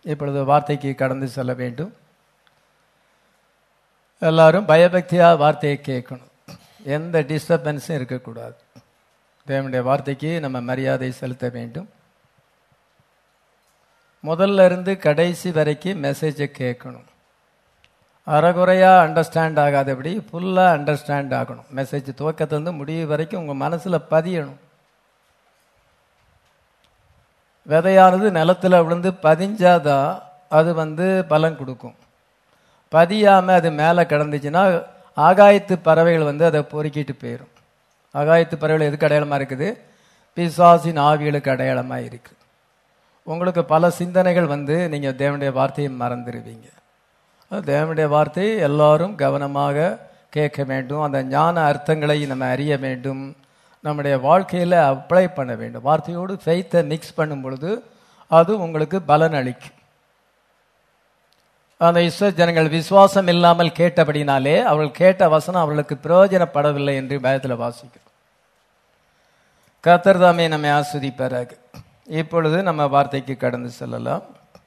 இப்பொழுது வார்த்தைக்கு கடந்து செல்ல வேண்டும் எல்லாரும் பயபக்தியா வார்த்தையை கேட்கணும் எந்த டிஸ்டர்பன்ஸும் இருக்கக்கூடாது தேவனுடைய வார்த்தைக்கு நம்ம மரியாதை செலுத்த வேண்டும் முதல்ல இருந்து கடைசி வரைக்கும் மெசேஜை கேட்கணும் அறகுறையா அண்டர்ஸ்டாண்ட் ஆகாதபடி ஃபுல்லாக அண்டர்ஸ்டாண்ட் ஆகணும் மெசேஜ் துவக்கத்திலிருந்து முடிவு வரைக்கும் உங்கள் மனசில் பதியணும் விதையானது நிலத்தில் விழுந்து பதிஞ்சாதான் அது வந்து பலன் கொடுக்கும் பதியாமல் அது மேலே கிடந்துச்சுன்னா ஆகாயத்து பறவைகள் வந்து அதை பொறுக்கிட்டு போயிடும் ஆகாயத்து பறவைகள் எதுக்கு அடையாளமாக இருக்குது பிசாசின் ஆவிகளுக்கு அடையாளமாக இருக்குது உங்களுக்கு பல சிந்தனைகள் வந்து நீங்கள் தேவனுடைய வார்த்தையை மறந்துடுவீங்க அது தேவனுடைய வார்த்தை எல்லாரும் கவனமாக கேட்க வேண்டும் அந்த ஞான அர்த்தங்களை நம்ம அறிய வேண்டும் நம்முடைய வாழ்க்கையில் அப்ளை பண்ண வேண்டும் வார்த்தையோடு ஃபெய்த்தை மிக்ஸ் பண்ணும் பொழுது அது உங்களுக்கு பலன் அளிக்கும் அந்த இஸ்வ ஜனங்கள் விசுவாசம் இல்லாமல் கேட்டபடினாலே அவர்கள் கேட்ட வசனம் அவர்களுக்கு பிரயோஜனப்படவில்லை என்று பயத்தில் வாசிக்கிறோம் கத்தர் தாமே நம்மை ஆஸ்வதிப்பாராக இப்பொழுது நம்ம வார்த்தைக்கு கடந்து செல்லலாம்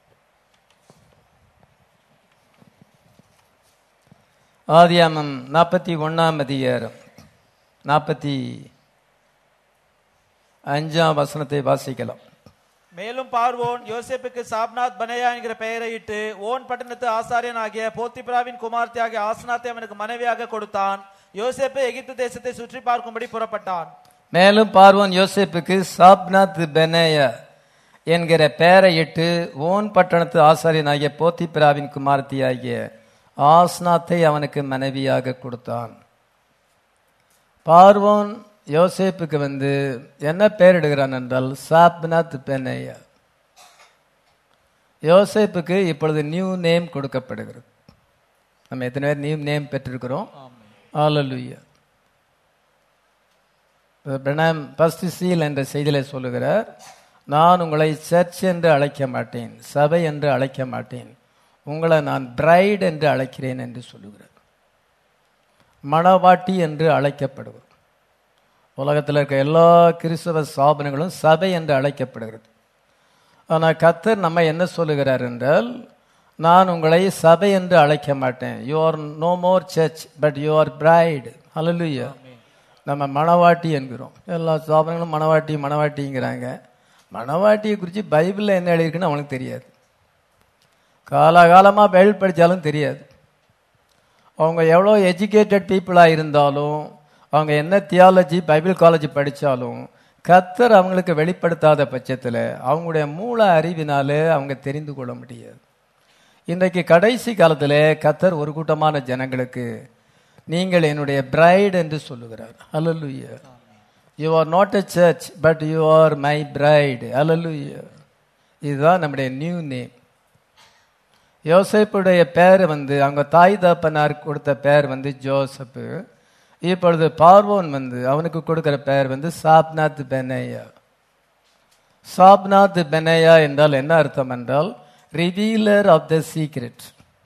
ஆதியாமம் நாற்பத்தி ஒன்னாம் அதிகாரம் நாற்பத்தி அஞ்சாம் வசனத்தை வாசிக்கலாம் மேலும் பார்வோன் யோசேப்புக்கு சாப்நாத் பனேயா என்கிற பெயரையிட்டு ஓன் பட்டணத்து ஆசாரியன் ஆகிய போத்திபிராவின் குமார்த்தி ஆகிய ஆசனாத்தை அவனுக்கு மனைவியாக கொடுத்தான் யோசேப்பு எகிப்து தேசத்தை சுற்றி பார்க்கும்படி புறப்பட்டான் மேலும் பார்வோன் யோசேப்புக்கு சாப்நாத் பெனேயா என்கிற பெயரையிட்டு ஓன் பட்டணத்து ஆசாரியனாகிய போத்திபிராவின் குமார்த்தி ஆகிய ஆஸ்நாத்தை அவனுக்கு மனைவியாக கொடுத்தான் பார்வோன் யோசேப்புக்கு வந்து என்ன பெயரிடுகிறான் என்றால் சாப்நாத் பெனேயா யோசேப்புக்கு இப்பொழுது நியூ நேம் கொடுக்கப்படுகிறது நம்ம எத்தனை பேர் நியூ நேம் பெற்றிருக்கிறோம் ஆலலுயா பிரணாம் ஃபர்ஸ்ட் சீல் என்ற செய்தியில சொல்லுகிறார் நான் உங்களை சர்ச் என்று அழைக்க மாட்டேன் சபை என்று அழைக்க மாட்டேன் உங்களை நான் பிரைட் என்று அழைக்கிறேன் என்று சொல்லுகிறார் மணவாட்டி என்று அழைக்கப்படுவது உலகத்தில் இருக்க எல்லா கிறிஸ்தவ ஸ்தாபனங்களும் சபை என்று அழைக்கப்படுகிறது ஆனால் கத்தர் நம்ம என்ன சொல்லுகிறார் என்றால் நான் உங்களை சபை என்று அழைக்க மாட்டேன் you are no more church but you are bride ஹalleluya நம்ம மணவாட்டி என்கிறோம் எல்லா ஸ்தாபனங்களும் மணவாட்டி மணவாட்டிங்கிறாங்க மணவாட்டியை குறித்து பைபிளில் என்ன எழுதியிருக்குன்னு அவனுக்கு தெரியாது காலாகாலமாக பைபிள் படித்தாலும் தெரியாது அவங்க எவ்வளோ எஜுகேட்டட் பீப்புளாக இருந்தாலும் அவங்க என்ன தியாலஜி பைபிள் காலேஜ் படித்தாலும் கத்தர் அவங்களுக்கு வெளிப்படுத்தாத பட்சத்தில் அவங்களுடைய மூல அறிவினாலே அவங்க தெரிந்து கொள்ள முடியாது இன்றைக்கு கடைசி காலத்தில் கத்தர் ஒரு கூட்டமான ஜனங்களுக்கு நீங்கள் என்னுடைய பிரைட் என்று சொல்லுகிறார் அல்லலுயா you are not a church but you are my bride அல்லலுயா இதுதான் நம்முடைய நியூ நேம் யோசேப்புடைய பேர் வந்து அவங்க தாய் தப்பனார் கொடுத்த பேர் வந்து ஜோசப்பு இப்பொழுது பார்வோன் வந்து அவனுக்கு கொடுக்கிற பெயர் வந்து சாப்நாத் பெனையா சாப்நாத் பெனையா என்றால் என்ன அர்த்தம் என்றால் ரிவீலர் ஆஃப் த சீக்ரெட்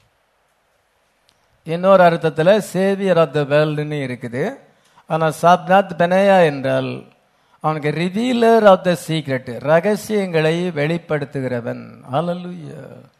இன்னொரு அர்த்தத்தில் சேவியர் ஆஃப் த வேர்ல்டுன்னு இருக்குது ஆனால் சாப்நாத் பெனையா என்றால் அவனுக்கு ரிவீலர் ஆஃப் த சீக்ரெட் ரகசியங்களை வெளிப்படுத்துகிறவன் ஹalleluya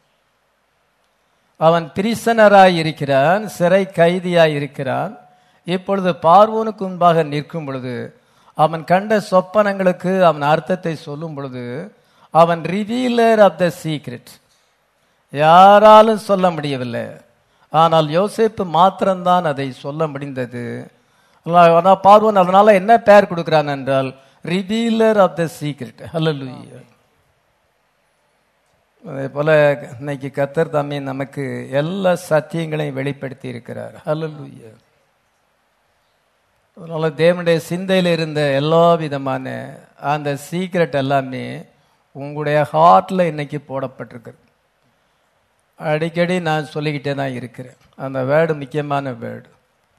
அவன் பிரிசனராய் இருக்கிறான் சிறை கைதியாய் இருக்கிறான் இப்பொழுது பார்வோனுக்கு முன்பாக நிற்கும் பொழுது அவன் கண்ட சொப்பனங்களுக்கு அவன் அர்த்தத்தை சொல்லும் பொழுது அவன் ரிவீலர் ஆஃப் த சீக்ரெட் யாராலும் சொல்ல முடியவில்லை ஆனால் யோசேப்பு மாத்திரம்தான் அதை சொல்ல முடிந்தது ஆனால் பார்வோன் அதனால என்ன பெயர் கொடுக்கிறான் என்றால் ரிவீலர் ஆஃப் த சீக்ரெட் ஹalleluya அதே போல இன்னைக்கு கத்தர் தாமே நமக்கு எல்லா சத்தியங்களையும் வெளிப்படுத்தி இருக்கிறார் ஹalleluya அதனால தேவனுடைய சிந்தையில் இருந்த எல்லா விதமான அந்த சீக்ரெட் எல்லாமே உங்களுடைய ஹார்ட்ல இன்னைக்கு போடப்பட்டிருக்கு அடிக்கடி நான் சொல்லிக்கிட்டே தான் இருக்கிறேன் அந்த வேர்டு முக்கியமான word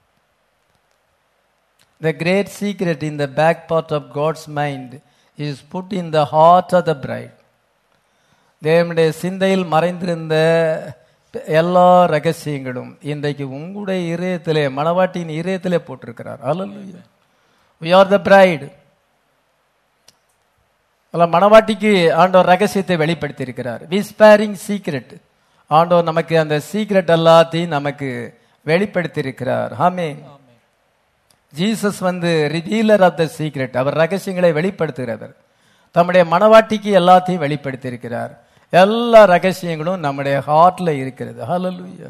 the great secret in the back part of God's mind is put in the heart of the bride தேவனுடைய சிந்தையில் மறைந்திருந்த எல்லா ரகசியங்களும் இன்றைக்கு உங்களுடைய இதயத்திலே மணவாட்டியின் இதயத்திலே போட்டிருக்கிறார் அல்ல we are the bride அல்ல மணவாட்டிக்கு ஆண்டவர் ரகசியத்தை வெளிப்படுத்தி இருக்கிறார் விஸ்பாரிங் சீக்ரெட் ஆண்டவர் நமக்கு அந்த சீக்ரெட் எல்லாத்தையும் நமக்கு வெளிப்படுத்தி இருக்கிறார் ஆமே ஜீசஸ் வந்து ரிவீலர் ஆஃப் த சீக்ரெட் அவர் ரகசியங்களை வெளிப்படுத்துகிறவர் தம்முடைய மணவாட்டிக்கு எல்லாத்தையும் வெளிப்படுத்தி இருக்கிறார் எல்லா ரகசியங்களும் நம்முடைய ஹார்ட்ல இருக்கிறது ஹalleluya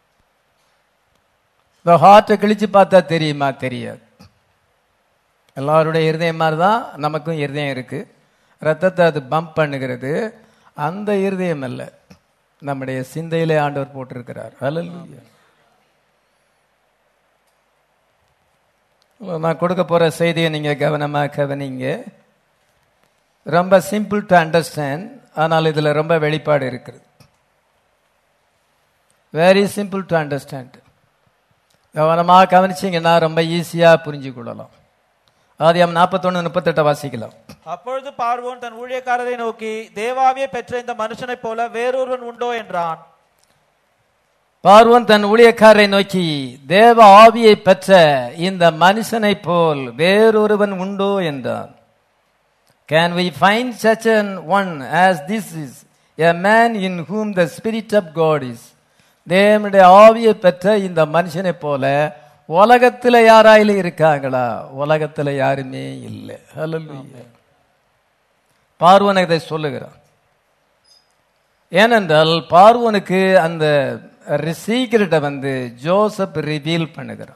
இந்த ஹார்ட்டை கிழிச்சு பார்த்தா தெரியுமா தெரியாது எல்லாருடைய இருதயம் மாதிரி தான் நமக்கும் இருதயம் இருக்கு ரத்தத்தை அது பம்ப் பண்ணுகிறது அந்த இருதயம் அல்ல நம்முடைய சிந்தையிலே ஆண்டவர் போட்டிருக்கிறார் ஹalleluya நான் கொடுக்க போற செய்தியை நீங்க கவனமா கவனிங்க ரொம்ப சிம்பிள் டு அண்டர்ஸ்டாண்ட் ஆனால் இதுல ரொம்ப வெளிப்பாடு இருக்குது வெரி சிம்பிள் டு அண்டர்ஸ்டாண்ட் கவனமா கவனிச்சீங்கன்னா ரொம்ப ஈஸியா புரிஞ்சு கொள்ளலாம் ஆதியாம் நாற்பத்தொன்னு முப்பத்தெட்டை வாசிக்கலாம் அப்பொழுது பார்வோன் தன் ஊழியக்காரரை நோக்கி தேவாவியை பெற்ற இந்த மனுஷனைப் போல வேறொருவன் உண்டோ என்றான் பார்வன் தன் ஊழியக்காரரை நோக்கி தேவ ஆவியை பெற்ற இந்த மனுஷனைப் போல் வேறொருவன் உண்டோ என்றான் can we find such an one as this is a man in whom the spirit of god is தேவனுடைய ஆவியை பெற்ற இந்த மனுஷனைப் போல உலகத்துல யாராயிலும் இருக்காங்களா உலகத்துல யாருமே இல்லை ஹalleluya பார்வன் இதை சொல்லுகிறான் ஏனென்றால் பார்வனுக்கு அந்த சீக்கிரட்டை வந்து ஜோசப் ரிவீல் பண்ணுகிறான்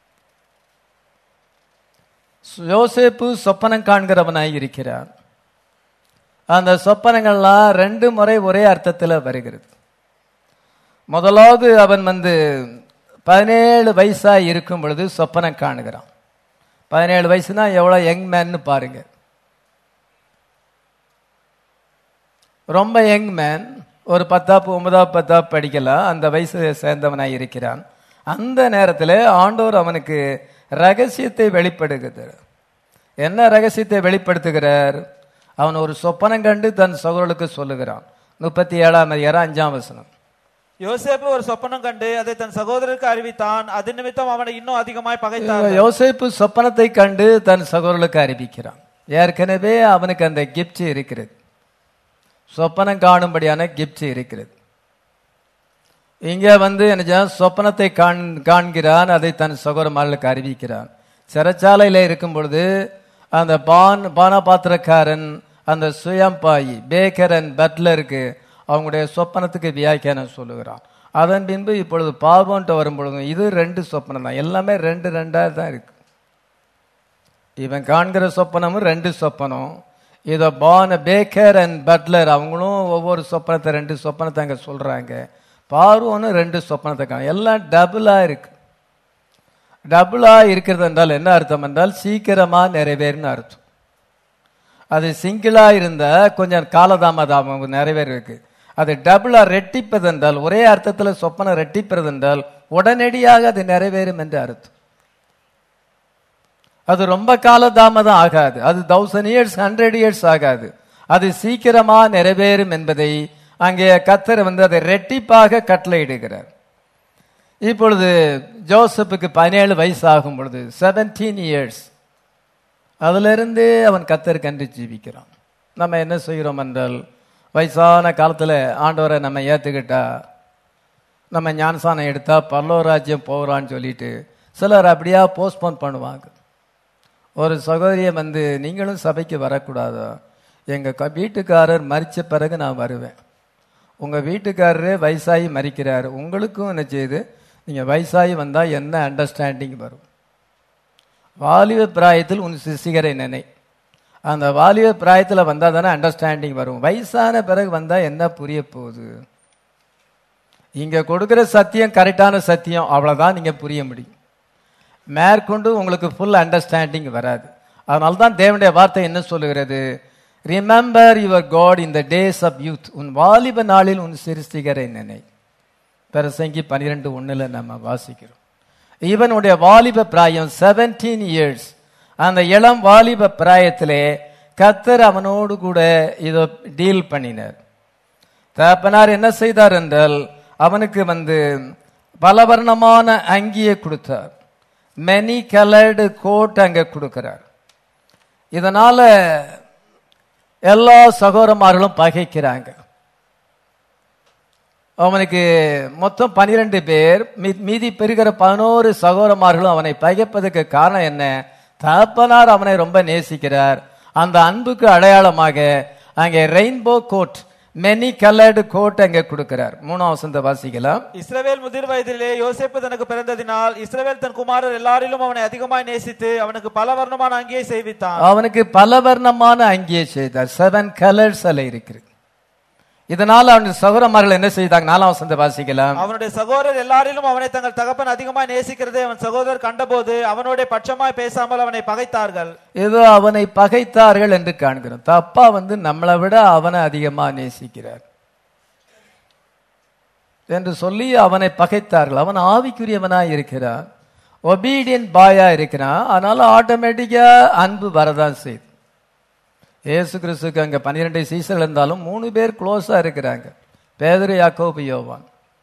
யோசேப்பு சொப்பனம் காண்கிறவனாய் இருக்கிறான் அந்த சொப்பனங்கள்லாம் ரெண்டு முறை ஒரே அர்த்தத்தில் வருகிறது முதலாவது அவன் வந்து பதினேழு வயசா இருக்கும் பொழுது சொப்பனம் காணுகிறான் பதினேழு வயசுனா எவ்வளோ யங் மேன்னு பாருங்க ரொம்ப யங் மேன் ஒரு பத்தாப்பு ஒன்பதாவது பத்தாப்பு படிக்கலாம் அந்த வயசு சேர்ந்தவனாய் இருக்கிறான் அந்த நேரத்தில் ஆண்டவர் அவனுக்கு ரகசியத்தை வெளிப்படுகிறார் என்ன ரகசியத்தை வெளிப்படுத்துகிறார் அவன் ஒரு சொப்பனம் கண்டு தன் சகோதரனுக்கு சொல்லுகிறான் முப்பத்தி ஏழாம் அதிகாரம் அஞ்சாம் வசனம் யோசேப்பு ஒரு சொப்பனம் கண்டு அதை தன் சகோதரருக்கு அறிவித்தான் அது நிமித்தம் அவனை இன்னும் அதிகமாய் பகைத்தான் யோசேப்பு சொப்பனத்தை கண்டு தன் சகோதரனுக்கு அறிவிக்கிறான் ஏற்கனவே அவனுக்கு அந்த கிப்ட் இருக்கிறது சொப்பனம் காணும்படியான கிப்ட் இருக்கிறது இங்க வந்து என்ன சொப்பனத்தை காண் காண்கிறான் அதை தன் சகோதரமார்களுக்கு அறிவிக்கிறான் சிறைச்சாலையில இருக்கும் பொழுது அந்த பான் பானபாத்திரக்காரன் அந்த சுயம்பாயி பேக்கர் அண்ட் பட்லருக்கு அவங்களுடைய சொப்பனத்துக்கு வியாக்கியானம் சொல்லுகிறான் அதன் பின்பு இப்பொழுது பார்வோன்ட்டு வரும் பொழுது இது ரெண்டு சொப்பனம் தான் எல்லாமே ரெண்டு ரெண்டா தான் இருக்கு இவன் காண்கிற சொப்பனமும் ரெண்டு சொப்பனம் இதை பான பேக்கர் அண்ட் பட்லர் அவங்களும் ஒவ்வொரு சொப்பனத்தை ரெண்டு சொப்பனத்தை அங்கே சொல்றாங்க பார்வோன்னு ரெண்டு சொப்பனத்தை காணும் எல்லாம் டபுளா இருக்கு டபுளா இருக்கிறது என்றால் என்ன அர்த்தம் என்றால் சீக்கிரமா நிறைவேறும்னு அர்த்தம் அது சிங்கிளா இருந்தா கொஞ்சம் காலதாமதம் நிறைவேற இருக்கு அது டபுளா ரெட்டிப்பது என்றால் ஒரே அர்த்தத்துல சொப்பனம் ரெட்டிப்பது என்றால் உடனடியாக அது நிறைவேறும் என்று அர்த்தம் அது ரொம்ப காலதாமதம் ஆகாது அது தௌசண்ட் இயர்ஸ் ஹண்ட்ரட் இயர்ஸ் ஆகாது அது சீக்கிரமா நிறைவேறும் என்பதை அங்கே கத்தர் வந்து அதை ரெட்டிப்பாக கட்டளையிடுகிறார் இப்பொழுது ஜோசப்புக்கு பதினேழு வயசு ஆகும் பொழுது செவன்டீன் இயர்ஸ் அதிலிருந்தே அவன் கத்தர் கண்டு ஜீவிக்கிறான் நம்ம என்ன செய்கிறோம் என்றால் வயசான காலத்தில் ஆண்டவரை நம்ம ஏற்றுக்கிட்டா நம்ம ஞானசானம் எடுத்தா பல்லோ ராஜ்யம் போகிறான்னு சொல்லிட்டு சிலர் அப்படியா போஸ்ட்போன் பண்ணுவாங்க ஒரு சகோதரியை வந்து நீங்களும் சபைக்கு வரக்கூடாதா எங்கள் வீட்டுக்காரர் மறித்த பிறகு நான் வருவேன் உங்கள் வீட்டுக்காரரே வயசாகி மறிக்கிறார் உங்களுக்கும் என்ன செய்யுது நீங்கள் வயசாகி வந்தால் என்ன அண்டர்ஸ்டாண்டிங் வரும் வாலிப பிராயத்தில் உன் சிசிகரை நினை அந்த வாலிப பிராயத்தில் வந்தால் தானே அண்டர்ஸ்டாண்டிங் வரும் வயசான பிறகு வந்தால் என்ன புரிய போகுது இங்கே கொடுக்குற சத்தியம் கரெக்டான சத்தியம் அவ்வளோதான் நீங்கள் புரிய முடியும் மேற்கொண்டு உங்களுக்கு ஃபுல் அண்டர்ஸ்டாண்டிங் வராது அதனால தான் தேவனுடைய வார்த்தை என்ன சொல்லுகிறது remember your God in the days of youth உன் வாலிப நாளில் உன் சிருஷ்டிகரை நினை பிரசங்கி பன்னிரெண்டு ஒண்ணுல நம்ம வாசிக்கிறோம் இவனுடைய வாலிப பிராயம் செவன்டீன் இயர்ஸ் அந்த இளம் வாலிப பிராயத்திலே கத்தர் அவனோடு கூட இதை டீல் பண்ணினார் தகப்பனார் என்ன செய்தார் என்றால் அவனுக்கு வந்து பலவர்ணமான அங்கியை கொடுத்தார் மெனி கலர்டு கோட் அங்க கொடுக்கிறார் இதனால எல்லா சகோதரமார்களும் பகைக்கிறாங்க அவனுக்கு மொத்தம் பனிரெண்டு பேர் மீ- மீதி பெறுகிற பதினோரு சகோதரமார்களும் அவனை பகைப்பதற்கு காரணம் என்ன தகப்பனார் அவனை ரொம்ப நேசிக்கிறார் அந்த அன்புக்கு அடையாளமாக அங்கே rainbow coat many coloured coat அங்கே கொடுக்கிறார் மூணாம் வசந்த வாசிக்கலாம் இஸ்ரவேல் முதிர் வயதிலே யோசேப்பு தனக்கு பிறந்ததினால் இஸ்ரவேல் தன் குமாரர் எல்லாரிலும் அவனை அதிகமாய் நேசித்து அவனுக்கு பல வர்ணமான அங்கியை செய்வித்தான் அவனுக்கு பலவர்ணமான அங்கியை செய்தார் செவன் கலர்ஸ் அல்ல இருக்கிறது இதனால அவனுடைய சகோதரமார்கள் என்ன செய்தாங்க நாலாம் வசந்த வாசிக்கலாம் அவனுடைய சகோதரர் எல்லாரிலும் அவனை தங்கள் தகப்பன் அதிகமாய் நேசிக்கிறதை அவன் சகோதரர் கண்டபோது அவனோட பட்சமாய் பேசாமல் அவனை பகைத்தார்கள் ஏதோ அவனை பகைத்தார்கள் என்று காண்கிறோம் தப்பா வந்து நம்மளை விட அவனை அதிகமா நேசிக்கிறார் என்று சொல்லி அவனை பகைத்தார்கள் அவன் ஆவிக்குரியவனாய் இருக்கிறான் ஒபீடியன் பாயா இருக்கிறான் அதனால ஆட்டோமேட்டிக்கா அன்பு வரதான் செய்யுது ஏசு கிறிஸ்துக்கு அங்க பன்னிரெண்டு சீசர்கள் இருந்தாலும் மூணு பேர் க்ளோஸா இருக்கிறாங்க பேதரு யாக்கோபு யோவான்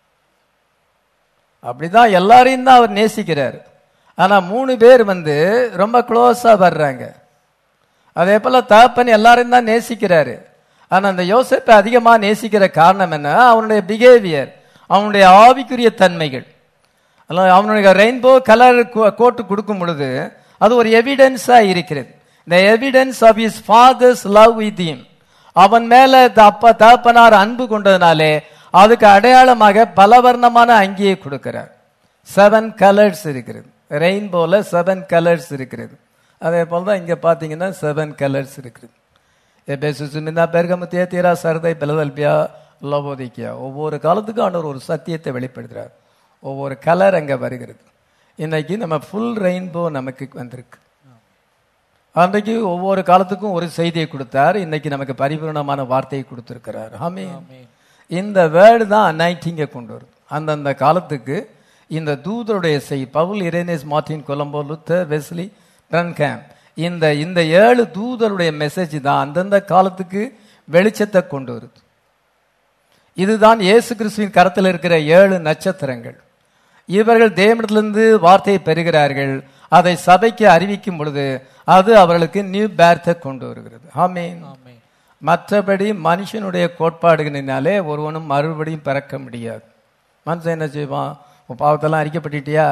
அப்படிதான் எல்லாரையும் தான் அவர் நேசிக்கிறார் ஆனா மூணு பேர் வந்து ரொம்ப க்ளோஸா வர்றாங்க அதே போல தகப்பன் எல்லாரையும் தான் நேசிக்கிறாரு ஆனா அந்த யோசேப்பை அதிகமா நேசிக்கிற காரணம் என்ன அவனுடைய பிஹேவியர் அவனுடைய ஆவிக்குரிய தன்மைகள் அல்ல, அவனுடைய ரெயின்போ கலர் கோட்டு கொடுக்கும் பொழுது அது ஒரு எவிடன்ஸா இருக்கிறது இந்த evidence of his father's love with him அவன் மேல த- அப்பா தகப்பனார் அன்பு கொண்டதுனாலே அதுக்கு அடையாளமாக பலவர்ணமான அங்கியை கொடுக்கிறார் செவன் கலர்ஸ் இருக்கிறது ரெயின்போல செவன் கலர்ஸ் இருக்கிறது அதே போல தான் இங்க பாத்தீங்கன்னா செவன் கலர்ஸ் இருக்குது எபேசுமிந்தா பெருகமு தேத்திரா சரதை பிலதல்பியா லவோதிக்கியா ஒவ்வொரு காலத்துக்கும் ஆண்டவர் ஒரு சத்தியத்தை வெளிப்படுத்துறார் ஒவ்வொரு கலர் அங்க வருகிறது இன்னைக்கு நம்ம ஃபுல் ரெயின்போ நமக்கு வந்திருக்கு அன்றைக்கு ஒவ்வொரு காலத்துக்கும் ஒரு செய்தியை கொடுத்தார் இன்னைக்கு நமக்கு பரிபூர்ணமான வார்த்தையை கொடுத்திருக்கிறார் ஆமே இந்த வேர்டு தான் அனைட்டிங்க கொண்டு வரும் அந்தந்த காலத்துக்கு இந்த தூதருடைய செய் Paul Irenaeus Martin Columba Luther Wesley Branham இந்த இந்த ஏழு தூதருடைய மெசேஜ் தான் அந்தந்த காலத்துக்கு வெளிச்சத்தை கொண்டு வருது இதுதான் இயேசு கிறிஸ்துவின் கரத்தில் இருக்கிற ஏழு நட்சத்திரங்கள் இவர்கள் தேவனிடத்திலிருந்து வார்த்தையை பெறுகிறார்கள் அதை சபைக்கு அறிவிக்கும் பொழுது அது அவர்களுக்கு நியூ பேர்த்தை கொண்டு வருகிறது ஆமென் மற்றபடி மனுஷனுடைய கோட்பாடுகளினாலே ஒருவனும் மறுபடியும் பிறக்க முடியாது மனுஷன் என்ன செய்வான் உன் பாவத்தெல்லாம் அறிக்கப்பட்டுட்டியா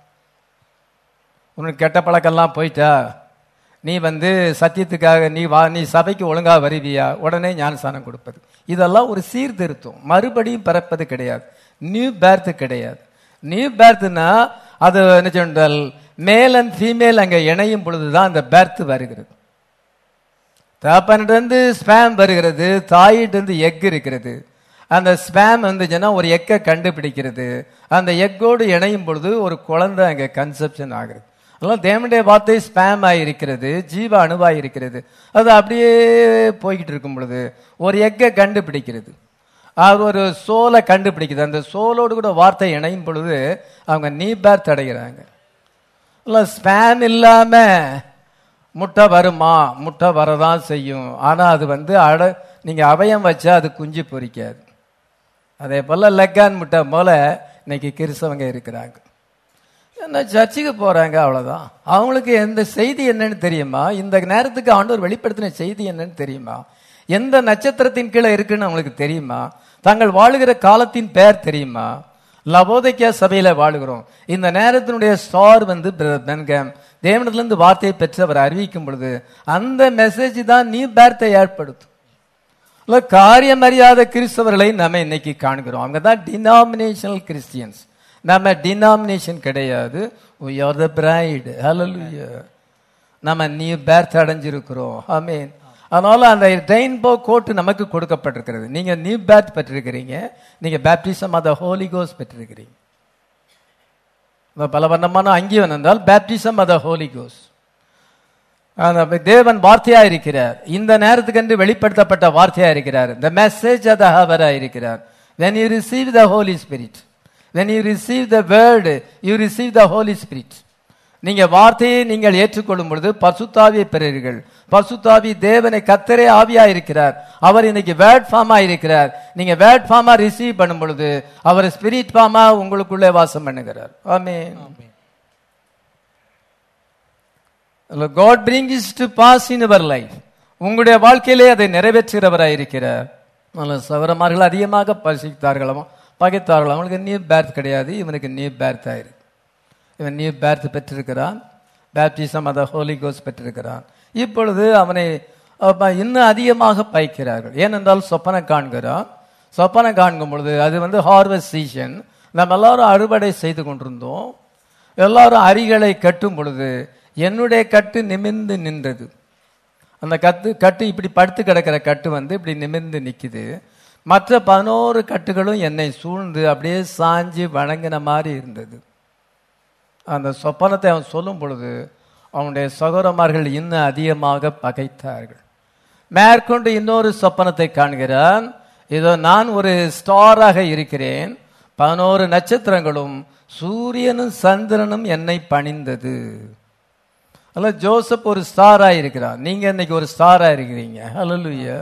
உனக்கு கெட்ட பழக்கம்லாம் போயிட்டா நீ வந்து சத்தியத்துக்காக நீ வா நீ சபைக்கு ஒழுங்கா வருவியா உடனே ஞானஸ்தானம் கொடுப்பது இதெல்லாம் ஒரு சீர்திருத்தம் மறுபடியும் பிறப்பது கிடையாது நியூ பேர்த் கிடையாது நியூ பேர்த்னா அது என்ன சொன்னால் மேல் அண்ட் ஃபீமேல் அங்க இணையும் பொழுதுதான் அந்த பேர்த் வருகிறது தகப்பனிலிருந்து ஸ்பேம் வருகிறது தாயிட்டிருந்து எக் இருக்கிறது அந்த ஸ்பேம் வந்துச்சுன்னா ஒரு எக்கை கண்டுபிடிக்கிறது அந்த எக்கோடு இணையும் பொழுது ஒரு குழந்தை அங்கே கன்செப்ஷன் ஆகுறது அதெல்லாம் தேவனுடைய வார்த்தை ஸ்பேம் ஆகிருக்கிறது ஜீவ அணுவாய் இருக்கிறது அது அப்படியே போய்கிட்டு இருக்கும் பொழுது ஒரு எக்கை கண்டுபிடிக்கிறது அது ஒரு சோலை கண்டுபிடிக்குது அந்த சோலோடு கூட வார்த்தை இணையும் பொழுது அவங்க நீ பேர் தடைகிறாங்க இல்லை ஸ்பேன் இல்லாம முட்டை வருமா முட்டை வரதான் செய்யும் ஆனா அது வந்து அட நீங்க அவயம் வச்சா அது குஞ்சு பொரிக்காது அதே போல லெக்கான் முட்டை போல இன்னைக்கு கிறிஸ்தவங்க இருக்கிறாங்க என்ன சர்ச்சுக்கு போறாங்க அவ்வளவுதான் அவங்களுக்கு எந்த செய்தி என்னன்னு தெரியுமா இந்த நேரத்துக்கு ஆண்டவர் வெளிப்படுத்தின செய்தி என்னன்னு தெரியுமா எந்த நட்சத்திரத்தின் கீழே இருக்குன்னு அவங்களுக்கு தெரியுமா தாங்கள் வாழுகிற காலத்தின் பெயர் தெரியுமா லவோதைக்கியா சபையில வாழுகிறோம் இந்த நேரத்தினுடைய ஸ்டார் வந்து பென்கம் தேவனத்திலிருந்து வார்த்தையை பெற்று அவர் அறிவிக்கும் பொழுது அந்த மெசேஜ் தான் நீ பேர்த்தை ஏற்படுத்தும் இல்ல காரியம் அறியாத கிறிஸ்தவர்களை நம்ம இன்னைக்கு காண்கிறோம் அவங்க தான் டினாமினேஷனல் கிறிஸ்டியன்ஸ் நம்ம டினாமினேஷன் கிடையாது we are the bride hallelujah நம்ம நீ பேர்த் அடைஞ்சிருக்கிறோம் ஆமென் அதனால அந்த ரெயின்போ கோட்டு நமக்கு கொடுக்கப்பட்டிருக்கிறது நீங்க நியூ பேர்த் பெற்றிருக்கிறீங்க நீங்க பேப்டிசம் ஆஃப் த ஹோலி கோஸ் பெற்றிருக்கிறீங்க பல வண்ணமான அங்கீவன் என்றால் பேப்டிசம் ஆஃப் த ஹோலி கோஸ் அந்த தேவன் வார்த்தையா இருக்கிறார் இந்த நேரத்துக்கென்று வெளிப்படுத்தப்பட்ட வார்த்தையா இருக்கிறார் the message of the hour ஆ இருக்கிறார் when you receive the holy spirit when you receive the word you receive the holy spirit நீங்க வார்த்தையை நீங்கள் ஏற்றுக்கொள்ளும் பொழுது பசுத்தாவியை பெறுவீர்கள் பசுத்தாவி தேவனை கத்தரே ஆவியா இருக்கிறார் அவர் இன்னைக்கு வேர்ட் ஃபார்மா இருக்கிறார் நீங்க வேர்ட் ஃபார்மா ரிசீவ் பண்ணும் பொழுது அவர் ஸ்பிரிட் ஃபார்மா உங்களுக்குள்ளே வாசம் பண்ணுகிறார் ஆமென் God brings to pass in our life. உங்களுடைய வாழ்க்கையிலே அதை நிறைவேற்றுகிறவராய் இருக்கிறார் நல்ல சகோதரமார்கள் அதிகமாக பசித்தார்களாம் பகைத்தார்கள் அவனுக்கு நியூ பேர்த் கிடையாது இவனுக்கு நியூ பேர்த் ஆயிருக்கு இவன் நியூ பேர்த் பெற்றிருக்கிறான் பேப்டிசம் அதை ஹோலி கோஸ் பெற்றிருக்கிறான் இப்பொழுது அவனை அப்ப, இன்னும் அதிகமாக பயிக்கிறார்கள் ஏனென்றால் சொப்பனை காண்கிறான் சொப்பனை காண்கும் பொழுது அது வந்து ஹார்வெஸ்ட் சீசன் நம்ம எல்லாரும் அறுவடை செய்து கொண்டிருந்தோம் எல்லாரும் அரிகளை கட்டும் பொழுது என்னுடைய கட்டு நிமிர்ந்து நின்றது அந்த கத்து கட்டு இப்படி படுத்து கிடக்கிற கட்டு வந்து இப்படி நிமிர்ந்து நிக்குது மற்ற பதினோரு கட்டுகளும் என்னை சூழ்ந்து அப்படியே சாஞ்சி வணங்கின மாதிரி இருந்தது அந்த சொப்பனத்தை அவன் சொல்லும் பொழுது அவனுடைய சகோதரமார்கள் இன்னும் அதிகமாக பகைத்தார்கள் மேற்கொண்டு இன்னொரு சொப்பனத்தை காண்கிறான் இதோ நான் ஒரு ஸ்டாராக இருக்கிறேன் பதினோரு நட்சத்திரங்களும் சூரியனும் சந்திரனும் என்னை பணிந்தது அல்ல ஜோசப் ஒரு ஸ்டாரா இருக்கிறான் நீங்க இன்னைக்கு ஒரு ஸ்டாரா இருக்கிறீங்க ஹalleluya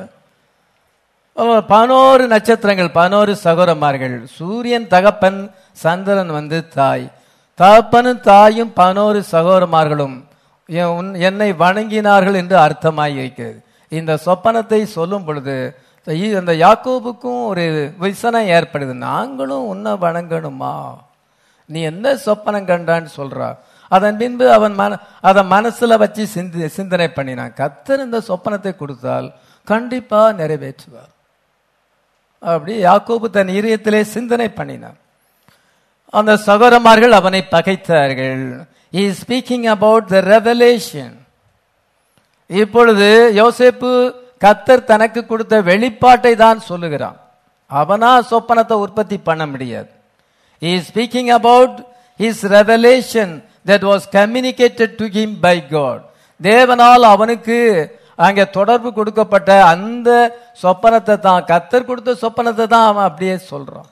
பதினோரு நட்சத்திரங்கள் பதினோரு சகோதரமார்கள் சூரியன் தகப்பன் சந்திரன் வந்து தாய் தகப்பனும் தாயும் பதினோரு சகோதரமார்களும் என் உன்- என்னை வணங்கினார்கள் என்று அர்த்தமாய் இருக்கிறது இந்த சொப்பனத்தை சொல்லும் பொழுது இ- அந்த யாக்கோபுக்கும் ஒரு விசனம் ஏற்படுது நாங்களும் உன்னை வணங்கணுமா நீ என்ன சொப்பனம் கண்டான்னு சொல்றா அதன் பின்பு அவன் மன அதை மனசுல வச்சு சிந்தி சிந்தனை பண்ணினான் கத்தர் இந்த சொப்பனத்தை கொடுத்தால் கண்டிப்பா நிறைவேற்றுவார் அப்படி யாக்கோபு தன் இதயத்திலே சிந்தனை பண்ணினான் அந்த சகோதரமார்கள் அவனை பகைத்தார்கள் he speaking about the revelation இப்பொழுது யோசேப்பு கத்தர் தனக்கு கொடுத்த வெளிப்பாட்டை தான் சொல்லுகிறான் அவனா சொப்பனத்தை உற்பத்தி பண்ண முடியாது he speaking about his revelation that was communicated to him by God தேவனால் அவனுக்கு அங்கே தொடர்பு கொடுக்கப்பட்ட அந்த சொப்பனத்தை தான் கத்தர் கொடுத்த சொப்பனத்தை தான் அவன் அப்படியே சொல்றான்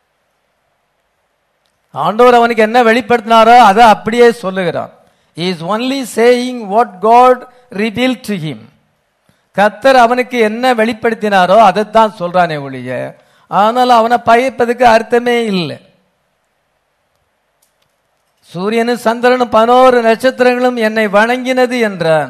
ஆண்டவர் அவனுக்கு என்ன வெளிப்படுத்தினாரோ அதை அப்படியே சொல்லுகிறான் is only saying what God reveal to him கத்தர் அவனுக்கு என்ன வெளிப்படுத்தினாரோ அதைத்தான் சொல்றானே ஒழிய ஆனால் அவனை பயப்பதுக்கு அர்த்தமே இல்லை சூரியனும் சந்திரனும் பதினோரு நட்சத்திரங்களும் என்னை வணங்கினது என்றான்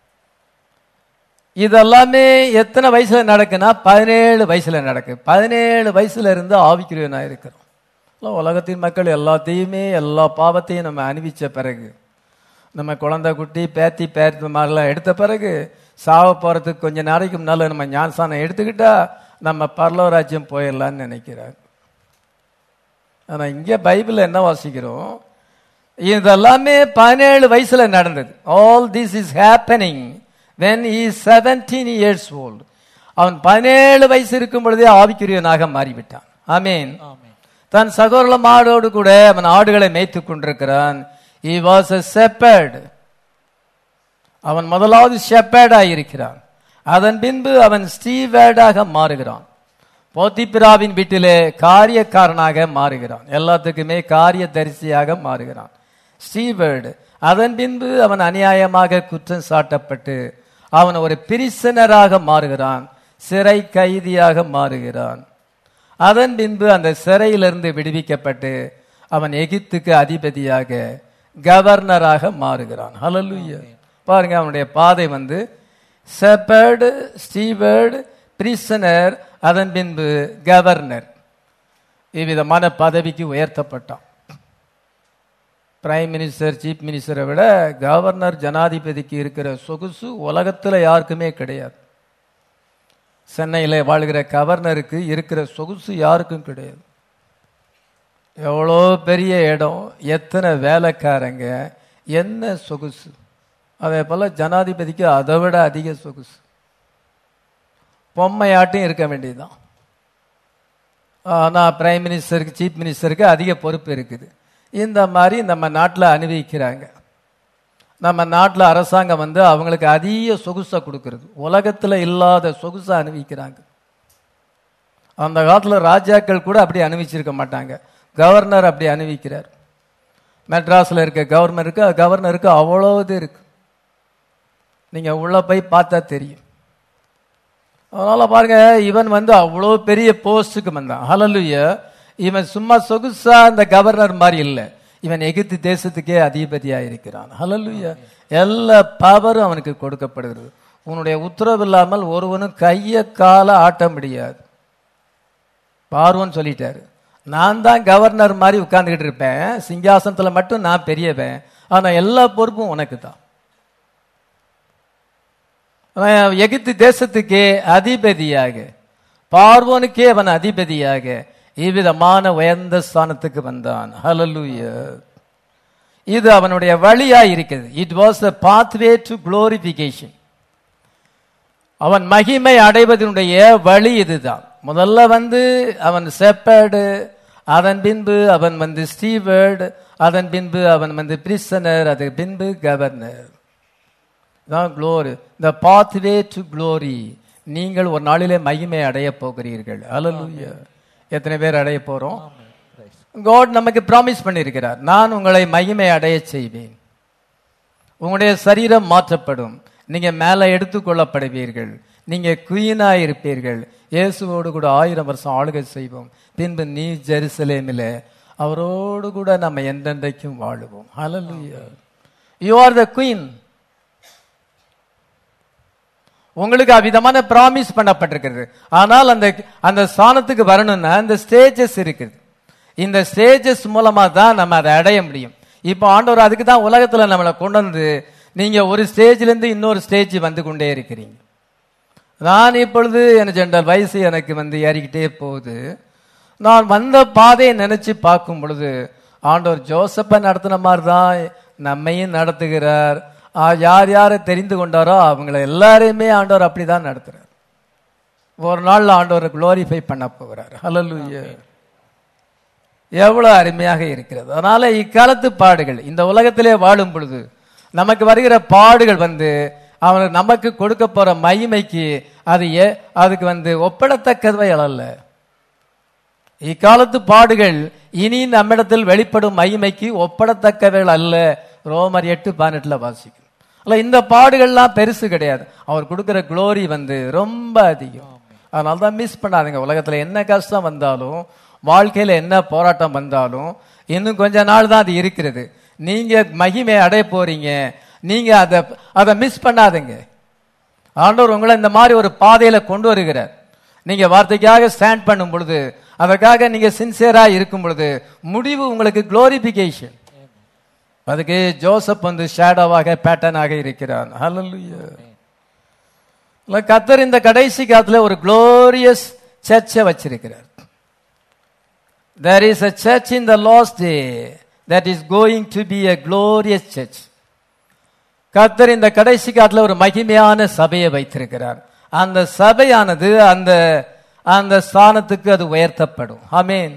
இதெல்லாமே எத்தனை வயசுல நடக்குன்னா பதினேழு வயசுல நடக்கு பதினேழு வயசுல இருந்து ஆவிக்குரியவனா இருக்கிறோம் எல்லாம் உலகத்தின் மக்கள் எல்லாத்தையுமே எல்லா பாவத்தையும் நம்ம அணிவிச்ச பிறகு நம்ம குழந்தை குட்டி பேத்தி பேத்தி மாதிரிலாம் எடுத்த பிறகு சாவ போறதுக்கு கொஞ்ச நாளைக்கு முன்னால நம்ம ஞானசானம் எடுத்துக்கிட்டா நம்ம பரலோராஜ்யம் போயிடலான்னு நினைக்கிறாங்க ஆனா இங்க பைபிள் என்ன வாசிக்கிறோம் இதெல்லாமே பதினேழு வயசுல நடந்தது all this is happening when is seventeen years old அவன் பதினேழு வயசு இருக்கும் பொழுதே ஆவிக்குரியவனாக மாறிவிட்டான் ஆமீன் தன் சகோதர மாடோடு கூட அவன் ஆடுகளை மேய்த்துக் கொண்டிருக்கிறான் he was a shepherd அவன் முதலாவது ஷெப்பேர்டாக இருக்கிறான் அதன் பின்பு அவன் ஸ்டீவேர்டாக மாறுகிறான் போத்திப்பிராவின் வீட்டிலே காரியக்காரனாக மாறுகிறான் எல்லாத்துக்குமே காரிய தரிசியாக மாறுகிறான் ஸ்டீவேர்டு அதன் பின்பு அவன் அநியாயமாக குற்றம் சாட்டப்பட்டு அவன் ஒரு பிரிசனராக மாறுகிறான் சிறை கைதியாக மாறுகிறான் அதன் பின்பு அந்த சிறையிலிருந்து விடுவிக்கப்பட்டு அவன் எகிப்துக்கு அதிபதியாக கவர்னராக மாறுகிறான் ஹalleluya பாருங்க அவனுடைய பாதை வந்து செப்பர்டு ஸ்டீவர்டு பிரிசனர் அதன் பின்பு கவர்னர் இவ்விதமான பதவிக்கு உயர்த்தப்பட்டான் பிரைம் மினிஸ்டர் சீஃப் மினிஸ்டரை விட கவர்னர் ஜனாதிபதிக்கு இருக்கிற சொகுசு உலகத்துல யாருக்குமே கிடையாது சென்னையில் வாழ்கிற கவர்னருக்கு இருக்கிற சொகுசு யாருக்கும் கிடையாது எவ்வளோ பெரிய இடம் எத்தனை வேலைக்காரங்க என்ன சொகுசு அதே போல ஜனாதிபதிக்கு அதை விட அதிக சொகுசு பொம்மையாட்டும் இருக்க வேண்டியதுதான் ஆனால் பிரைம் மினிஸ்டருக்கு சீஃப் மினிஸ்டருக்கு அதிக பொறுப்பு இருக்குது இந்த மாதிரி நம்ம நாட்டில் அனுபவிக்கிறாங்க நம்ம நாட்டில் அரசாங்கம் வந்து அவங்களுக்கு அதிக சொகுசை கொடுக்கறது உலகத்தில் இல்லாத சொகுசை அனுபவிக்கிறாங்க அந்த காலத்தில் ராஜாக்கள் கூட அப்படி அனுபவிச்சிருக்க மாட்டாங்க கவர்னர் அப்படி அனுபவிக்கிறார் மெட்ராஸில் இருக்க கவர்னருக்கு கவர்னருக்கு அவ்வளோ இது இருக்கு நீங்கள் உள்ளே போய் பார்த்தா தெரியும் அதனால பாருங்க இவன் வந்து அவ்வளோ பெரிய போஸ்டுக்கு வந்தான் ஹலலுய இவன் சும்மா சொகுசா இந்த கவர்னர் மாதிரி இல்லை இவன் எகிப்து தேசத்துக்கே அதிபதியா இருக்கிறான் ஹலலுய எல்லா பவரும் அவனுக்கு கொடுக்கப்படுகிறது உன்னுடைய உத்தரவு இல்லாமல் ஒருவனும் கையை கால ஆட்ட முடியாது பார்வன் சொல்லிட்டாரு நான் தான் கவர்னர் மாதிரி உட்கார்ந்துகிட்டு இருப்பேன் சிங்காசனத்துல மட்டும் நான் பெரியவன் ஆனா எல்லா பொறுப்பும் உனக்கு தான் அவன் எகிப்து தேசத்துக்கே அதிபதியாக பார்வோனுக்கே அவன் அதிபதியாக இவ்விதமான உயர்ந்த ஸ்தானத்துக்கு வந்தான் ஹalleluya இது அவனுடைய வழியா இருக்கிறது it was the pathway to glorification அவன் மகிமை அடைவதனுடைய வழி இதுதான் முதல்ல வந்து அவன் செப்பர்டு அதன் பின்பு அவன் வந்து ஸ்டீவர்டு அதன் பின்பு அவன் வந்து பிரிசனர் அதன் பின்பு கவர்னர் தான் glory the pathway to glory நீங்கள் ஒரு நாளிலே மகிமை அடைய போகிறீர்கள் அல்லேலூயா எத்தனை பேர் அடைய போறோம் காட் நமக்கு ப்ராமிஸ் பண்ணியிருக்கிறார் நான் உங்களை மகிமை அடைய செய்வேன் உங்களுடைய சரீரம் மாற்றப்படும் நீங்க மேல எடுத்துக்கொள்ளப்படுவீர்கள் நீங்க குயினா இருப்பீர்கள் இயேசுவோடு கூட ஆயிரம் வருஷம் ஆளுகை செய்வோம் பின்பு நீ ஜெருசலேமில அவரோடு கூட நம்ம என்றென்றைக்கும் வாழுவோம் ஹalleluya யூ ஆர் த குயின் உங்களுக்கு அவ்விதமான ப்ராமிஸ் பண்ணப்பட்டிருக்கிறது ஆனால் அந்த அந்த ஸ்தானத்துக்கு வரணும்னா அந்த ஸ்டேஜஸ் இருக்குது இந்த ஸ்டேஜஸ் மூலமா தான் நம்ம அதை அடைய முடியும் இப்போ ஆண்டவர் அதுக்கு தான் உலகத்துல நம்மளை கொண்டு வந்து நீங்க ஒரு ஸ்டேஜ்ல இருந்து இன்னொரு ஸ்டேஜ் வந்து கொண்டே இருக்கிறீங்க நான் இப்பொழுது என்ன சென்றால் வயசு எனக்கு வந்து ஏறிக்கிட்டே போகுது நான் வந்த பாதையை நினைச்சு பார்க்கும் பொழுது ஆண்டவர் ஜோசப்பை நடத்தின மாதிரி தான் நம்மையும் நடத்துகிறார் ஆ, யார் யாரை தெரிந்து கொண்டாரோ அவங்கள எல்லாரையுமே ஆண்டவர் அப்படிதான் நடத்துறார் ஒரு நாள்ல ஆண்டவர் குளோரிஃபை பண்ண போகிறார் ஹalleluya எவ்வளவு அருமையாக இருக்கிறது அதனால இக்காலத்து பாடுகள் இந்த உலகத்திலே வாழும் பொழுது நமக்கு வருகிற பாடுகள் வந்து அவனுக்கு நமக்கு கொடுக்க போற மகிமைக்கு அது ஏ- அதுக்கு வந்து ஒப்பிடத்தக்கவை அல்ல இக்காலத்து பாடுகள் இனி நம்மிடத்தில் வெளிப்படும் மகிமைக்கு ஒப்பிடத்தக்கவைகள் அல்ல ரோமர் எட்டு பதினெட்டுல வாசிக்கும் அல்ல இந்த பாடுகள்லாம் பெருசு கிடையாது அவர் கொடுக்கிற குளோரி வந்து ரொம்ப அதிகம் அதனால தான் மிஸ் பண்ணாதீங்க உலகத்துல என்ன கஷ்டம் வந்தாலும் வாழ்க்கையில என்ன போராட்டம் வந்தாலும் இன்னும் கொஞ்ச நாள் தான் அது இருக்கிறது நீங்க மகிமை அடைய போறீங்க நீங்க அதை அதை மிஸ் பண்ணாதீங்க ஆண்டவர் உங்களை இந்த மாதிரி ஒரு பாதையில கொண்டு வருகிறார் நீங்க வார்த்தைக்காக ஸ்டாண்ட் பண்ணும் பொழுது அதற்காக நீங்க சின்சியரா இருக்கும் பொழுது முடிவு உங்களுக்கு குளோரிபிகேஷன் அதுக்கு ஜோசப் வந்து ஷேடோவாக பேட்டர்னாக இருக்கிறான் ஹalleluya இல்ல, கர்த்தர் இந்த கடைசி காலத்துல ஒரு குளோரியஸ் சர்ச்சை வச்சிருக்கிறார் there is a church in the last day that is going to be a glorious church கர்த்தர் இந்த கடைசி காலத்துல ஒரு மகிமையான சபையை வைத்திருக்கிறார் அந்த சபையானது அந்த அந்த ஸ்தானத்துக்கு அது உயர்த்தப்படும் ஆமென்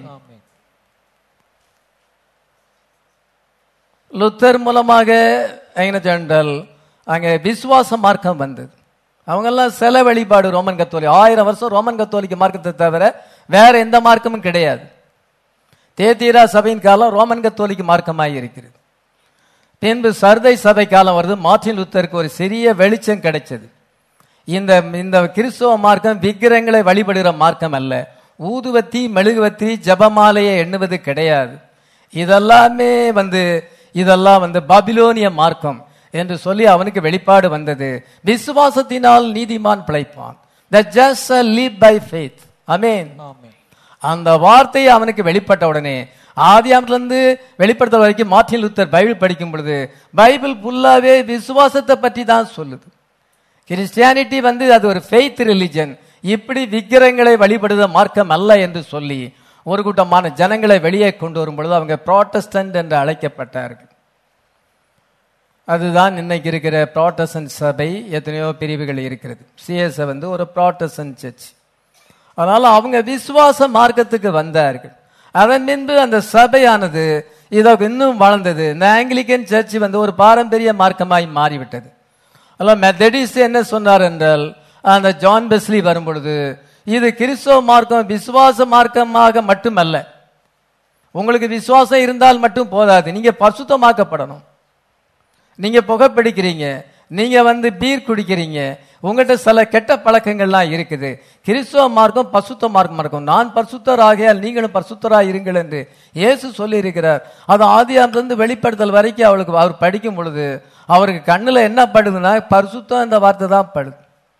லுத்தர் மூலமாக என்ன சென்றால் அங்க விசுவாச மார்க்கம் வந்தது அவங்கெல்லாம் சில வழிபாடு ரோமன் கத்தோலி ஆயிரம் வருஷம் ரோமன் கத்தோலிக்க மார்க்கத்தை தவிர வேற எந்த மார்க்கமும் கிடையாது தேத்தீரா சபையின் காலம் ரோமன் கத்தோலிக்க மார்க்கமாகி இருக்கிறது பின்பு சர்தை சபை காலம் வருது மார்ட்டின் லூத்தருக்கு ஒரு சிறிய வெளிச்சம் கிடைச்சது இந்த இந்த கிறிஸ்துவ மார்க்கம் விக்கிரங்களை வழிபடுகிற மார்க்கம் அல்ல ஊதுவத்தி மெழுகுவத்தி ஜபமாலையை எண்ணுவது கிடையாது இதெல்லாமே வந்து இதெல்லாம் வந்து பாபிலோனிய மார்க்கம் என்று சொல்லி அவனுக்கு வெளிப்பாடு வந்தது விசுவாசத்தினால் நீதிமான் பிழைப்பான் the just live by faith அமேன் அந்த வார்த்தை அவனுக்கு வெளிப்பட்ட உடனே ஆதியாமத்துல இருந்து வெளிப்படுத்த வரைக்கும் மார்ட்டின் லூத்தர் பைபிள் படிக்கும் பொழுது பைபிள் ஃபுல்லாவே விசுவாசத்தை பற்றி தான் சொல்லுது கிறிஸ்டியானிட்டி வந்து அது ஒரு ஃபெய்த் ரிலிஜன் இப்படி விக்கிரங்களை வழிபடுத மார்க்கம் அல்ல என்று சொல்லி ஒரு கூட்டமான ஜனங்களை வெளியே கொண்டு வரும் பொழுது அவங்க ப்ராட்டஸ்டன்ட் என்று அழைக்கப்பட்டார்கள் அதுதான் இன்னைக்கு இருக்கிற ப்ராட்டஸ்டன்ட் சபை எத்தனையோ பிரிவுகள் இருக்கிறது சிஎஸ் வந்து ஒரு ப்ராட்டஸ்டன்ட் சர்ச் அதனால அவங்க விசுவாச மார்க்கத்துக்கு வந்தார்கள் அதன் பின்பு அந்த சபையானது இதற்கு இன்னும் வளர்ந்தது இந்த ஆங்கிலிக்கன் சர்ச் வந்து ஒரு பாரம்பரிய மார்க்கமாய் மாறிவிட்டது அல்ல மெத்தடிஸ் என்ன சொன்னார் என்றால் அந்த ஜான் பெஸ்லி வரும் பொழுது இது கிறிஸ்தவ மார்க்கம் விசுவாச மார்க்கமாக மட்டுமல்ல உங்களுக்கு விசுவாசம் இருந்தால் மட்டும் போதாது நீங்க பரிசுத்தமாக்கப்படணும் நீங்க புகைப்பிடிக்கிறீங்க நீங்க வந்து பீர் குடிக்கிறீங்க உங்ககிட்ட சில கெட்ட பழக்கங்கள்லாம் இருக்குது கிறிஸ்துவ மார்க்கம் பசுத்த மார்க்கம் இருக்கும் நான் பரிசுத்தர் ஆகையால் நீங்களும் பரிசுத்தராக இருங்கள் என்று இயேசு சொல்லி இருக்கிறார் அது ஆதியாந்திலிருந்து வெளிப்படுத்தல் வரைக்கும் அவளுக்கு அவர் படிக்கும் பொழுது அவருக்கு கண்ணுல என்ன படுதுன்னா பரிசுத்தம் இந்த வார்த்தை தான் படுது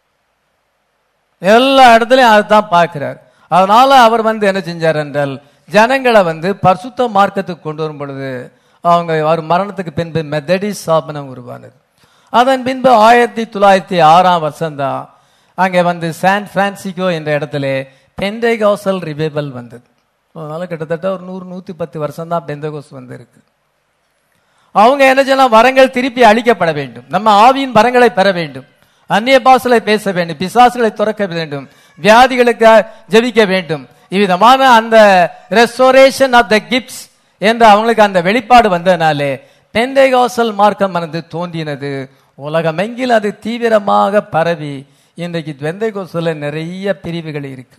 எல்லா இடத்துலயும் அதுதான் பார்க்கிறார் அதனால அவர் வந்து என்ன செஞ்சார் என்றால் ஜனங்களை வந்து பரிசுத்த மார்க்கத்துக்கு கொண்டு வரும் பொழுது அவங்க அவர் மரணத்துக்கு பின்பு மெத்தடி ஸ்தாபனம் உருவானது அதன் பின்பு ஆயிரத்தி தொள்ளாயிரத்தி ஆறாம் வருஷம்தான் அங்கே வந்து சான் பிரான்சிகோ என்ற இடத்துல பெந்தைகாசல் ரிவைவல் வந்தது அதனால கிட்டத்தட்ட ஒரு நூறு நூத்தி பத்து வருஷம் தான் பெந்தகோஸ் வந்திருக்கு அவங்க என்ன செய்யலாம் வரங்கள் திருப்பி அளிக்கப்பட வேண்டும் நம்ம ஆவியின் வரங்களை பெற வேண்டும் அந்நிய பாசலை பேச வேண்டும் பிசாசுகளை துறக்க வேண்டும் வியாதிகளுக்கு ஜெபிக்க வேண்டும் இவ்விதமான அந்த ரெஸ்டோரேஷன் ஆஃப் த கிப்ஸ் என்று அவங்களுக்கு அந்த வெளிப்பாடு வந்ததுனாலே பெந்தைகாசல் மார்க்கம் வந்து தோன்றினது உலகமெங்கில் அது தீவிரமாக பரவி இன்றைக்கு பெந்தைகோசல நிறைய பிரிவுகள் இருக்கு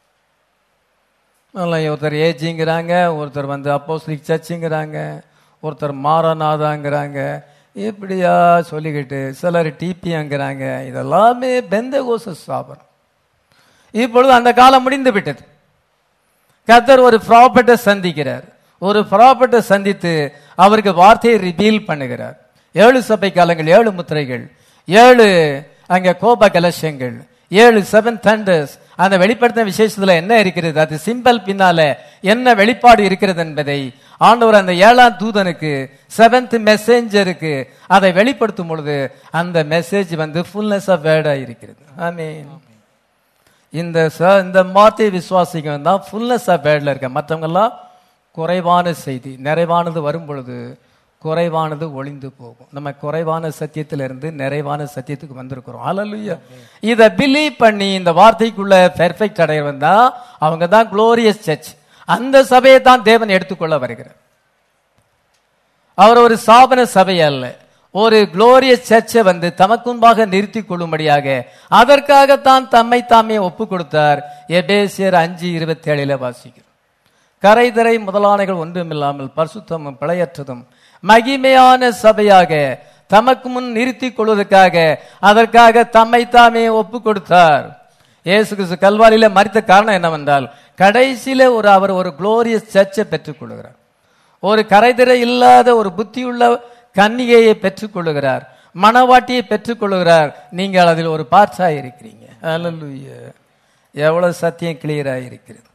அதனால ஒருத்தர் ஏஜிங்கிறாங்க ஒருத்தர் வந்து அப்போஸ்லிக் சர்ச்சுங்கிறாங்க ஒருத்தர் மாரநாதாங்கிறாங்க இப்படியா சொல்லிக்கிட்டு சிலர் டிபிங்கிறாங்க இதெல்லாமே பெந்தகோச ஸ்தாபனம் இப்பொழுது அந்த காலம் முடிந்து விட்டது கர்த்தர் ஒரு ப்ராப்பர்ட்டை சந்திக்கிறார் ஒரு ப்ராப்பர்ட்டை சந்தித்து அவருக்கு வார்த்தையை ரிவீல் பண்ணுகிறார் ஏழு சபை காலங்கள் ஏழு முத்திரைகள் ஏழு அங்க கோப கலசங்கள் ஏழு செவன் தண்டர்ஸ் அந்த வெளிப்படுத்தின விசேஷத்துல என்ன இருக்கிறது அது சிம்பல் பின்னால என்ன வெளிப்பாடு இருக்கிறது என்பதை ஆண்டவர் அந்த ஏழாம் தூதனுக்கு செவன்த் மெசேஞ்சருக்கு அதை வெளிப்படுத்தும் பொழுது அந்த மெசேஜ் வந்து ஃபுல்னஸ் ஆஃப் வேர்டா இருக்கிறது ஆமீன் இந்த ச- இந்த வார்த்தை விசுவாசிங்க தான் ஃபுல்னஸ் ஆஃப் வேர்டில் இருக்க மற்றவங்கெல்லாம் குறைவான செய்தி நிறைவானது வரும் பொழுது குறைவானது ஒளிந்து போகும் நம்ம குறைவான சத்தியத்திலிருந்து நிறைவான சத்தியத்துக்கு வந்திருக்கிறோம் ஹalleluya இதை பிலீவ் பண்ணி இந்த வார்த்தைக்குள்ள பெர்ஃபெக்ட் அடையவன் தான் அவங்க தான் குளோரியஸ் சர்ச் அந்த சபையை தான் தேவன் எடுத்துக்கொள்ள வருகிறார் அவர் ஒரு சாபன சபை அல்ல ஒரு குளோரியஸ் சர்ச்சை வந்து தமக்கு முன்பாக நிறுத்தி கொள்ளும்படியாக அதற்காகத்தான் தம்மை தாமே ஒப்பு கொடுத்தார் எபேசியர் அஞ்சு இருபத்தி ஏழில வாசிக்கிறோம் கரைதரை முதலானைகள் ஒன்றுமில்லாமல் பரிசுத்தமும் பிழையற்றதும் மகிமையான சபையாக தமக்கு முன் நிறுத்தி கொள்வதற்காக அதற்காக தம்மை தாமே ஒப்பு கொடுத்தார் இயேசு கிறிஸ்து கல்வாரியில மறித்த காரணம் என்னவென்றால் கடைசியில ஒரு அவர் ஒரு குளோரியஸ் சர்ச்சை பெற்றுக் கொள்கிறார் ஒரு கரைதிரை இல்லாத ஒரு புத்தியுள்ள கன்னிகையை பெற்றுக் கொள்ளுகிறார் மணவாட்டியை பெற்றுக் கொள்ளுகிறார் நீங்கள் அதில் ஒரு பார்ட்ஸா இருக்கிறீங்க அல்லேலூயா எவ்வளவு சத்தியம் கிளியரா இருக்கிறது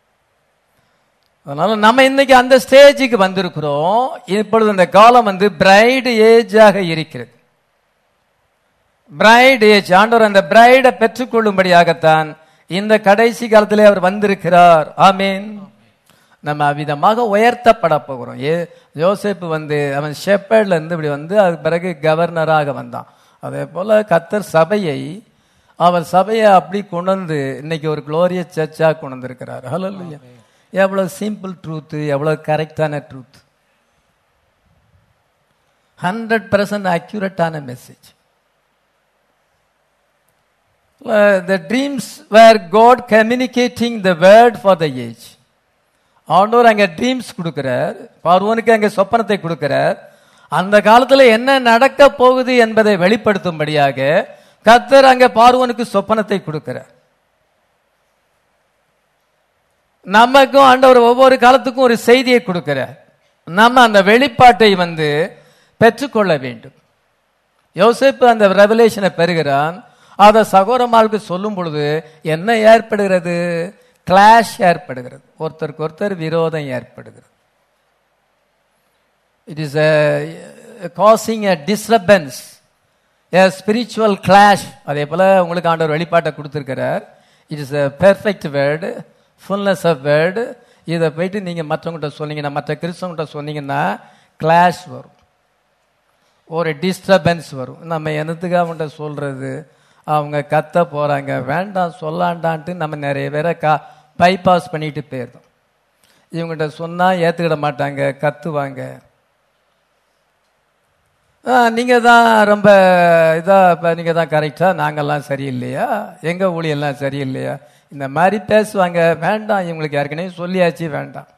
அதனால நம்ம இன்னைக்கு அந்த ஸ்டேஜுக்கு வந்திருக்கிறோம் இப்பொழுது இந்த காலம் வந்து பிரைடு ஏஜாக இருக்கிறது பிரைட் ஏஜ் ஆண்டவர் அந்த பிரைடை பெற்றுக்கொள்ளும்படியாகத்தான் இந்த கடைசி காலத்திலே அவர் வந்திருக்கிறார் ஆமீன் நம்ம அவ்விதமாக உயர்த்தப்பட போகிறோம் ஏ யோசேப்பு வந்து அவன் ஷெப்பர்ட்ல இருந்து இப்படி வந்து அதுக்கு பிறகு கவர்னராக வந்தான் அதே போல கத்தர் சபையை அவர் சபையை அப்படி கொண்டு வந்து இன்னைக்கு ஒரு குளோரியஸ் சர்ச்சா கொண்டு வந்திருக்கிறார் ஹalleluya எவ்வளவு சிம்பிள் ட்ரூத் எவ்வளவு கரெக்டான ட்ரூத் ஹண்ட்ரட் பர்சன்ட் அக்யூரட்டான message the dreams were God communicating the word for the age. ஆண்டவர் அங்க ட்ரீம்ஸ் கொடுக்கிறார் பார்வோனுக்கு அங்க சொப்பனத்தை கொடுக்கிறார் அந்த காலத்துல என்ன நடக்க போகுது என்பதை வெளிப்படுத்தும்படியாக கத்தர் அங்க பார்வோனுக்கு சொப்பனத்தை கொடுக்கிறார் நமக்கும் ஆண்டவர் ஒவ்வொரு காலத்துக்கும் ஒரு செய்தியை கொடுக்கிறார் நம்ம அந்த வெளிப்பாட்டை வந்து பெற்றுக்கொள்ள வேண்டும் யோசேப்பு அந்த ரெவலேஷனை பெறுகிறான் அதை சகோதரமாளுக்கு சொல்லும் பொழுது என்ன ஏற்படுகிறது கிளாஷ் ஏற்படுகிறது ஒருத்தருக்கு ஒருத்தர் விரோதம் ஏற்படுகிறது it is causing a disturbance a spiritual clash அதே போல உங்களுக்கு ஆண்டவர் வெளிப்பாட்டை கொடுத்துருக்கிறார் it is a perfect word fullness of word இதை போயிட்டு நீங்க மற்றவங்ககிட்ட சொன்னீங்கன்னா மற்ற கிறிஸ்தவங்கிட்ட சொன்னீங்கன்னா கிளாஷ் வரும் ஒரு டிஸ்டர்பன்ஸ் வரும் நம்ம என்னத்துக்கு அவங்கள்ட்ட சொல்றது அவங்க கத்த போறாங்க வேண்டாம் சொல்லாண்டான்ட்டு நம்ம நிறைய பேரை கா பைபாஸ் பண்ணிட்டு போயிருந்தோம் இவங்ககிட்ட சொன்னா ஏத்துக்கிட மாட்டாங்க கத்துவாங்க ஆ, நீங்க தான் ரொம்ப இதா இப்ப நீங்க தான் கரெக்டா நாங்கெல்லாம் சரியில்லையா எங்க ஊழியெல்லாம் சரியில்லையா இந்த மாதிரி பேசுவாங்க வேண்டாம் இவங்களுக்கு ஏற்கனவே சொல்லியாச்சு வேண்டாம்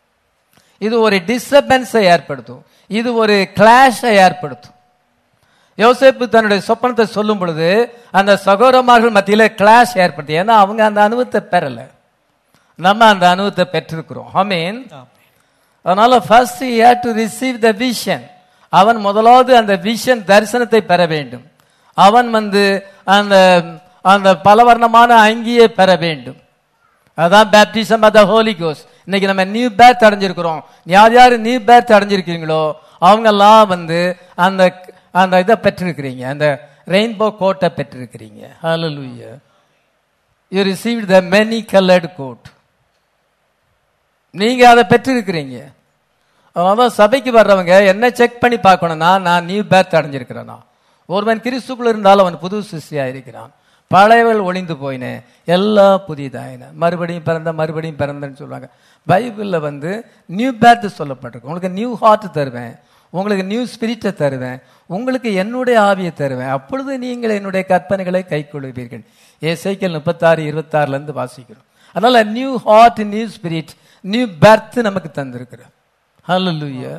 இது ஒரு டிஸ்டர்பன்ஸை ஏற்படுத்தும் இது ஒரு கிளாஷை ஏற்படுத்தும் யோசேப்பு தன்னுடைய சொப்பனத்தை சொல்லும் பொழுது அந்த சகோதரமார்கள் மத்தியில கிளாஷ் ஏற்படுத்தி ஏன்னா அவங்க அந்த அனுபவத்தை பெறல நம்ம அந்த அனுபவத்தை பெற்றிருக்கிறோம் ஆமீன் அதனால first had to receive the vision அவன் முதலாவது அந்த விஷன் தரிசனத்தை பெற வேண்டும் அவன் வந்து அந்த அந்த பலவர்ணமான அங்கியை பெற வேண்டும் அதான் பேப்டிசம் ஆஃப் த ஹோலி கோஸ் இன்னைக்கு நம்ம நியூ பேர்த் அடைஞ்சிருக்கிறோம் யார் யார் நியூ பேர்த் அடைஞ்சிருக்கீங்களோ அவங்கெல்லாம் வந்து அந்த அந்த இதை பெற்றிருக்கிறீங்க அந்த ரெயின்போ கோட்டை பெற்றிருக்கிறீங்க ஹalleluya you receive the many coloured coat நீங்க அதை பெற்றிருக்கிறீங்க அதான் சபைக்கு வர்றவங்க என்ன செக் பண்ணி பார்க்கணும்னா நான் நியூ பேர்த் அடைஞ்சிருக்கிறேனா ஒருவன் கிறிஸ்துக்குள்ள இருந்தாலும் அவன் புது சிருஷ்டியா இருக்கிறான் பழையவள் ஒளிந்து போயினேன் எல்லாம் புதியதாயின மறுபடியும் பிறந்த மறுபடியும் பிறந்தன்னு சொல்லுவாங்க பைபிளில் வந்து நியூ பேர்த் சொல்லப்பட்டிருக்கு உங்களுக்கு நியூ ஹார்ட் தருவேன் உங்களுக்கு நியூ ஸ்பிரிட்டை தருவேன் உங்களுக்கு என்னுடைய ஆவியை தருவேன் அப்பொழுது நீங்கள் என்னுடைய கற்பனைகளை கை கொள்வீர்கள் ஏசைக்கல் முப்பத்தாறு இருபத்தாறுல இருந்து வாசிக்கிறோம் அதனால new heart new spirit new birth நமக்கு தந்திருக்கிறார் ஹalleluya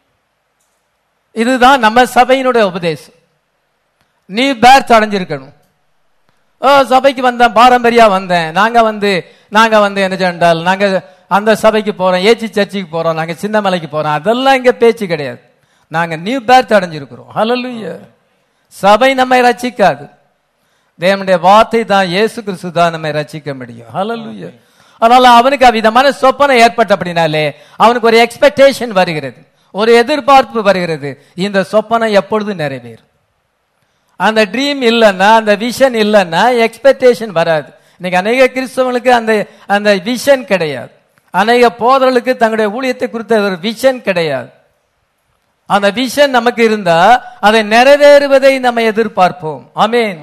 இதுதான் நம்ம சபையினுடைய உபதேசம் நீ பேர்த் அடைஞ்சிருக்கணும் ஓ சபைக்கு வந்தேன் பாரம்பரியா வந்தேன் நாங்க வந்து நாங்க வந்து என்ன சென்றால் நாங்க அந்த சபைக்கு போறோம் ஏச்சி சர்ச்சுக்கு போறோம் நாங்க சின்ன மலைக்கு போறோம் அதெல்லாம் இங்க பேச்சு கிடையாது நாங்க நியூ பேர்த் அடைஞ்சிருக்கிறோம் ஹalleluya சபை நம்மை ரட்சிக்காது தேவனுடைய வார்த்தை தான் இயேசு கிறிஸ்து தான் நம்மை ரட்சிக்க முடியும் ஹalleluya அதனால அவனுக்கு அவ்விதமான சொப்பனை ஏற்பட்டபடினாலே அவனுக்கு ஒரு எக்ஸ்பெக்டேஷன் வருகிறது ஒரு எதிர்பார்ப்பு வருகிறது இந்த சொப்பனை எப்பொழுது நிறைவேறும் அந்த ட்ரீம் இல்லைன்னா அந்த விஷன் இல்லைன்னா எக்ஸ்பெக்டேஷன் வராது இன்னைக்கு அநேக கிறிஸ்தவங்களுக்கு அந்த அந்த விஷன் கிடையாது அநேக போதர்களுக்கு தங்களுடைய ஊழியத்தை குறித்த ஒரு விஷன் கிடையாது அந்த விஷன் நமக்கு இருந்தா அதை நிறைவேறுவதை நம்ம எதிர்பார்ப்போம் ஆமேன்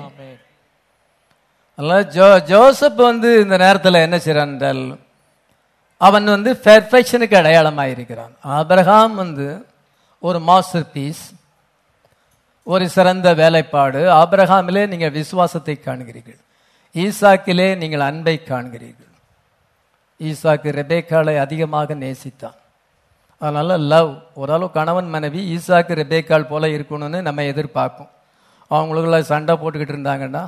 அதனால ஜோ ஜோசப் வந்து இந்த நேரத்தில் என்ன செய்றான் என்றால் அவன் வந்து பெர்ஃபெக்ஷனுக்கு அடையாளமாக இருக்கிறான் ஆபிரகாம் வந்து ஒரு மாஸ்டர் பீஸ் ஒரு சிறந்த வேலைப்பாடு ஆபிரகாமிலே நீங்கள் விசுவாசத்தை காண்கிறீர்கள் ஈசாக்கிலே நீங்கள் அன்பை காண்கிறீர்கள் ஈசாக்கு ரெபேக்காளை அதிகமாக நேசித்தான் அதனால லவ் ஓரளவு கணவன் மனைவி ஈசாக்கு ரெபேக்கால் போல இருக்கணும்னு நம்ம எதிர்பார்ப்போம் அவங்களுக்குள்ள சண்டை போட்டுக்கிட்டு இருந்தாங்கன்னா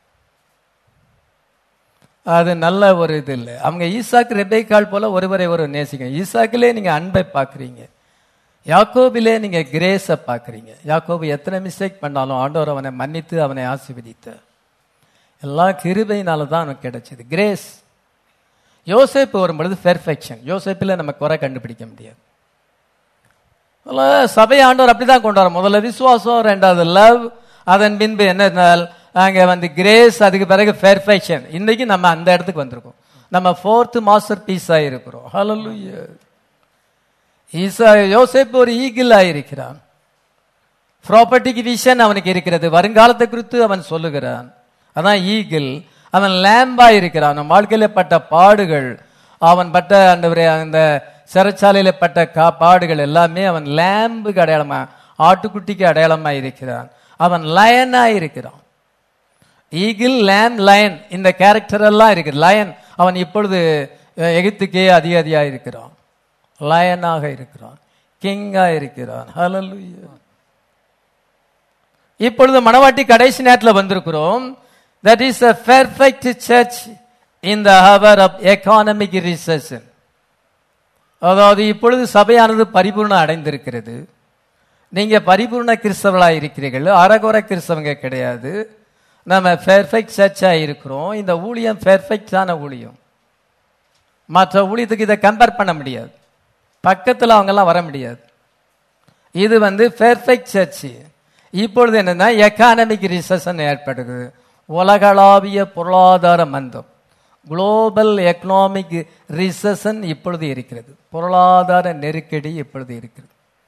அது நல்ல ஒரு இது இல்லை அவங்க ஈசாக்கு ரெபேக்கால் போல ஒருவரை ஒரு நேசிங்க ஈசாக்கிலே நீங்க அன்பை பார்க்குறீங்க யாக்கோபிலே நீங்க கிரேஸை பார்க்குறீங்க யாக்கோபு எத்தனை மிஸ்டேக் பண்ணாலும் ஆண்டவர் அவனை மன்னித்து அவனை ஆசீர்வதித்த எல்லாம் கிருபையினால தான் அவனுக்கு கிடைச்சது கிரேஸ் யோசேப்பு வரும்பொழுது பெர்ஃபெக்ஷன் யோசேப்பில் நம்ம குறை கண்டுபிடிக்க முடியாது அதனால சபை ஆண்டவர் அப்படிதான் கொண்டு வர முதல்ல விசுவாசம் ரெண்டாவது லவ் அதன் பின்பு என்னனால் அங்க வந்து கிரேஸ் அதுக்கு பிறகு பெர்ஃபெக்ஷன் இன்னைக்கு நம்ம அந்த இடத்துக்கு வந்திருக்கோம் நம்ம ஃபோர்த் மாஸ்டர் பீஸா இருக்கிறோம் ஹalleluya ஈசா யோசேப்பு ஒரு ஈகிள் ஆயிருக்கிறான் ப்ராப்பர்ட்டிக்கு விஷன் அவனுக்கு இருக்கிறது வருங்காலத்தை குறித்து அவன் சொல்லுகிறான் அதான் ஈகிள் அவன் லேம்பா இருக்கிறான் அவன் வாழ்க்கையில பட்ட பாடுகள் அவன் பட்ட அந்த அந்த சிறைச்சாலையில பட்ட கா பாடுகள் எல்லாமே அவன் லேம்புக்கு அடையாளமா ஆட்டுக்குட்டிக்கு அடையாளமா இருக்கிறான் அவன் லயனா இருக்கிறான் ஈகிள் லேம் லயன் இந்த கேரக்டர் எல்லாம் இருக்கு லயன் அவன் இப்பொழுது அஹ், எகிப்துக்கே அதிகாரியா இருக்கிறான் லயனாக இருக்கிறான் கிங்கா இருக்கிறான் ஹalleluya இப்பொழுது மணவாட்டி கடைசி நேரத்தில் வந்திருக்கிறோம் that is a perfect church in the hour of economic recession அதாவது இப்பொழுது சபையானது பரிபூர்ணம் அடைந்திருக்கிறது நீங்க பரிபூர்ண கிறிஸ்தவர்களாக இருக்கிறீர்கள் அறகுற கிறிஸ்தவங்க கிடையாது நம்ம பெர்ஃபெக்ட் சர்ச்சா இருக்கிறோம் இந்த ஊழியம் பெர்ஃபெக்டான ஊழியம் மற்ற ஊழியத்துக்கு இதை கம்பேர் பண்ண முடியாது பக்கத்தில் அவங்கெல்லாம் வர முடியாது இது வந்து பெர்ஃபெக்ட் சர்ச் இப்பொழுது என்னன்னா எக்கானமிக் ரிசெஷன் ஏற்படுது உலகளாவிய பொருளாதார மந்தம் குளோபல் எக்கனாமிக் ரிசெஷன் இப்பொழுது இருக்கிறது பொருளாதார நெருக்கடி இப்பொழுது இருக்கிறது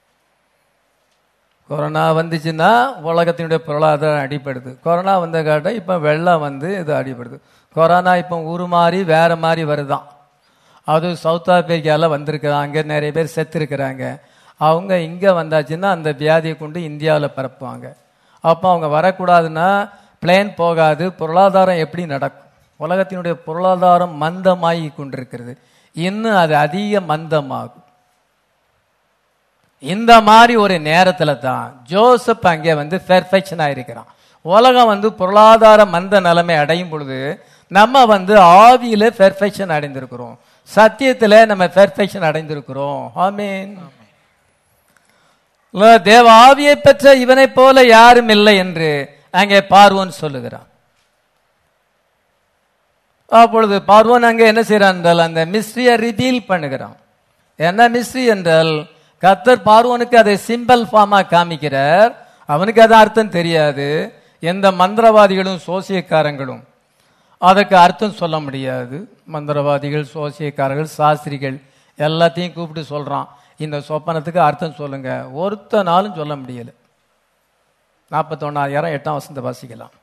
கொரோனா வந்துச்சுன்னா உலகத்தினுடைய பொருளாதாரம் அடிபடுது கொரோனா வந்த காட்ட இப்போ வெள்ளம் வந்து இது அடிபடுது கொரோனா இப்போ உருமாறி வேற மாதிரி வருதான் அது சவுத் ஆப்பிரிக்காவில் வந்திருக்கிறாங்க அங்கே நிறைய பேர் செத்துருக்கிறாங்க அவங்க இங்கே வந்தாச்சுன்னா அந்த வியாதியை கொண்டு இந்தியாவில் பரப்புவாங்க அப்போ அவங்க வரக்கூடாதுன்னா பிளேன் போகாது பொருளாதாரம் எப்படி நடக்கும் உலகத்தினுடைய பொருளாதாரம் மந்தமாகி கொண்டிருக்கிறது இன்னும் அது அதிக மந்தமாகும் இந்த மாதிரி ஒரு நேரத்துல தான் ஜோசப் அங்கே வந்து பெர்ஃபெக்ஷன் ஆயிருக்கிறான் உலகம் வந்து பொருளாதார மந்த நிலைமை அடையும் பொழுது நம்ம வந்து ஆவியில பெர்ஃபெக்ஷன் அடைந்திருக்கிறோம் சத்தியத்துல நம்ம பெர்ஃபெக்ஷன் அடைந்திருக்கிறோம் ஆமீன் இல்ல, தேவ ஆவியை பெற்ற இவனைப் போல யாரும் இல்லை என்று அங்கே பார்வோன் சொல்லுகிறான் அப்பொழுது பார்வோன் அங்கே என்ன செய்யறான் என்றால் அந்த மிஸ்ட்ரியை ரிவீல் பண்ணுகிறான் என்ன மிஸ்ட்ரி என்றால் கத்தர் பார்வோனுக்கு அதை சிம்பிள் ஃபார்மா காமிக்கிறார் அவனுக்கு அது அர்த்தம் தெரியாது எந்த மந்திரவாதிகளும் சோசியக்காரங்களும் அதற்கு அர்த்தம் சொல்ல முடியாது மந்திரவாதிகள் சோசியக்காரர்கள் சாஸ்திரிகள் எல்லாத்தையும் கூப்பிட்டு சொல்றான் இந்த சொப்பனத்துக்கு அர்த்தம் சொல்லுங்க ஒருத்தனாலும் சொல்ல முடியல நாற்பத்தொன்னாயிரம் எட்டாம் வசந்த வாசிக்கலாம்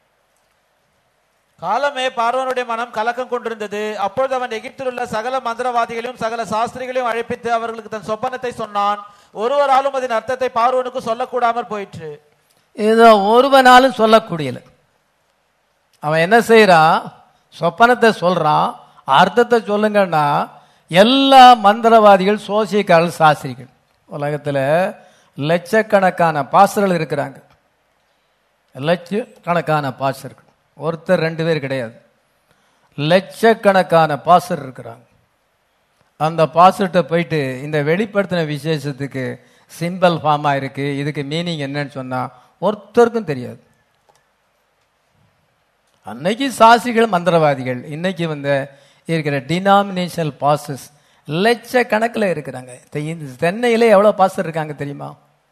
காலமே பார்வனுடைய மனம் கலக்கம் கொண்டிருந்தது அப்பொழுது அவன் எகிப்தில் உள்ள சகல மந்திரவாதிகளையும் சகல சாஸ்திரிகளையும் அழைப்பித்து அவர்களுக்கு தன் சொப்பனத்தை சொன்னான் ஒருவராலும் அதன் அர்த்தத்தை பார்வனுக்கு சொல்லக்கூடாமற் போயிற்று இதை ஒருவனாலும் சொல்லக்கூடியல அவன் என்ன செய்யறான் சொப்பனத்தை சொல்றான் அர்த்தத்தை சொல்லுங்கன்னா எல்லா மந்திரவாதிகள் சோசியக்காரர்கள் சாஸ்திரிகள் உலகத்துல லட்சக்கணக்கான பாஸ்டர்கள் இருக்கிறாங்க லட்சக்கணக்கான பாஸ்டர்கள் ஒருத்தர் ரெண்டு பேர் கிடையாது லட்சக்கணக்கான பாஸ்டர் இருக்கிறாங்க அந்த பாஸ்டர்கிட்ட போயிட்டு இந்த வெளிப்படுத்தின விசேஷத்துக்கு சிம்பிள் ஃபார்மா இருக்கு இதுக்கு மீனிங் என்னன்னு சொன்னா ஒருத்தருக்கும் தெரியாது அன்னைக்கு சாசிகள் மந்திரவாதிகள் இன்னைக்கு வந்து இருக்கிற டினாமினேஷனல் பாசஸ் லட்சக்கணக்கில் இருக்கிறாங்க தெ- இந்த சென்னையில எவ்வளவு பாஸ்டர் இருக்காங்க தெரியுமா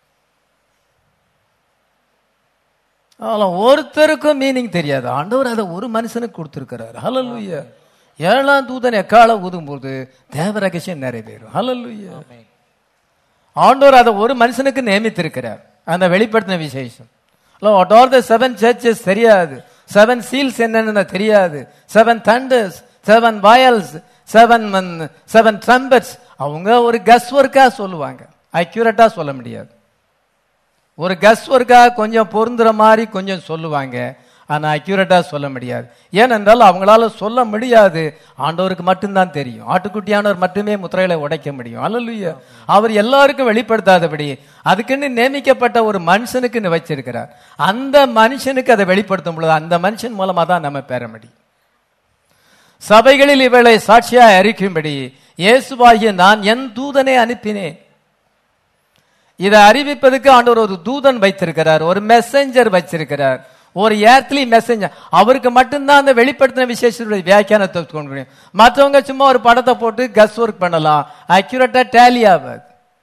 அதெல்லாம் ஒருத்தருக்கும் மீனிங் தெரியாது ஆண்டவர் அதை ஒரு மனுஷனுக்கு கொடுத்திருக்கிறார் ஹalleluya ஏழாம் தூதன் எக்கால ஊதும்போது தேவ ரகசியம் நிறைவேறும் ஹalleluya ஆண்டவர் அதை ஒரு மனுஷனுக்கு நியமித்திருக்கிறார் அந்த வெளிப்படுத்தின விசேஷம் what are the seven churches தெரியாது செவன் சீல்ஸ் என்னன்னு தெரியாது seven thunders seven vials seven seven trumpets அவங்க ஒரு கஸ் ஒர்க்கா சொல்லுவாங்க அக்யூரேட்டா சொல்ல முடியாது ஒரு கஸ் ஒர்க்கா கொஞ்சம் பொருந்துற மாதிரி கொஞ்சம் சொல்லுவாங்க ஆனா அக்யூரேட்டா சொல்ல முடியாது ஏனென்றால் அவங்களால சொல்ல முடியாது ஆண்டவருக்கு மட்டும்தான் தெரியும் ஆட்டுக்குட்டியானவர் மட்டுமே முத்திரைகளை உடைக்க முடியும் அல்லலுயா அவர் எல்லாருக்கும் வெளிப்படுத்தாதபடி அதுக்குன்னு நியமிக்கப்பட்ட ஒரு மனுஷனுக்கு வச்சிருக்கிறார் அந்த மனுஷனுக்கு அதை வெளிப்படுத்தும் பொழுது அந்த மனுஷன் மூலமா தான் நம்ம பெற முடியும் சபைகளில் இவளை சாட்சியா அறிக்கும்படி இயேசுவாகிய நான் என் தூதனை அனுப்பினேன் இதை அறிவிப்பதுக்கு ஆண்டவர் ஒரு தூதன் வைத்திருக்கிறார் ஒரு மெசஞ்சர் வச்சிருக்கிறார் ஒரு ஏர்த்லி மெசஞ்சர் அவருக்கு மட்டும்தான் அந்த வெளிப்படுத்தின விசேஷத்துடைய வியாக்கியானத்தை கொண்டு முடியும் மற்றவங்க சும்மா ஒரு படத்தை போட்டு கஸ் ஒர்க் பண்ணலாம் அக்யூரேட்டா டேலி ஆகாது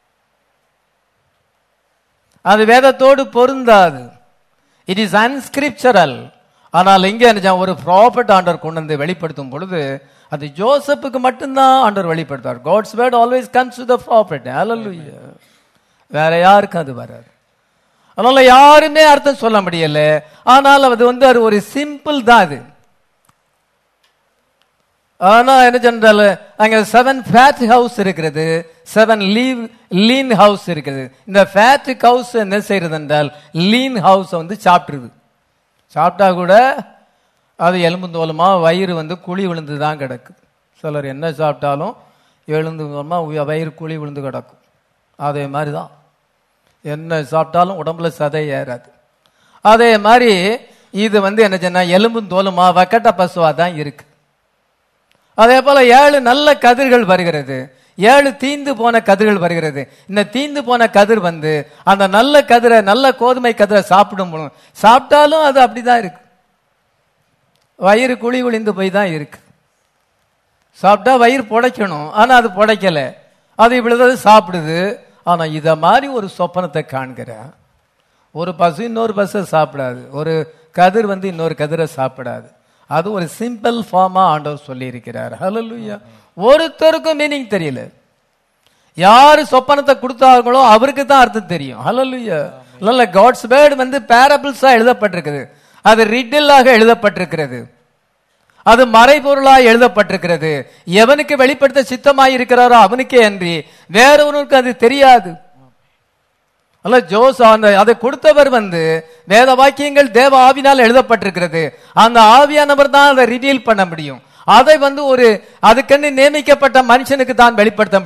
அது வேதத்தோடு பொருந்தாது இட் இஸ் அன்ஸ்கிரிப்சரல் ஆனால் இங்க என்ன ஒரு ப்ராப்பர்ட் ஆண்டவர் கொண்டு வந்து வெளிப்படுத்தும் பொழுது அது ஜோசப்புக்கு மட்டும்தான் ஆண்டவர் வெளிப்படுத்தார் God's word always comes to the prophet ஹalleluya வேற யாருக்கும் அது வராது அதனால யாருமே அர்த்தம் சொல்ல முடியல ஆனால் அது வந்து அது ஒரு சிம்பிள் தான் அது ஆனா என்ன சொன்னால் அங்க செவன் ஃபேட் ஹவுஸ் இருக்கிறது செவன் லீவ் லீன் ஹவுஸ் இருக்குது இந்த ஃபேட் ஹவுஸ் என்ன செய்யறது என்றால் லீன் ஹவுஸ் வந்து சாப்பிட்டுருது சாப்பிட்டா கூட அது எலும்பு தோலுமா வயிறு வந்து குழி விழுந்து தான் கிடக்குது சிலர் என்ன சாப்பிட்டாலும் எழுந்து தோலுமா வயிறு குழி விழுந்து கிடக்கும் அதே மாதிரி தான் என்ன சாப்பிட்டாலும் உடம்புல சதை ஏறாது அதே மாதிரி இது வந்து என்ன சொன்னா எலும்பும் தோலுமா வக்கட்ட பசுவா தான் இருக்கு அதே போல ஏழு நல்ல கதிர்கள் வருகிறது ஏழு தீந்து போன கதிர்கள் வருகிறது இந்த தீந்து போன கதிர் வந்து அந்த நல்ல கதிரை நல்ல கோதுமை கதிரை சாப்பிடும் பொழுது சாப்பிட்டாலும் அது அப்படிதான் இருக்கு வயிறு குழி குழிந்து போய் தான் இருக்கு சாப்பிட்டா வயிறு புடைக்கணும் ஆனா அது புடைக்கல அது இவ்வளவு சாப்பிடுது ஆனா இத மாதிரி ஒரு சொப்பனத்தை காண்கிறேன் ஒரு பசு இன்னொரு பஸ்ஸை சாப்பிடாது ஒரு கதிர் வந்து இன்னொரு கதிரை சாப்பிடாது அது ஒரு சிம்பிள் ஃபார்மா ஆண்டவர் சொல்லி இருக்கிறார் ஹalleluya ஒருத்தருக்கும் மீனிங் தெரியல யாரு சொப்பனத்தை கொடுத்தார்களோ அவருக்கு தான் அர்த்தம் தெரியும் ஹalleluya இல்ல காட்ஸ் வேர்ட் வந்து பேரபிள்ஸா எழுதப்பட்டிருக்குது அது ரிட்டிலாக எழுதப்பட்டிருக்கிறது அது மறைபொருளாய் எழுதப்பட்டிருக்கிறது எவனுக்கு வெளிப்படுத்த சித்தமாய் இருக்கிறாரோ அவனுக்கே அன்றி வேறொருவனுக்கு அது தெரியாது அல்ல ஜோஸ் அந்த அதை கொடுத்தவர் வந்து வேத வாக்கியங்கள் தேவ ஆவினால் எழுதப்பட்டிருக்கிறது அந்த ஆவியானவர் தான் அதை ரிவீல் பண்ண முடியும் அதை வந்து ஒரு அதுக்கென்று நியமிக்கப்பட்ட மனுஷனுக்கு தான் வெளிப்படுத்த முடியும்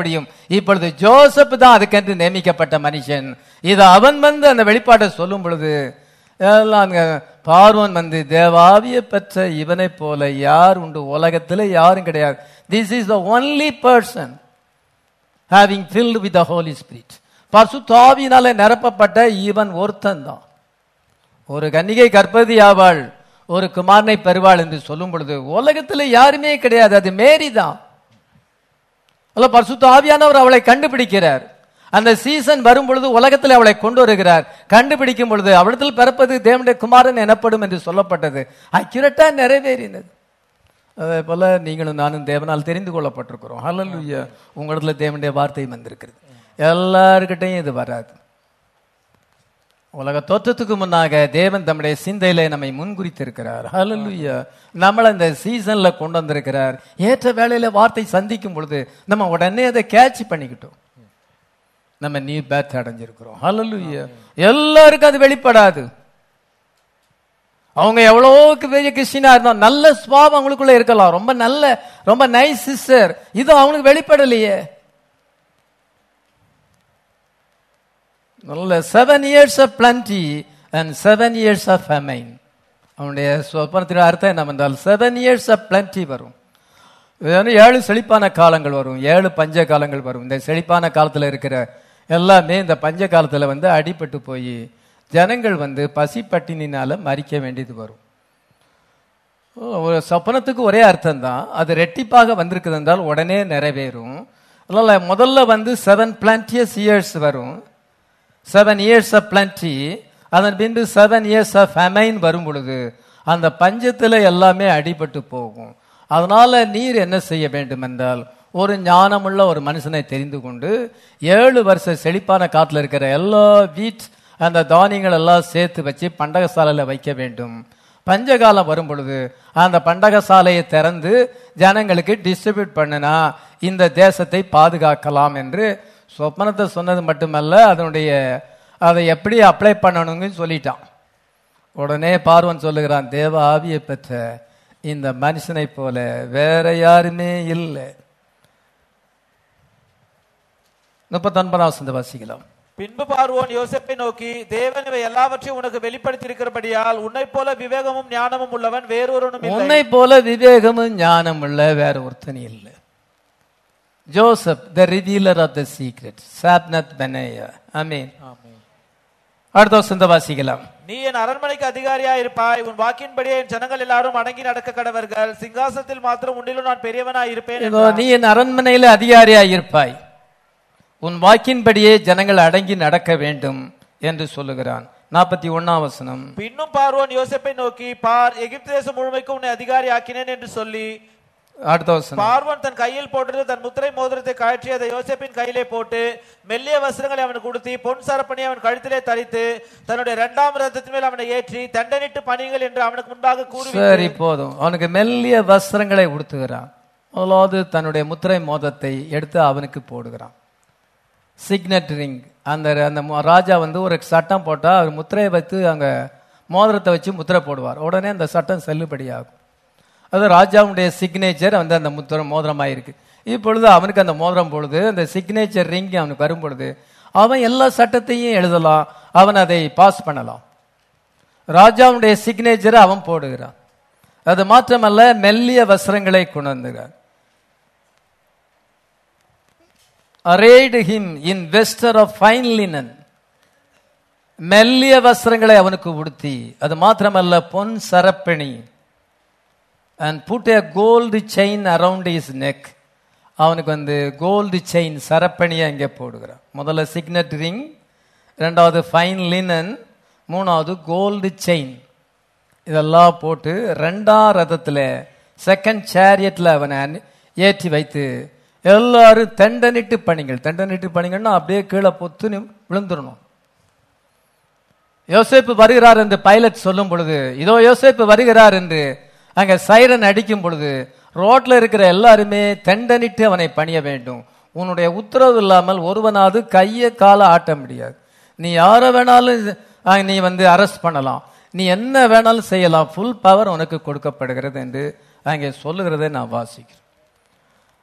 இப்பொழுது ஜோசப் தான் அதுக்கென்று நியமிக்கப்பட்ட மனுஷன் இது அவன் வந்து அந்த வெளிப்பாட்டை சொல்லும் பொழுது எல்லாம் அங்க பார்வன் வந்து தேவாவிய பெற்ற இவனை போல யார் உண்டு உலகத்துல யாரும் கிடையாது this is the only person having filled with the Holy Spirit பசுத்தாவினால நிரப்பப்பட்ட இவன் ஒருத்தன் தான் ஒரு கன்னிகை கற்பதி ஆவாள் ஒரு குமாரனை பெறுவாள் என்று சொல்லும் பொழுது உலகத்துல யாருமே கிடையாது அது மேரி தான் அல்ல பரிசுத்த ஆவியானவர் அவளை கண்டுபிடிக்கிறார் அந்த சீசன் வரும் பொழுது உலகத்தில் அவளை கொண்டு வருகிறார் கண்டுபிடிக்கும் பொழுது அவளத்தில் பிறப்பது தேவனுடைய குமாரன் எனப்படும் என்று சொல்லப்பட்டது அக்யூரட்டா நிறைவேறினது அதே போல நீங்களும் நானும் தேவனால் தெரிந்து கொள்ளப்பட்டிருக்கிறோம் ஹalleluya உங்களிடத்துல தேவனுடைய வார்த்தை வந்திருக்கிறது எல்லார்கிட்டையும் இது வராது உலக தோற்றத்துக்கு முன்னாக தேவன் தம்முடைய சிந்தையில நம்மை முன்குறித்திருக்கிறார் ஹalleluya நம்மள இந்த சீசன்ல கொண்டு வந்திருக்கிறார் ஏற்ற வேளையில வார்த்தை சந்திக்கும் பொழுது நம்ம உடனே அதை கேட்ச் பண்ணிக்கிட்டோம் நம்ம நியூ பேத் அடைஞ்சிருக்கிறோம் ஹalleluya எல்லாருக்கும் அது வெளிப்படாது அவங்க எவ்வளோக்கு பெரிய கிறிஸ்டினா இருந்தோம் நல்ல சுவாபம் அவங்களுக்குள்ள இருக்கலாம் ரொம்ப நல்ல ரொம்ப நைஸ் சிஸ்டர் இது அவங்களுக்கு வெளிப்படலையே நல்ல seven years of plenty and seven years of famine அவனுடைய சொப்பனத்தின் அர்த்தம் என்ன என்றால் செவன் இயர்ஸ் ஆஃப் பிளண்டி வரும் இது வந்து ஏழு செழிப்பான காலங்கள் வரும் ஏழு பஞ்ச காலங்கள் வரும் இந்த செழிப்பான காலத்தில் இருக்கிற எல்லாமே இந்த பஞ்ச காலத்தில் வந்து அடிபட்டு போய் ஜனங்கள் வந்து பசிப்பட்டினினால மறிக்க வேண்டியது வரும் ஓ, ஒரு சொப்பனத்துக்கு ஒரே அர்த்தம் தான் அது ரெட்டிப்பாக வந்திருக்குது என்றால் உடனே நிறைவேறும் அதனால முதல்ல வந்து செவன் பிளான்டியஸ் இயர்ஸ் வரும் செவன் இயர்ஸ் ஆஃப் பிளண்டி அதன் பின்பு செவன் இயர்ஸ் ஆஃப் ஃபெமைன் வரும் பொழுது அந்த பஞ்சத்தில் எல்லாமே அடிபட்டு போகும் அதனால நீர் என்ன செய்ய வேண்டும் என்றால் ஒரு ஞானமுள்ள ஒரு மனுஷனை தெரிந்து கொண்டு ஏழு வருஷ செழிப்பான காட்டில் இருக்கிற எல்லா வீட் அந்த தானியங்கள் எல்லாம் சேர்த்து வச்சு பண்டகசாலையில் வைக்க வேண்டும் பஞ்சகாலம் வரும் பொழுது அந்த பண்டகசாலையை திறந்து ஜனங்களுக்கு டிஸ்ட்ரிபியூட் பண்ணினா இந்த தேசத்தை பாதுகாக்கலாம் என்று சொப்பனத்தை சொன்னது மட்டுமல்ல அதனுடைய அதை எப்படி அப்ளை பண்ணணும்னு சொல்லிட்டான் உடனே பார்வன் சொல்லுகிறான் தேவ ஆவியை பெற்ற இந்த மனுஷனை போல வேற யாருமே இல்லை முப்பத்தொன்பதாம் வசந்த வாசிக்கலாம் பின்பு பார்வோன் யோசேப்பை நோக்கி தேவன் இவை எல்லாவற்றையும் உனக்கு வெளிப்படுத்தியிருக்கிறபடியால் உன்னைப் போல விவேகமும் ஞானமும் உள்ளவன் வேறொருவனும் இல்லை உன்னை போல விவேகமும் ஞானம் உள்ள வேற ஒருத்தனி இல்லை Joseph the revealer of the secret Zaphnath Paaneah amen அடுத்த வசந்த வாசிக்கலாம் நீ என் அரண்மனைக்கு அதிகாரியா இருப்பாய் உன் வாக்கின்படியே என் ஜனங்கள் எல்லாரும் அடங்கி நடக்க கடவர்கள் சிங்காசனத்தில் மாத்திரம் உன்னிலும் நான் பெரியவனா இருப்பேன் இதோ என்றான். நீ என் அரண்மனையில அதிகாரியாய் இருப்பாய் உன் வாக்கின்படியே ஜனங்கள் அடங்கி நடக்க வேண்டும் என்று சொல்லுகிறான் நாற்பத்தி ஒன்னாம் வசனம் பின்னும் பார்வோன் யோசேப்பை நோக்கி பார் எகிப்து தேசம் முழுமைக்கும் உன்னை அதிகாரி ஆக்கினேன் என்று சொல்லி அடுத்த வசனம் பார்வன் தன் கையில் போட்டிருந்த தன் முத்திரை மோதிரத்தை கழற்றி அதை யோசேப்பின் கையிலே போட்டு மெல்லிய வஸ்திரங்களை அவனுக்கு உடுத்தி பொன் சரப்பணி அவன் கழுத்திலே தரித்து தன்னுடைய இரண்டாம் ரதத்தின் மேல் அவனை ஏற்றி தண்டனிட்டு பணிகள் என்று அவனுக்கு முன்பாக கூறி சரி போதும் அவனுக்கு மெல்லிய வஸ்திரங்களை உடுத்துகிறான் முதலாவது தன்னுடைய முத்திரை மோதத்தை எடுத்து அவனுக்கு போடுகிறான் சிக்னட் ரிங் அந்த அந்த மு- ராஜா வந்து ஒரு சட்டம் போட்டா அவர் முத்திரையை வைத்து அங்க மோதிரத்தை வச்சு முத்திரை போடுவார் உடனே அந்த சட்டம் செல்லுபடியாகும் அது ராஜாவுடைய சிக்னேச்சர் வந்து அந்த முத்திரை மோதிரமாக இருக்கு இப்பொழுது அவனுக்கு அந்த மோதிரம் பொழுது அந்த சிக்னேச்சர் ரிங் அவனுக்கு வரும் பொழுது அவன் எல்லா சட்டத்தையும் எழுதலாம் அவன் அதை பாஸ் பண்ணலாம் ராஜாவுடைய சிக்னேச்சரை அவன் போடுகிறான் அது மாத்திரமல்ல மெல்லிய வஸ்திரங்களை கொண்டு வந்துகிறார் arrayed him in vesture of fine linen மெல்லிய வஸ்திரங்களை அவனுக்கு உடுத்தி அது மாத்திரமல்ல பொன் சரப்பணி and put a gold chain around his neck அவனுக்கு வந்து கோல்டு செயின் சரப்பணியை அங்கே போடுகிறான் முதல்ல சிக்னட் ரிங் ரெண்டாவது ஃபைன் லினன் மூணாவது கோல்டு செயின் இதெல்லாம் போட்டு ரெண்டாம் ரதத்தில் செகண்ட் சேரியட்ல அவனை அனு- ஏற்றி வைத்து எல்லாரும் தண்டனிட்டு பணிகள் தண்டனிட்டு பணிகள்னா அப்படியே கீழே பொத்து நி- விழுந்துடணும் யோசேப்பு வருகிறார் என்று பைலட் சொல்லும் பொழுது இதோ யோசேப்பு வருகிறார் என்று அங்க சைரன் அடிக்கும் பொழுது ரோட்ல இருக்கிற எல்லாருமே தண்டனிட்டு அவனை பணிய வேண்டும் உன்னுடைய உத்தரவு இல்லாமல் ஒருவனாவது கையை காலை ஆட்ட முடியாது நீ யாரை வேணாலும் அஹ், நீ வந்து அரெஸ்ட் பண்ணலாம் நீ என்ன வேணாலும் செய்யலாம் ஃபுல் பவர் உனக்கு கொடுக்கப்படுகிறது என்று அங்கே சொல்லுகிறதை நான் வாசிக்கிறேன்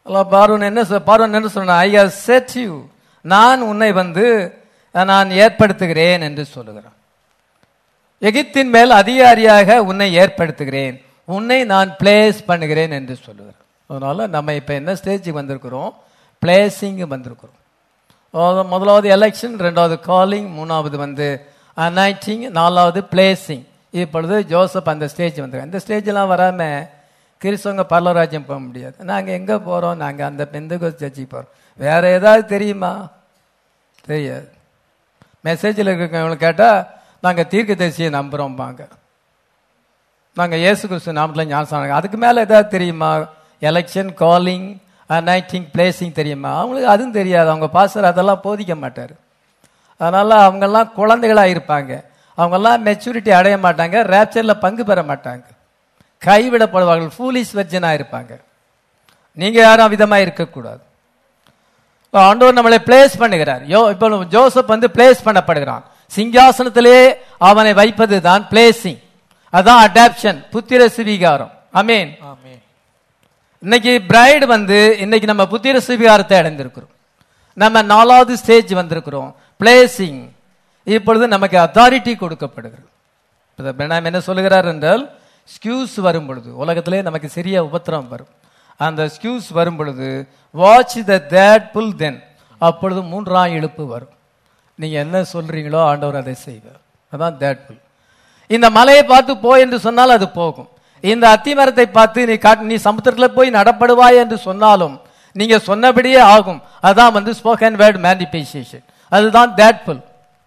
அல்ல பார்வன் என்ன சொ- பார்வன் என்ன சொன்ன ஐ ஹவ் செட் யூ நான் உன்னை வந்து நான் ஏற்படுத்துகிறேன் என்று சொல்லுகிறான் எகிப்தின் மேல் அதிகாரியாக உன்னை ஏற்படுத்துகிறேன் உன்னை நான் பிளேஸ் பண்ணுகிறேன் என்று சொல்லுகிறேன் அதனால நம்ம இப்ப என்ன ஸ்டேஜுக்கு வந்திருக்கிறோம் பிளேசிங் வந்திருக்கிறோம் அதாவது முதலாவது எலெக்ஷன் ரெண்டாவது காலிங் மூணாவது வந்து அனைட்டிங் நாலாவது பிளேசிங் இப்பொழுது ஜோசப் அந்த ஸ்டேஜ் வந்திருக்காங்க இந்த ஸ்டேஜ்லாம் வராம கிறிஸ்தவங்க பரலராஜ்யம் போக முடியாது நாங்க எங்க போறோம் நாங்க அந்த பெந்தகோஸ் சர்ச்சுக்கு போறோம் வேற ஏதாவது தெரியுமா தெரியாது மெசேஜில் இருக்கிறவங்களை கேட்டால் நாங்கள் தீர்க்கதரிசியை நம்புகிறோம்பாங்க நாங்கள் இயேசு கிறிஸ்து நாமத்தில் ஞானஸ்தானம் அதுக்கு மேலே ஏதாவது தெரியுமா எலெக்ஷன் காலிங் நைட்டிங் பிளேசிங் தெரியுமா அவங்களுக்கு அதுவும் தெரியாது அவங்க பாஸ்டர் அதெல்லாம் போதிக்க மாட்டார் அதனால் அவங்கெல்லாம் குழந்தைகளாக இருப்பாங்க அவங்கெல்லாம் மெச்சூரிட்டி அடைய மாட்டாங்க ரேப்சரில் பங்கு பெற மாட்டாங்க கைவிடப்படுவார்கள் ஃபூலிஸ் வெர்ஜனாக இருப்பாங்க நீங்கள் யாரும் விதமாக இருக்கக்கூடாது இப்ப ஆண்டவர் நம்மளை பிளேஸ் பண்ணுகிறார் யோ இப்போ ஜோசப் வந்து பிளேஸ் பண்ணப்படுகிறான் சிங்காசனத்திலே அவனை வைப்பது தான் பிளேசிங் அதான் அடாப்ஷன் புத்திர சுவீகாரம் அமீன் ஆமென் இன்னைக்கு பிரைடு வந்து இன்னைக்கு நம்ம புத்திர சுவீகாரத்தை அடைந்திருக்கிறோம் நம்ம நாலாவது ஸ்டேஜ் வந்திருக்கிறோம் பிளேசிங் இப்பொழுது நமக்கு அத்தாரிட்டி கொடுக்கப்படுகிறது இப்ப பிரணாம் என்ன சொல்லுகிறார் என்றால் ஸ்கியூஸ் வரும் பொழுது உலகத்திலே நமக்கு சிறிய உபத்திரம் வரும் அந்த ஸ்கியூஸ் வரும் பொழுது வாட்ச் த தேட் புல் தென் அப்பொழுது மூன்றாம் இழுப்பு வரும் நீங்க என்ன சொல்றீங்களோ ஆண்டவர் அதை செய்வார் அதான் தேட் புல் இந்த மலையை பார்த்து போ என்று சொன்னால் அது போகும் இந்த அத்திமரத்தை பார்த்து நீ காட்டு நீ சமுத்திரத்துல போய் நடப்படுவாய் என்று சொன்னாலும் நீங்க சொன்னபடியே ஆகும் அதான் வந்து ஸ்போக்கன் வேர்ட் மேனிபெஸ்டேஷன் அதுதான் தேட்ஃபுல்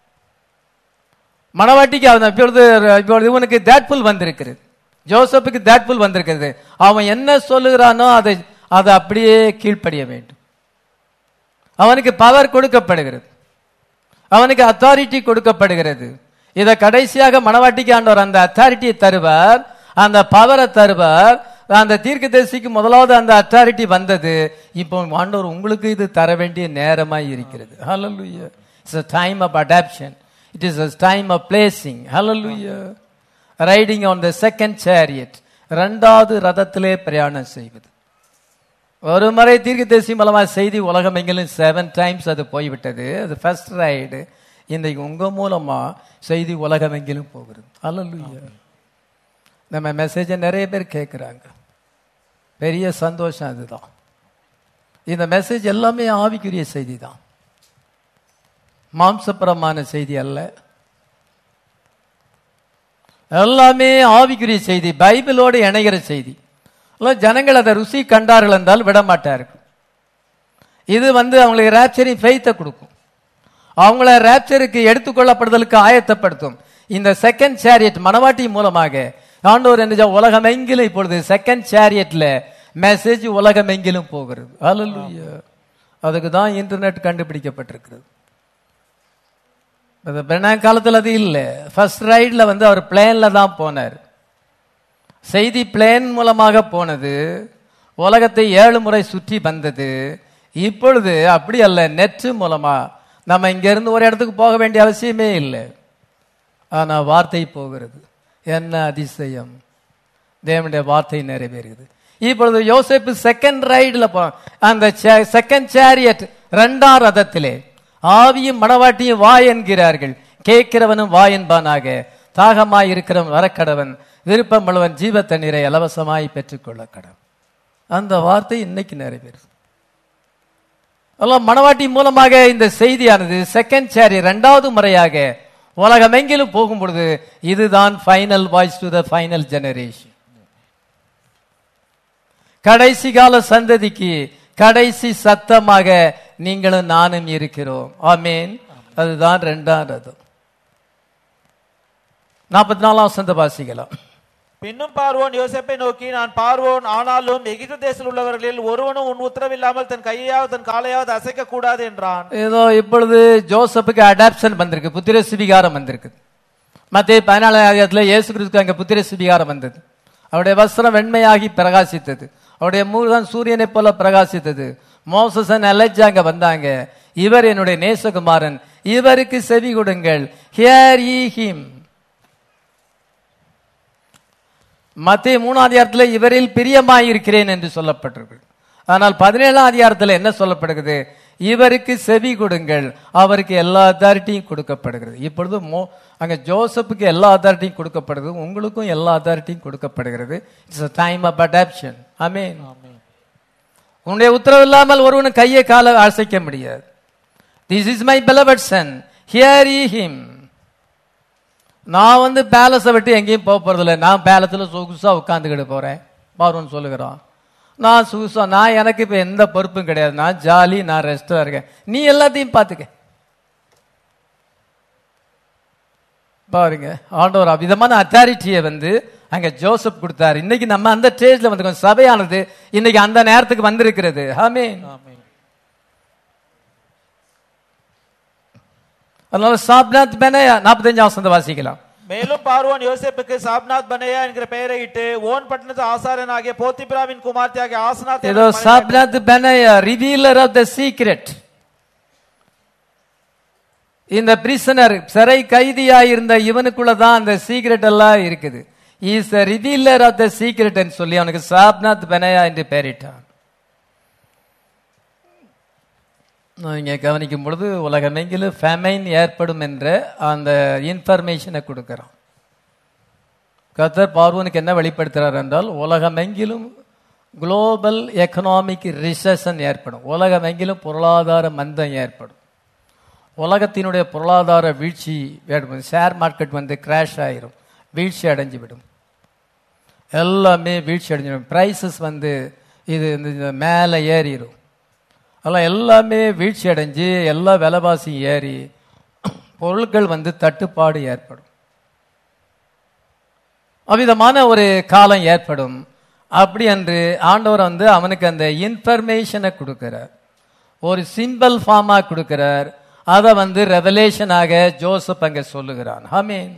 மணவாட்டிக்கு அவன் இப்பொழுது இப்பொழுது இவனுக்கு தேட்ஃபுல் வந்திருக்கிறது ஜோசப்புக்கு தேட்ஃபுல் வந்திருக்கிறது அவன் என்ன சொல்லுகிறானோ அதை அதை அப்படியே கீழ்ப்படிய வேண்டும் அவனுக்கு பவர் கொடுக்கப்படுகிறது அவனுக்கு அத்தாரிட்டி கொடுக்கப்படுகிறது இத கடைசியாக மணவாட்டிக்கு ஆண்டவர் அந்த அத்தாரிட்டியை தருவார் அந்த பவரை தருவார் அந்த தீர்க்கதரிசிக்கு முதலாவது அந்த அத்தாரிட்டி வந்தது இப்போ ஆண்டவர் உங்களுக்கு இது தர வேண்டிய நேரமாய் இருக்கிறது hallelujah it's a time of adoption it is a time of blessing hallelujah riding on the second chariot இரண்டாவது ரதத்திலே பிரயாணம் செய்வது ஒரு முறை தீர்க்கதரிசி மூலமா செய்தி உலகம் எங்கிலும் செவன் டைம்ஸ் அது போய்விட்டது அது ஃபர்ஸ்ட் ரைடு இன்றைக்கு உங்க மூலமா செய்தி உலகம் எங்கிலும் போகிறது அல்லலுயா நம்ம மெசேஜை நிறைய பேர் கேட்குறாங்க பெரிய சந்தோஷம் அதுதான் இந்த மெசேஜ் எல்லாமே ஆவிக்குரிய செய்தி தான் மாம்சபரமான செய்தி அல்ல எல்லாமே ஆவிக்குரிய செய்தி பைபிளோடு இணைகிற செய்தி எல்லாம் ஜனங்கள் அதை ருசி கண்டார்கள் என்றால் விட மாட்டார்கள் இது வந்து அவங்களுக்கு ரேப்சரிங் ஃபெய்த்தை கொடுக்கும் அவங்கள ரேப்சருக்கு எடுத்துக்கொள்ளப்படுதலுக்கு ஆயத்தப்படுத்தும் இந்த செகண்ட் சேரியட் மணவாட்டி மூலமாக ஆண்டவர் என்ன உலகமெங்கிலும் இப்பொழுது செகண்ட் சேரியட்ல மெசேஜ் உலகமெங்கிலும் போகிறது அல்லூயா அதுக்கு தான் இன்டர்நெட் கண்டுபிடிக்கப்பட்டிருக்கிறது அது பிரணாங் காலத்தில் அது இல்லை ஃபர்ஸ்ட் ரைட்ல வந்து அவர் பிளேன்ல தான் போனார் செய்தி பிளேன் மூலமாக போனது உலகத்தை ஏழு முறை சுற்றி வந்தது இப்பொழுது அப்படி அல்ல நெட் மூலமா நம்ம இங்க இருந்து ஒரு இடத்துக்கு போக வேண்டிய அவசியமே இல்லை ஆனா வார்த்தை போகிறது என்ன அதிசயம் தேவனுடைய வார்த்தை நிறைவேறுகிறது இப்பொழுது யோசேப்பு செகண்ட் ரைடுல போ அந்த செகண்ட் சேரியட் ரெண்டாம் ரதத்திலே ஆவியும் மணவாட்டியும் வா என்கிறார்கள் கேட்கிறவனும் வா என்பானாக தாகமாய் இருக்கிறவன் வரக்கடவன் விருப்பம் உள்ளவன் ஜீவ தண்ணீரை இலவசமாய் பெற்றுக்கொள்ள கடன் அந்த வார்த்தை இன்னைக்கு நிறைவேறும் எல்லாம் மணவாட்டி மூலமாக இந்த செய்தியானது செகண்ட் சேரி இரண்டாவது முறையாக உலகமெங்கிலும் போகும் பொழுது இதுதான் final voice to the final generation கடைசி கால சந்ததிக்கு கடைசி சத்தமாக நீங்களும் நானும் இருக்கிறோம் ஆமீன் அதுதான் ரெண்டாம் ரதம் நாற்பத்தி நாலாம் சந்த வாசிக்கலாம் பின்னும் பார்வோன் யோசேப்பை நோக்கி நான் பார்வோன் ஆனாலும் எகிப்து தேசத்தில் உள்ளவர்களில் ஒருவனும் உன் உத்தரவில்லாமல் தன் கையாவது தன் காலையாவது அசைக்க கூடாது என்றான் ஏதோ இப்பொழுது ஜோசப்புக்கு அடாப்ஷன் வந்திருக்கு புத்திர சுவிகாரம் வந்திருக்கு மத்திய பதினாலாம் அதிகாரத்துல இயேசு கிறிஸ்துக்கு அங்க புத்திர சுவிகாரம் வந்தது அவருடைய வஸ்திரம் வெண்மையாகி பிரகாசித்தது அவருடைய மூலம் சூரியனைப் போல பிரகாசித்தது மோசசன் அலெஜா அங்க வந்தாங்க இவர் என்னுடைய நேசகுமாரன் இவருக்கு செவி கொடுங்கள் ஹியர் ஈ ஹிம் மத்திய மூணாவது இடத்துல இவரில் பிரியமாயிருக்கிறேன் என்று சொல்லப்பட்டிருக்கு ஆனால் பதினேழாம் அதிகாரத்தில் என்ன சொல்லப்படுகிறது இவருக்கு செவி கொடுங்கள் அவருக்கு எல்லா அத்தாரிட்டியும் கொடுக்கப்படுகிறது இப்பொழுது மோ அங்க ஜோசப்புக்கு எல்லா அத்தாரிட்டியும் கொடுக்கப்படுது உங்களுக்கும் எல்லா அத்தாரிட்டியும் கொடுக்கப்படுகிறது it's a time of adoption amen உன்னுடைய உத்தரவு இல்லாமல் ஒருவனு கையை கால அசைக்க முடியாது this is my beloved son hear ye him நான் வந்து பேலஸை விட்டு எங்கேயும் போக போறதில்ல நான் பேலஸில் சொகுசா உட்காந்துக்கிட்டு போறேன் பார்வன் சொல்லுகிறான் நான் சொகுசா நான் எனக்கு இப்ப எந்த பொறுப்பும் கிடையாது நான் ஜாலி நான் ரெஸ்டா இருக்கேன் நீ எல்லாத்தையும் பார்த்துக்க பாருங்க ஆண்டவர் அவ்விதமான அத்தாரிட்டியை வந்து அங்க ஜோசப் கொடுத்தாரு இன்னைக்கு நம்ம அந்த ஸ்டேஜ்ல வந்து சபையானது இன்னைக்கு அந்த நேரத்துக்கு வந்திருக்கிறது ஆமென் அதனால சாப்நாத் பெனயா நாற்பத்தஞ்சாம் வசந்த வாசிக்கலாம் மேலும் பார்வோன் யோசேப்புக்கு சாப்நாத் பனேயா என்கிற பெயரையிட்டு ஓன் பட்டணத்து ஆசாரனாகிய போத்திபிராவின் குமார்த்தியாகிய ஆசனாத் ஏதோ Zaphnath Paaneah revealer of the secret இந்த பிரிசனர் சிறை கைதியா இருந்த இவனுக்குள்ள தான் அந்த சீக்ரெட் எல்லாம் இருக்குது is the revealer of the secret சொல்லி அவனுக்கு சாப்நாத் பெனயா என்று பெயரிட்டான் நான் இங்கே கவனிக்கும் பொழுது உலகமெங்கிலும் ஃபெமைன் ஏற்படும் என்ற அந்த இன்ஃபர்மேஷனை கொடுக்கிறான் கத்தர் பார்வனுக்கு என்ன வெளிப்படுத்துறார் என்றால் உலகமெங்கிலும் குளோபல் எக்கனாமிக் ரிசெஷன் ஏற்படும் உலகமெங்கிலும் பொருளாதார மந்தம் ஏற்படும் உலகத்தினுடைய பொருளாதார வீழ்ச்சி ஏற்படும் ஷேர் மார்க்கெட் வந்து கிராஷ் ஆயிரும் வீழ்ச்சி அடைஞ்சு விடும் எல்லாமே வீழ்ச்சி அடைஞ்சிடும் ப்ரைஸஸ் வந்து இது இந்த மேலே ஏறிடும் அதெல்லாம் எல்லாமே வீழ்ச்சி அடைஞ்சு எல்லா விலைவாசி ஏறி பொருட்கள் வந்து தட்டுப்பாடு ஏற்படும் அவ்விதமான ஒரு காலம் ஏற்படும் அப்படி என்று ஆண்டவர் வந்து அவனுக்கு அந்த இன்ஃபர்மேஷனை கொடுக்கிறார் ஒரு சிம்பிள் ஃபார்மா கொடுக்கிறார் அதை வந்து ரெவலேஷனாக ஜோசப் அங்க சொல்லுகிறான் ஆமீன்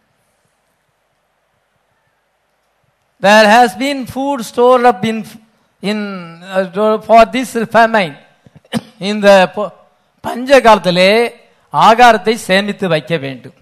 there has been food stored up in in uh, for this famine இந்த பொ- பஞ்ச காலத்திலே ஆகாரத்தை சேமித்து வைக்க வேண்டும்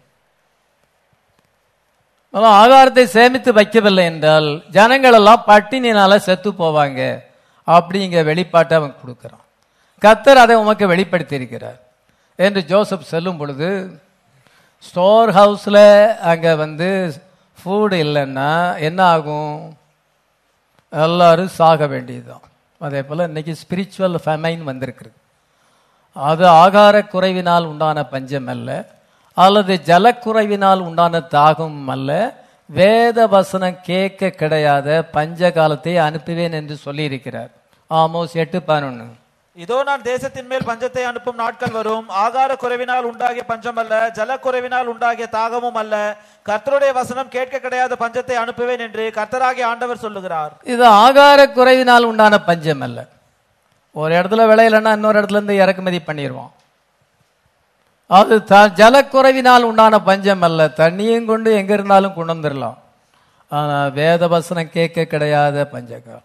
ஆனா, ஆகாரத்தை சேமித்து வைக்கவில்லை என்றால் ஜனங்கள் எல்லாம் பட்டினினால செத்து போவாங்க அப்படிங்கிற வெளிப்பாட்டை அவன் கொடுக்கிறான் கத்தர் அதை உமக்கு வெளிப்படுத்தி இருக்கிறார் என்று ஜோசப் சொல்லும் பொழுது ஸ்டோர் ஹவுஸ்ல அங்க வந்து ஃபுட் இல்லைன்னா என்ன ஆகும் எல்லாரும் சாக வேண்டியதுதான் அதே போல இன்னைக்கு ஸ்பிரிச்சுவல் ஃபெமைன் வந்திருக்கிறது அது ஆகார குறைவினால் உண்டான பஞ்சம் அல்ல அல்லது ஜலக்குறைவினால் உண்டான தாகம் அல்ல வேத வசனம் கேட்க கிடையாத பஞ்ச காலத்தை அனுப்புவேன் என்று சொல்லியிருக்கிறார் ஆமோஸ் எட்டு பதினொன்று இதோ நான் தேசத்தின் மேல் பஞ்சத்தை அனுப்பும் நாட்கள் வரும் ஆகார குறைவினால் உண்டாகிய பஞ்சம் அல்ல ஜல குறைவினால் உண்டாகிய தாகமும் அல்ல கர்த்தருடைய வசனம் கேட்க கிடையாத பஞ்சத்தை அனுப்புவேன் என்று கர்த்தராகிய ஆண்டவர் சொல்லுகிறார் இது ஆகார குறைவினால் உண்டான பஞ்சம் அல்ல ஒரு இடத்துல விளையலன்னா இன்னொரு இடத்துல இருந்து இறக்குமதி பண்ணிடுவான் அது த ஜலக்குறைவினால் உண்டான பஞ்சம் அல்ல தண்ணியும் கொண்டு எங்க இருந்தாலும் கொண்டு வந்துடலாம் ஆனா வேத வசனம் கேட்க கிடையாத பஞ்சகாலம்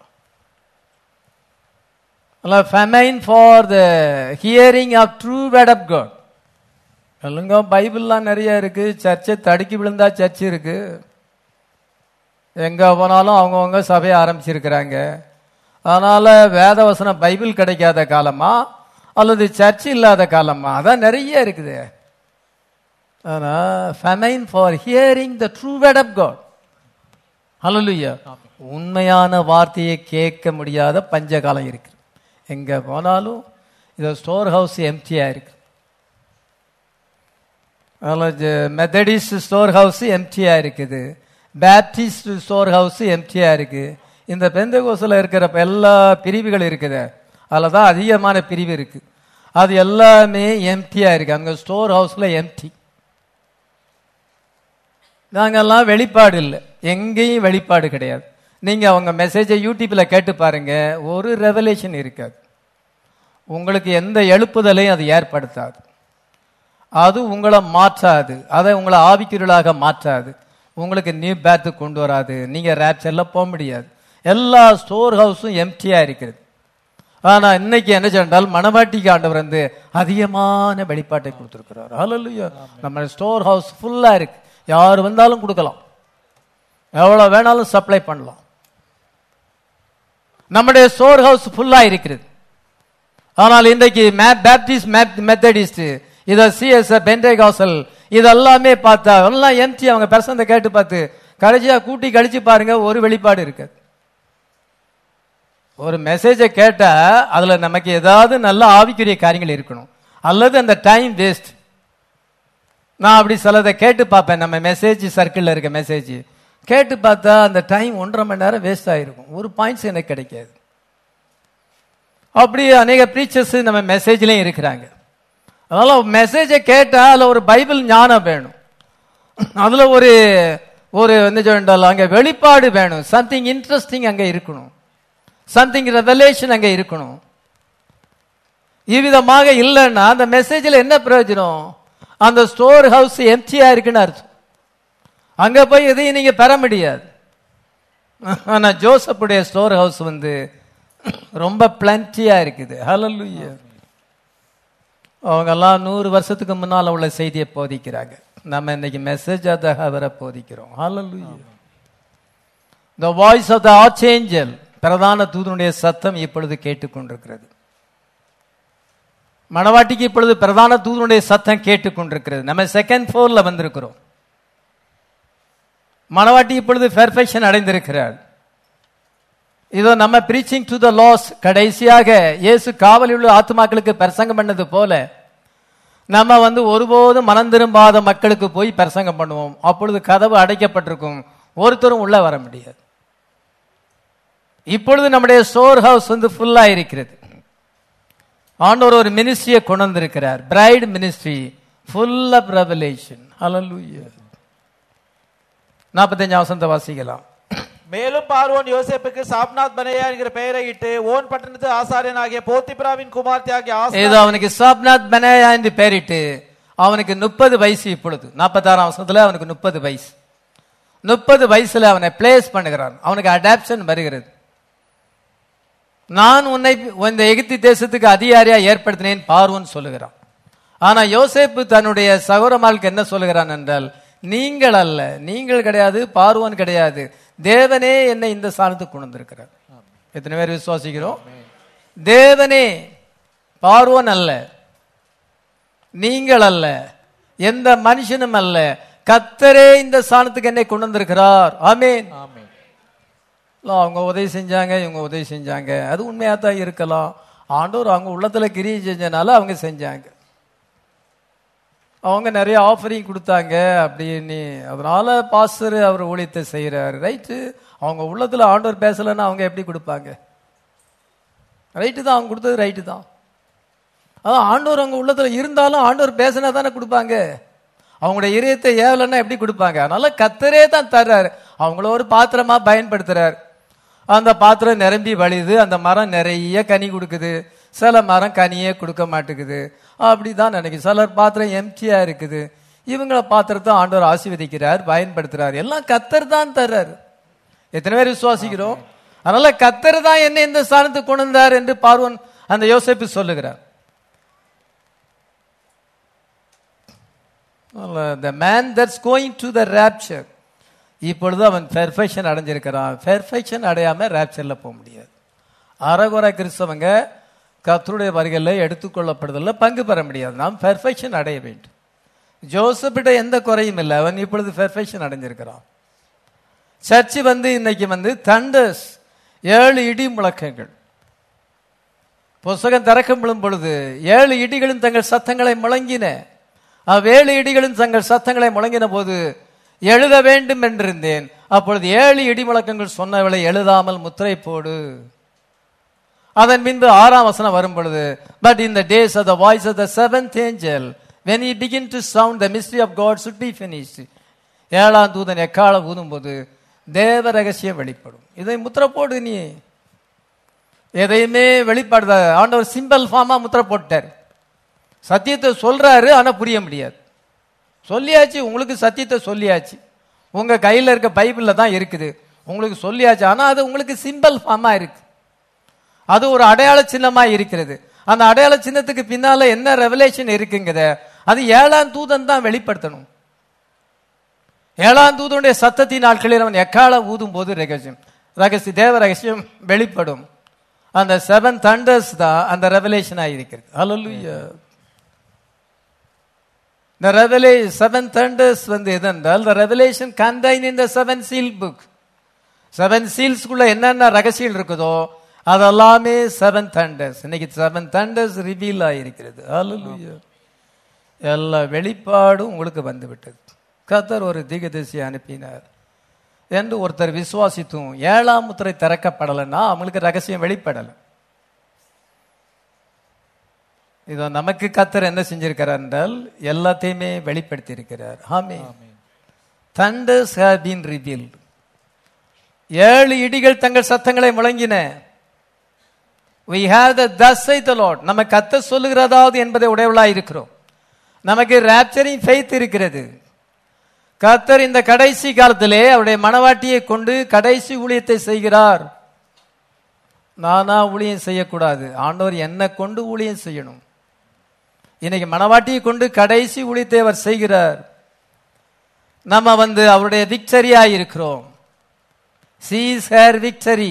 famine for the hearing of true word of God சொல்லுங்க பைபிள்லாம் நிறைய இருக்கு சர்ச்சை தடுக்கி விழுந்தா சர்ச் இருக்கு எங்க போனாலும் அவங்கவுங்க சபையை ஆரம்பிச்சிருக்கிறாங்க அதனால வேதவசனம் பைபிள் கிடைக்காத காலமா அல்லது சர்ச் இல்லாத காலமா அதான் நிறைய இருக்குது ஆனா famine for hearing the true word of God hallelujah உண்மையான வார்த்தையை கேட்க முடியாத பஞ்சகாலம் இருக்கு எங்க போனாலும் இது ஸ்டோர் ஹவுஸ் எம்டியா இருக்கு மெத்தடிஸ்ட் ஸ்டோர் ஹவுஸ் எம்டியா இருக்குது பேப்டிஸ்ட் ஸ்டோர் ஹவுஸ் எம்டியா இருக்கு இந்த பெந்தகோசில் இருக்கிற எல்லா பிரிவுகள் இருக்குது அதில் தான் அதிகமான பிரிவு இருக்கு அது எல்லாமே எம்டியா இருக்கு அங்கே ஸ்டோர் ஹவுஸ்ல எம்டி நாங்கெல்லாம் வெளிப்பாடு இல்லை எங்கேயும் வெளிப்பாடு கிடையாது நீங்க அவங்க மெசேஜை யூடியூப்ல கேட்டு பாருங்க ஒரு ரெவலேஷன் இருக்காது உங்களுக்கு எந்த எழுப்புதலையும் அது ஏற்படுத்தாது அது உங்களை மாற்றாது அதை உங்களை ஆவிக்குருளாக மாற்றாது உங்களுக்கு நியூ பேத்து கொண்டு வராது நீங்க ரேப்சர்ல போக முடியாது எல்லா ஸ்டோர் ஹவுஸும் எம்டியா இருக்கிறது ஆனா இன்னைக்கு என்ன சொன்னால் மணவாட்டிக்கு ஆண்டவர் வந்து அதிகமான வெளிப்பாட்டை கொடுத்திருக்கிறார் ஹalleluya நம்ம ஸ்டோர் ஹவுஸ் ஃபுல்லா இருக்கு யார் வந்தாலும் கொடுக்கலாம் எவ்வளவு வேணாலும் சப்ளை பண்ணலாம் நம்முடைய ஸ்டோர் ஹவுஸ் ஃபுல்லா இருக்கிறது ஆனால் இன்றைக்கு பேப்டிஸ்ட் மெத்தடிஸ்ட் இத சிஎஸ் பென்டேகாசல் இதெல்லாமே பார்த்தா எல்லாம் எம்டி அவங்க பெர்சந்த கேட்டு பார்த்து கடைசியா கூட்டி கழிச்சு பாருங்க ஒரு வெளிப்பாடு இருக்காது ஒரு மெசேஜை கேட்டா அதுல நமக்கு ஏதாவது நல்ல ஆவிக்குரிய காரியங்கள் இருக்கணும் அல்லது அந்த டைம் வேஸ்ட் நான் அப்படி சிலதை கேட்டு பார்ப்பேன் நம்ம மெசேஜ் சர்க்கிளில் இருக்க மெசேஜ் கேட்டு பார்த்தா அந்த டைம் ஒன்றரை மணி நேரம் வேஸ்ட் ஆயிருக்கும் ஒரு பாயிண்ட்ஸ் எனக்கு கிடைக்காது அப்படி அநேக ப்ரீச்சர்ஸ் நம்ம மெசேஜ்லயும் இருக்கிறாங்க அதனால மெசேஜை கேட்டா அதுல ஒரு பைபிள் ஞானம் வேணும் அதுல ஒரு ஒரு என்ன சொன்னால் அங்க வெளிப்பாடு வேணும் சம்திங் இன்ட்ரெஸ்டிங் அங்க இருக்கணும் சம்திங் ரெவலேஷன் அங்க இருக்கணும் இவ்விதமாக இல்லைன்னா அந்த மெசேஜில் என்ன பிரயோஜனம் அந்த ஸ்டோர் ஹவுஸ் எம்டியா இருக்குன்னு அர்த்தம் அங்க போய் எதையும் நீங்க பெற முடியாது ஆனா ஜோசப்புடைய ஸ்டோர் ஹவுஸ் வந்து ரொம்ப பிளண்டியா இருக்குது ஹalleluya அவங்க எல்லாம் நூறு வருஷத்துக்கு முன்னால உள்ள செய்தியை போதிக்கிறாங்க நம்ம இன்னைக்கு மெசேஜ் ஆஃப் த ஹவரை போதிக்கிறோம் hallelujah the voice of the archangel பிரதான தூதனுடைய சத்தம் இப்பொழுது கேட்டுக்கொண்டிருக்கிறது மணவாட்டிக்கு இப்பொழுது பிரதான தூதனுடைய சத்தம் கேட்டுக்கொண்டிருக்கிறது நம்ம செகண்ட் ஃப்ளோர்ல வந்திருக்கிறோம் மணவாட்டி இப்பொழுது பெர்ஃபெக்ஷன் அடைந்திருக்கிறார் இதோ நம்ம பிரீச்சிங் டு த லாஸ் கடைசியாக இயேசு காவலில் உள்ள ஆத்துமாக்களுக்கு பிரசங்கம் பண்ணது போல நம்ம வந்து ஒருபோதும் மனம் திரும்பாத மக்களுக்கு போய் பிரசங்கம் பண்ணுவோம் அப்பொழுது கதவு அடைக்கப்பட்டிருக்கும் ஒருத்தரும் உள்ள வர முடியாது இப்பொழுது நம்முடைய ஸ்டோர் ஹவுஸ் வந்து ஃபுல்லா இருக்கிறது ஆண்டவர் ஒரு மினிஸ்ட்ரியை கொண்டு வந்திருக்கிறார் bride ministry full of revelation hallelujah நாற்பத்தஞ்சாம் வசந்த வாசிக்கலாம் மேலும் பார்வோன் யோசேப்புக்கு சாப்நாத் பனையா என்கிற பெயரை இட்டு ஓன் பட்டணத்து ஆசாரியனாகிய போத்திபிராவின் குமார்த்தி ஆகிய ஏதோ அவனுக்கு சாப்நாத் பனேயா என்று பெயரிட்டு அவனுக்கு முப்பது வயசு இப்பொழுது நாற்பத்தாறாம் வருஷத்துல அவனுக்கு முப்பது வயசு முப்பது வயசுல அவனை பிளேஸ் பண்ணுகிறான் அவனுக்கு அடாப்ஷன் வருகிறது நான் உன்னை இந்த எகிப்தி தேசத்துக்கு அதிகாரியா ஏற்படுத்தினேன் பார்வோன் சொல்லுகிறான் ஆனா யோசேப்பு தன்னுடைய சகோதரமாளுக்கு என்ன சொல்லுகிறான் என்றால் நீங்கள் அல்ல நீங்கள் கிடையாது பார்வோன் கிடையாது தேவனே என்னை இந்த ஸ்தானத்துக்கு கொண்டு வந்திருக்கிறார் எத்தனை பேர் விசுவாசிக்கிறோம் தேவனே பார்வோன் அல்ல நீங்கள் அல்ல எந்த மனுஷனும் அல்ல கத்தரே இந்த ஸ்தானத்துக்கு என்னை கொண்டு வந்திருக்கிறார் ஆமேன் இல்ல, அவங்க உதவி செஞ்சாங்க இவங்க உதவி செஞ்சாங்க அது உண்மையா தான் இருக்கலாம் ஆண்டவர் அவங்க உள்ளத்துல கிரியை செஞ்சனால அவங்க செஞ்சாங்க அவங்க நிறைய ஆஃபரிங் கொடுத்தாங்க அப்படின்னு அதனால பாஸ்டர் அவர் ஊழியத்தை செய்யறாரு ரைட்டு அவங்க உள்ளத்துல ஆண்டவர் பேசலைன்னா அவங்க எப்படி கொடுப்பாங்க ரைட்டு தான் அவங்க கொடுத்தது ரைட்டு தான் அதான் ஆண்டவர் அவங்க உள்ளத்துல இருந்தாலும் ஆண்டவர் பேசினா தானே கொடுப்பாங்க அவங்களுடைய இதயத்தை ஏவலைன்னா எப்படி கொடுப்பாங்க அதனால கத்தரே தான் தர்றாரு அவங்கள ஒரு பாத்திரமா பயன்படுத்துறாரு அந்த பாத்திரம் நிரம்பி வழியுது அந்த மரம் நிறைய கனி கொடுக்குது சில மரம் கனியே கொடுக்க மாட்டேங்குது அப்படிதான் நினைக்கும் சிலர் பாத்திரம் எம்டியா இருக்குது இவங்கள பாத்திரத்தை ஆண்டவர் ஆசீர்வதிக்கிறார் பயன்படுத்துறார் எல்லாம் கத்தர் தான் தர்றாரு எத்தனை பேர் விசுவாசிக்கிறோம் அதனால கத்தர் தான் என்ன இந்த ஸ்தானத்துக்கு கொண்டு வந்தார் என்று பார்வன் அந்த யோசேப்பு சொல்லுகிறார் the man that's going to the rapture இப்பொழுது அவன் பெர்ஃபெக்ஷன் அடைஞ்சிருக்கிறான் பெர்ஃபெக்ஷன் அடையாம ரேப்சர்ல போக முடியாது அறகுறை கிறிஸ்தவங்க கர்த்தருடைய வருகையில் எடுத்துக்கொள்ளப்படுதலில் பங்கு பெற முடியாது நாம் பெர்ஃபெக்ஷன் அடைய வேண்டும் ஜோசப்பிட்ட எந்த குறையும் இல்லை அவன் இப்பொழுது பெர்ஃபெக்ஷன் அடைஞ்சிருக்கிறான் சர்ச்சு வந்து இன்னைக்கு வந்து தண்டர்ஸ் ஏழு இடி முழக்கங்கள் புஸ்தகம் திறக்கப்படும் பொழுது ஏழு இடிகளும் தங்கள் சத்தங்களை முழங்கின அவ்வேழு இடிகளும் தங்கள் சத்தங்களை முழங்கின போது எழுத வேண்டும் என்றிருந்தேன் அப்பொழுது ஏழு இடி முழக்கங்கள் சொன்னவளை எழுதாமல் முத்திரை போடு அதன் பின்பு ஆறாம் வசனம் வரும் பொழுது but in the days of the voice of the seventh angel when you begin to sound the mystery of God should be finished ஏழாம் தூதன் எக்காலம் ஊதும்போது தேவ ரகசியம் வெளிப்படும் இதை முத்திரை போடு நீ எதையுமே வெளிப்பாடு ஆண்டவர் சிம்பிள் ஃபார்மா முத்திரை போட்டார் சத்தியத்தை சொல்றாரு ஆனா புரிய முடியாது சொல்லியாச்சு உங்களுக்கு சத்தியத்தை சொல்லியாச்சு உங்க கையில இருக்க பைபிள்ல தான் இருக்குது உங்களுக்கு சொல்லியாச்சு ஆனா அது உங்களுக்கு சிம்பிள் ஃபார்மா இருக்கு அது ஒரு அடையாள சின்னமா இருக்கிறது அந்த அடையாள சின்னத்துக்கு பின்னால என்ன ரெவலேஷன் இருக்குங்கிறத அது ஏழாம் தூதன் தான் வெளிப்படுத்தணும் ஏழாம் தூதனுடைய சத்தத்தின் நாட்களில் அவன் எக்கால ஊதும் போது ரகசியம் ரகசிய தேவ ரகசியம் வெளிப்படும் அந்த செவன் தண்டர்ஸ் தான் அந்த ரெவலேஷன் ஆயிருக்கிறது ஹalleluya இந்த ரெவலே செவன் தண்டர்ஸ் வந்து எதென்றால் the revelation contained in the seven seal book seven சீல்ஸ்குள்ள என்னென்ன ரகசியம் இருக்குதோ அதெல்லாமே செவன் தண்டர்ஸ் இன்னைக்கு செவன் தண்டர்ஸ் ரிவீல் ஆயிருக்கிறது ஹalleluya எல்லா வெளிப்பாடும் உங்களுக்கு வந்து விட்டது கர்த்தர் ஒரு தீகதரிசி அனுப்பினார் என்று ஒருத்தர் விசுவாசித்தும் ஏழாம் முத்திரை திறக்கப்படலைன்னா அவங்களுக்கு ரகசியம் வெளிப்படலை இதோ நமக்கு கத்தர் என்ன செஞ்சிருக்கிறார் என்றால் எல்லாத்தையுமே வெளிப்படுத்தி இருக்கிறார் ஆமே thunders have been revealed ஏழு இடிகள் தங்கள் சத்தங்களை முழங்கின we have the thus saith the lord நம்ம கத்த சொல்லுகிறதாவது என்பதை உடையவளாய் இருக்கிறோம் நமக்கு rapturing faith இருக்கிறது கத்தர் இந்த கடைசி காலத்திலே அவருடைய மனவாட்டியை கொண்டு கடைசி ஊழியத்தை செய்கிறார் நானா ஊழியம் செய்யக்கூடாது ஆண்டவர் என்னை கொண்டு ஊழியம் செய்யணும் இன்னைக்கு மனவாட்டியை கொண்டு கடைசி ஊழியத்தை அவர் செய்கிறார் நம்ம வந்து அவருடைய விக்டரியா இருக்கிறோம் sees her victory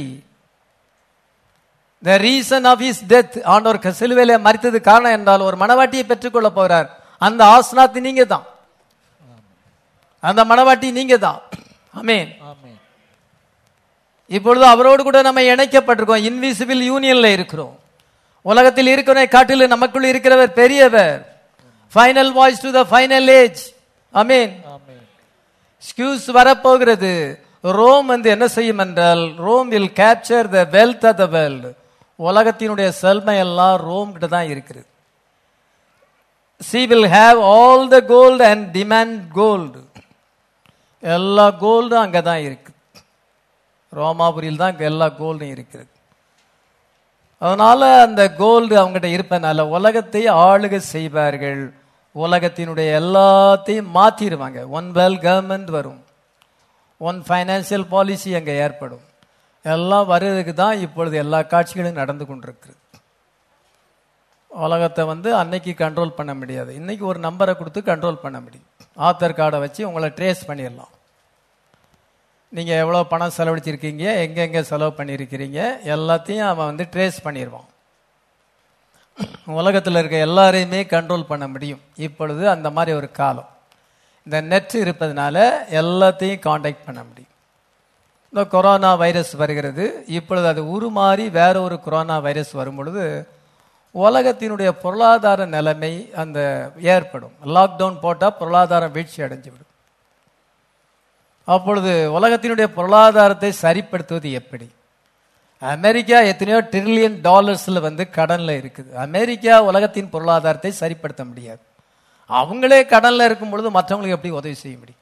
the reason of is death ஆண்டவர் க- சிலுவையில மறித்தது காரணம் என்றால் ஒரு மனவாட்டியை பெற்றுக்கொள்ள போறார் அந்த ஆஸ்னாத் நீங்க தான் அந்த மனவாட்டி நீங்க தான் அமேன் ஆமென் இப்பொழுது அவரோடு கூட நம்ம இணைக்கப்பட்டிருக்கோம் இன்விசிபிள் யூனியன்ல இருக்கிறோம் உலகத்தில் இருக்கிறவரை காட்டிலும் நமக்குள் இருக்கிறவர் பெரியவர் final voice to the final age amen amen ஸ்கியூஸ் வரப்போகிறது ரோம் வந்து என்ன செய்யும் என்றால் Rome will capture the wealth of the world உலகத்தினுடைய செல்மை எல்லாம் ரோம் கிட்ட தான் இருக்குது she will have all the gold and diamond gold எல்லா கோல்டும் அங்கே தான் இருக்கு ரோமாபுரியில் தான் எல்லா கோல்டும் இருக்கிறது அதனால அந்த கோல்டு அவங்ககிட்ட இருப்பதனால உலகத்தை ஆளுகை செய்வார்கள் உலகத்தினுடைய எல்லாத்தையும் மாத்திடுவாங்க ஒன் வெல் கவர்மெண்ட் வரும் ஒன் ஃபைனான்சியல் பாலிசி அங்கே ஏற்படும் எல்லாம் வர்றதுக்கு தான் இப்பொழுது எல்லா காட்சிகளும் நடந்து கொண்டிருக்கிறது உலகத்தை வந்து அன்னைக்கு கண்ட்ரோல் பண்ண முடியாது இன்னைக்கு ஒரு நம்பரை கொடுத்து கண்ட்ரோல் பண்ண முடியும் ஆத்தர் கார்டை வச்சு உங்களை ட்ரேஸ் பண்ணிடலாம் நீங்கள் எவ்வளோ பணம் செலவழிச்சிருக்கீங்க எங்கெங்கே செலவு பண்ணியிருக்கிறீங்க எல்லாத்தையும் அவன் வந்து ட்ரேஸ் பண்ணிடுவான் உலகத்தில் இருக்க எல்லாரையுமே கண்ட்ரோல் பண்ண முடியும் இப்பொழுது அந்த மாதிரி ஒரு காலம் இந்த நெட் இருப்பதனால எல்லாத்தையும் காண்டாக்ட் பண்ண முடியும் இந்த கொரோனா வைரஸ் வருகிறது இப்பொழுது அது உருமாறி வேற ஒரு கொரோனா வைரஸ் வரும் பொழுது உலகத்தினுடைய பொருளாதார நிலைமை அந்த ஏற்படும் லாக்டவுன் போட்டால் பொருளாதாரம் வீழ்ச்சி அடைஞ்சு விடும் அப்பொழுது உலகத்தினுடைய பொருளாதாரத்தை சரிப்படுத்துவது எப்படி அமெரிக்கா எத்தனையோ ட்ரில்லியன் டாலர்ஸ்ல வந்து கடன்ல இருக்குது அமெரிக்கா உலகத்தின் பொருளாதாரத்தை சரிப்படுத்த முடியாது அவங்களே கடன்ல இருக்கும் பொழுது மற்றவங்களுக்கு எப்படி உதவி செய்ய முடியும்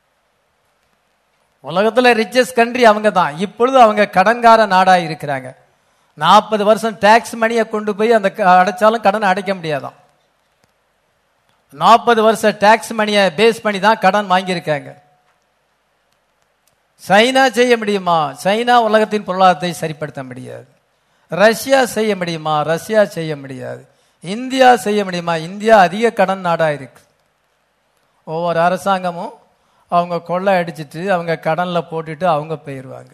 உலகத்துல ரிச்சஸ்ட் கண்ட்ரி அவங்க தான் இப்பொழுது அவங்க கடன்கார நாடா இருக்கிறாங்க நாற்பது வருஷம் டாக்ஸ் மணியை கொண்டு போய் அந்த க- அடைச்சாலும் கடன் அடைக்க முடியாதாம் நாற்பது வருஷம் டாக்ஸ் மணியை பேஸ் பண்ணி தான் கடன் வாங்கியிருக்காங்க சைனா செய்ய முடியுமா சைனா உலகத்தின் பொருளாதாரத்தை சரிப்படுத்த முடியாது ரஷ்யா செய்ய முடியுமா ரஷ்யா செய்ய முடியாது இந்தியா செய்ய முடியுமா இந்தியா அதிக கடன் நாடா இருக்கு ஒவ்வொரு அரசாங்கமும் அவங்க கொள்ளை அடிச்சிட்டு அவங்க கடன்ல போட்டுட்டு அவங்க போயிடுவாங்க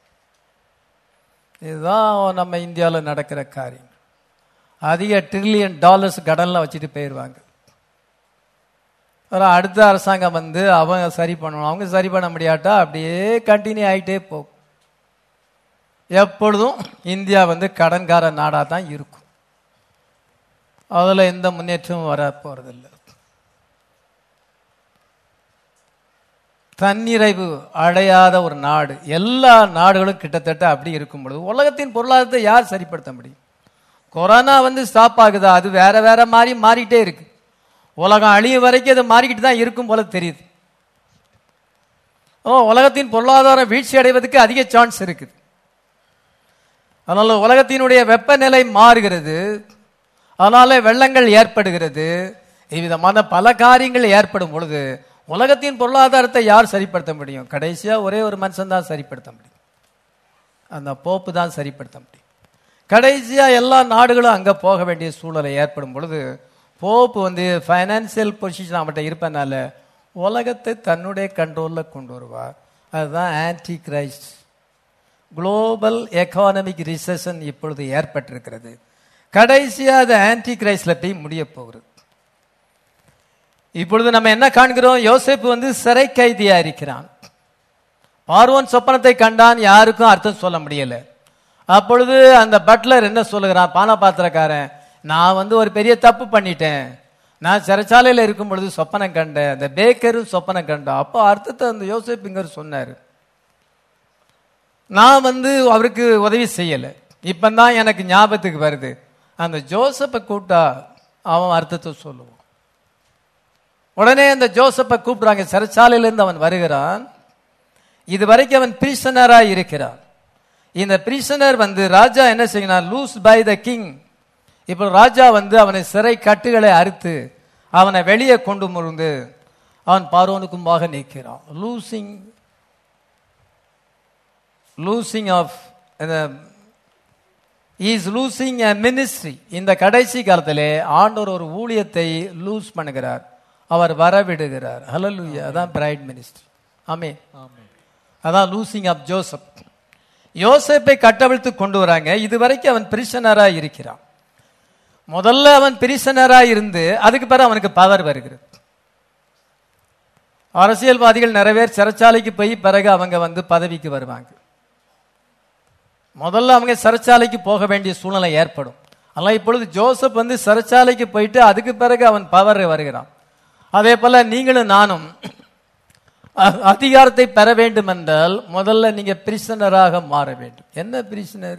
இதுதான் நம்ம இந்தியாவில் நடக்கிற காரியம் அதிக ட்ரில்லியன் டாலர்ஸ் கடன்ல வச்சுட்டு போயிடுவாங்க அப்புறம் அடுத்த அரசாங்கம் வந்து அவங்க சரி பண்ணணும் அவங்க சரி பண்ண முடியாட்டா அப்படியே கண்டினியூ ஆயிட்டே போகும் எப்பொழுதும் இந்தியா வந்து கடன்கார நாடா தான் இருக்கும் அதுல எந்த முன்னேற்றமும் வர போறதில்லை தன்னிறைவு அடையாத ஒரு நாடு எல்லா நாடுகளும் கிட்டத்தட்ட அப்படி இருக்கும் பொழுது உலகத்தின் பொருளாதாரத்தை யார் சரிப்படுத்த முடியும் கொரோனா வந்து ஸ்டாப் ஆகுதா அது வேற வேற மாதிரி மாறிட்டே இருக்கு உலகம் அழியும் வரைக்கும் அது மாறிக்கிட்டு தான் இருக்கும் போல தெரியுது ஓ உலகத்தின் பொருளாதாரம் வீழ்ச்சி அடைவதற்கு அதிக சான்ஸ் இருக்குது அதனால உலகத்தினுடைய வெப்பநிலை மாறுகிறது அதனால வெள்ளங்கள் ஏற்படுகிறது இவ்விதமான பல காரியங்கள் ஏற்படும் பொழுது உலகத்தின் பொருளாதாரத்தை யார் சரிப்படுத்த முடியும் கடைசியா ஒரே ஒரு மனுஷன் தான் சரிப்படுத்த முடியும் அந்த போப்பு தான் சரிப்படுத்த முடியும் கடைசியா எல்லா நாடுகளும் அங்க போக வேண்டிய சூழலை ஏற்படும் பொழுது போப்பு வந்து ஃபைனான்சியல் பொசிஷன் அவன்கிட்ட இருப்பனால உலகத்தை தன்னுடைய கண்ட்ரோல்ல கொண்டு வருவார் அதுதான் antichrist global economic recession இப்பொழுது ஏற்பட்டிருக்கிறது கடைசியா அது ஆன்டி கிரைஸ்ட்ல போய் முடிய போகிறது இப்பொழுது நம்ம என்ன காண்கிறோம் யோசேப்பு வந்து சிறை கைதியா இருக்கிறான் பார்வோன் சொப்பனத்தை கண்டான் யாருக்கும் அர்த்தம் சொல்ல முடியல அப்பொழுது அந்த பட்லர் என்ன சொல்லுகிறான் பானபாத்திரக்காரன் நான் வந்து ஒரு பெரிய தப்பு பண்ணிட்டேன் நான் சிறைச்சாலையில் இருக்கும் பொழுது சொப்பனம் கண்டேன் அந்த பேக்கரும் சொப்பனம் கண்டான் அப்போ அர்த்தத்தை அந்த யோசேப்புங்கர் சொன்னார் நான் வந்து அவருக்கு உதவி செய்யலை இப்பந்தான் எனக்கு ஞாபகத்துக்கு வருது அந்த ஜோசப்பை கூப்பிட்டா அவன் அர்த்தத்தை சொல்லுவான் உடனே அந்த ஜோசப்பை கூப்பிடுறாங்க சிறைச்சாலையிலிருந்து அவன் வருகிறான் இது வரைக்கும் அவன் பிரிசனரா இருக்கிறான் இந்த பிரிசனர் வந்து ராஜா என்ன செய்யணும் லூஸ் பை த கிங் இப்போ ராஜா வந்து அவனை சிறை கட்டுகளை அறுத்து அவனை வெளியே கொண்டு முருந்து அவன் பார்வோனுக்குமாக நிற்கிறான் loosing loosing of is loosing a ministry இந்த கடைசி காலத்திலே ஆண்டவர் ஒரு ஊழியத்தை லூஸ் பண்ணுகிறார் அவர் வரவிடுகிறார் ஹலலூயா அதான் பிரைட் மினிஸ்ட்ரி ஆமே அதான் லூசிங் ஆஃப் ஜோசப் யோசேப்பை கட்டவிழ்த்து கொண்டு வராங்க இதுவரைக்கும் அவன் பிரிசனரா இருக்கிறான் முதல்ல அவன் பிரிசனரா இருந்து அதுக்கு பிறகு அவனுக்கு பவர் வருகிறது அரசியல்வாதிகள் நிறைய பேர் சிறைச்சாலைக்கு போய் பிறகு அவங்க வந்து பதவிக்கு வருவாங்க முதல்ல அவங்க சிறைச்சாலைக்கு போக வேண்டிய சூழ்நிலை ஏற்படும் ஆனால் இப்பொழுது ஜோசப் வந்து சிறைச்சாலைக்கு போயிட்டு அதுக்கு பிறகு அவன் பவர் வருகிறான் அதே போல நீங்களும் நானும் அ- அதிகாரத்தை பெற வேண்டும் என்றால் முதல்ல நீங்க பிரிசனராக மாற வேண்டும் என்ன பிரிசனர்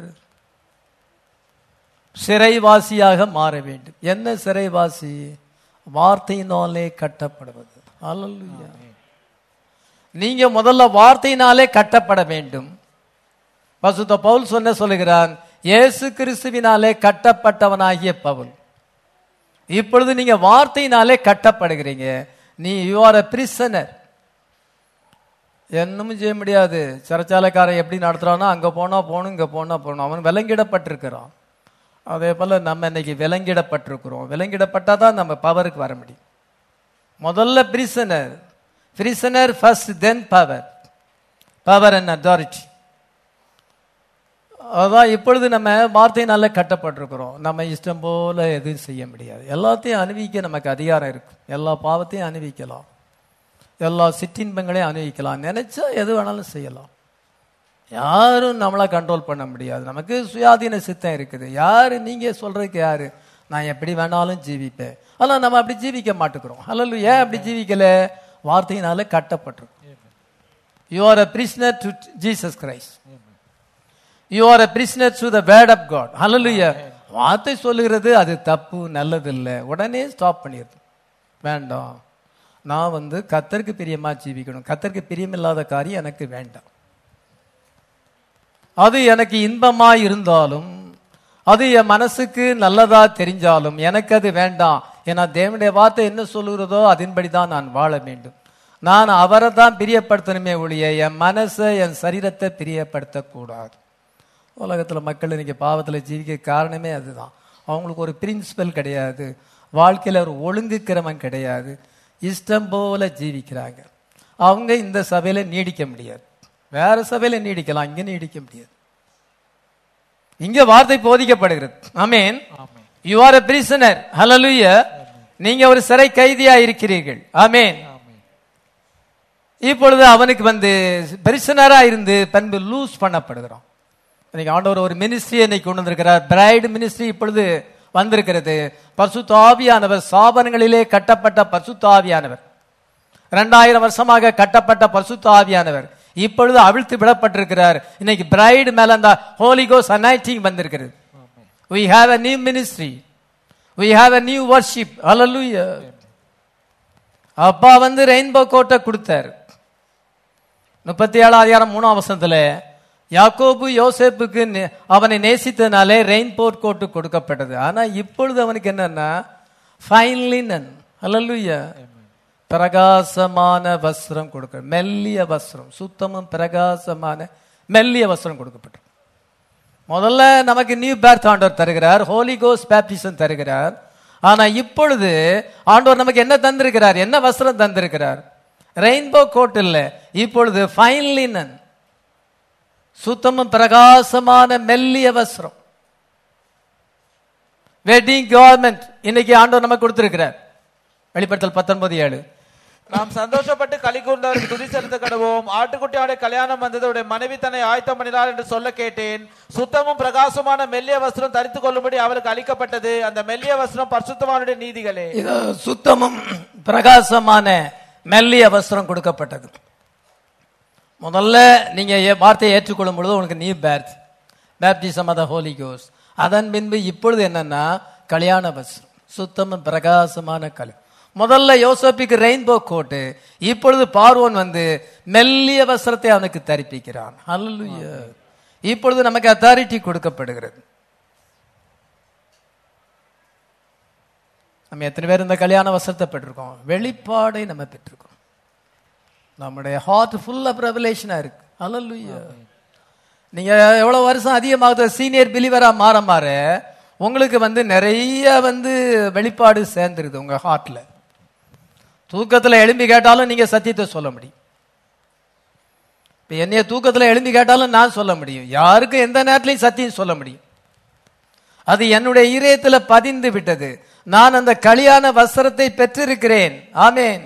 சிறைவாசியாக மாற வேண்டும் என்ன சிறைவாசி வார்த்தையினாலே கட்டப்படுவது அல்லேலூயா நீங்க முதல்ல வார்த்தையினாலே கட்டப்பட வேண்டும் பசுத்த பவுல் சொன்ன சொல்லுகிறான் இயேசு கிறிஸ்துவினாலே கட்டப்பட்டவனாகிய பவுல் இப்பொழுது நீங்க வார்த்தையினாலே கட்டப்படுகிறீங்க நீ யூ ஆர் a prisoner என்னமும் செய்ய முடியாது சிறைச்சாலைக்காரன் எப்படி நடத்துறானோ அங்க போனா போகணும் இங்க போனா போகணும் அவன் விலங்கிடப்பட்டிருக்கிறான் அதே போல நம்ம இன்னைக்கு விலங்கிடப்பட்டிருக்கிறோம் விலங்கிடப்பட்டா தான் நம்ம பவருக்கு வர முடியும் முதல்ல prisoner prisoner first then power power and authority அதான் இப்பொழுது நம்ம வார்த்தையினால கட்டப்பட்டிருக்கிறோம் நம்ம இஷ்டம் போல எதுவும் செய்ய முடியாது எல்லாத்தையும் அனுபவிக்க நமக்கு அதிகாரம் இருக்கு எல்லா பாவத்தையும் அனுபவிக்கலாம் எல்லா சிற்றின்பங்களையும் அனுபவிக்கலாம் நினைச்சா எது வேணாலும் செய்யலாம் யாரும் நம்மளை கண்ட்ரோல் பண்ண முடியாது நமக்கு சுயாதீன சித்தம் இருக்குது யாரு நீங்க சொல்றதுக்கு யாரு நான் எப்படி வேணாலும் ஜீவிப்பேன் ஆனால் நம்ம அப்படி ஜீவிக்க மாட்டேங்கிறோம் அல்ல ஏன் அப்படி ஜீவிக்கல வார்த்தையினால கட்டப்பட்டிருக்கும் you are a prisoner to Jesus Christ you are a prisoner to the word of God hallelujah வார்த்தை சொல்லுகிறது அது தப்பு நல்லது இல்லை உடனே ஸ்டாப் பண்ணிடுது வேண்டாம் நான் வந்து கத்தருக்கு பிரியமா ஜீவிக்கணும் கத்தருக்கு பிரியமில்லாத காரியம் எனக்கு வேண்டாம் அது எனக்கு இன்பமா இருந்தாலும் அது என் மனசுக்கு நல்லதா தெரிஞ்சாலும் எனக்கு அது வேண்டாம் ஏன்னா தேவனுடைய வார்த்தை என்ன சொல்லுகிறதோ அதன்படி தான் நான் வாழ வேண்டும் நான் அவரை தான் பிரியப்படுத்தணுமே ஒழிய என் மனசை என் சரீரத்தை பிரியப்படுத்தக்கூடாது உலகத்துல மக்கள் இன்னைக்கு பாவத்துல ஜீவிக்க காரணமே அதுதான் அவங்களுக்கு ஒரு பிரின்சிபல் கிடையாது வாழ்க்கையில ஒரு ஒழுங்கு கிரமம் கிடையாது இஷ்டம் போல ஜீவிக்கிறாங்க அவங்க இந்த சபையில நீடிக்க முடியாது வேற சபையில நீடிக்கலாம் இங்க நீடிக்க முடியாது இங்க வார்த்தை போதிக்கப்படுகிறது amen you are a prisoner hallelujah நீங்க ஒரு சிறை கைதியா இருக்கிறீர்கள் ஆமேன் இப்பொழுது அவனுக்கு வந்து பிரிசனரா இருந்து பண்பு லூஸ் பண்ணப்படுகிறான் இன்னைக்கு ஆண்டவர் ஒரு மினிஸ்ட்ரி இன்னைக்கு கொண்டு வந்திருக்கிறார் பிரைடு மினிஸ்ட்ரி இப்பொழுது வந்திருக்கிறது பசுத்தாவியானவர் சாபனங்களிலே கட்டப்பட்ட பசுத்தாவியானவர் இரண்டாயிரம் வருஷமாக கட்டப்பட்ட பசுத்தாவியானவர் இப்பொழுது அவிழ்த்து விடப்பட்டிருக்கிறார் இன்னைக்கு பிரைடு மேல அந்த ஹோலிகோஸ் அனைட்டிங் வந்திருக்கிறது we have a new ministry we have a new worship hallelujah அப்பா வந்து ரெயின்போ கோட்டை கொடுத்தார் முப்பத்தி ஏழாம் அதிகாரம் மூணாம் வசனத்துல யாக்கோபு யோசேப்புக்கு நே- அவனை நேசித்தனாலே ரெயின்போர்ட் கோட்டு கொடுக்கப்பட்டது ஆனா இப்பொழுது அவனுக்கு என்னன்னா ஃபைன்லினன் அல்லலுயா பிரகாசமான வஸ்திரம் கொடுக்க மெல்லிய வஸ்திரம் சுத்தமும் பிரகாசமான மெல்லிய வஸ்திரம் கொடுக்கப்பட்டது முதல்ல நமக்கு நியூ பேர்த் ஆண்டவர் தருகிறார் ஹோலி கோஸ் பேப்டிசம் தருகிறார் ஆனா இப்பொழுது ஆண்டவர் நமக்கு என்ன தந்திருக்கிறார் என்ன வஸ்திரம் தந்திருக்கிறார் ரெயின்போ கோட் இல்ல இப்பொழுது ஃபைன் லினன் சுத்தமும் பிரகாசமான மெல்லிய வஸ்திரம் வெட்டிங் கவர்மெண்ட் இன்னைக்கு ஆண்டவர் நமக்கு கொடுத்திருக்கிறார் வெளிப்படுத்தல் பத்தொன்பது ஏழு நாம் சந்தோஷப்பட்டு களி கூர்ந்தவருக்கு துதி செலுத்த கடவோம் ஆட்டுக்குட்டியோட கல்யாணம் வந்தது உடைய மனைவி தன்னை ஆயத்தம் பண்ணினார் என்று சொல்ல கேட்டேன் சுத்தமும் பிரகாசமான மெல்லிய வஸ்திரம் தரித்துக் கொள்ளும்படி அவளுக்கு அளிக்கப்பட்டது அந்த மெல்லிய வஸ்திரம் பரிசுத்தவானுடைய நீதிகளே இது சுத்தமும் பிரகாசமான மெல்லிய வஸ்திரம் கொடுக்கப்பட்டது முதல்ல நீங்க ஏ- வார்த்தையை ஏற்றுக்கொள்ளும் பொழுது உனக்கு நீ பேர்த் பேப்டிசம் ஆஃப் ஹோலி கோஸ் அதன் பின்பு இப்பொழுது என்னன்னா கல்யாண வஸ்திரம் சுத்தமும் பிரகாசமான கலை முதல்ல யோசப்பிக்கு ரெயின்போ கோட்டு இப்பொழுது பார்வோன் வந்து மெல்லிய வஸ்திரத்தை அவனுக்கு தரிப்பிக்கிறான் ஹalleluya இப்பொழுது நமக்கு அத்தாரிட்டி கொடுக்கப்படுகிறது நம்ம எத்தனை பேர் இந்த கல்யாண வசத்தை பெற்றிருக்கோம் வெளிப்பாடை நம்ம பெற்றிருக்கோம் நம்முடைய ஹார்ட் ஃபுல் ஆஃப் ரெவலேஷனா இருக்கு அல்லல்லுயா நீங்க எவ்வளவு வருஷம் அதிகமாகுது சீனியர் பிலிவரா மாற மாற உங்களுக்கு வந்து நிறைய வந்து வெளிப்பாடு சேர்ந்துருது உங்க ஹார்ட்ல தூக்கத்துல எழும்பி கேட்டாலும் நீங்க சத்தியத்தை சொல்ல முடியும் இப்ப என்னைய தூக்கத்துல எழும்பி கேட்டாலும் நான் சொல்ல முடியும் யாருக்கும் எந்த நேரத்திலையும் சத்தியம் சொல்ல முடியும் அது என்னுடைய இதயத்துல பதிந்து விட்டது நான் அந்த கல்யாண வஸ்திரத்தை பெற்றிருக்கிறேன் ஆமென்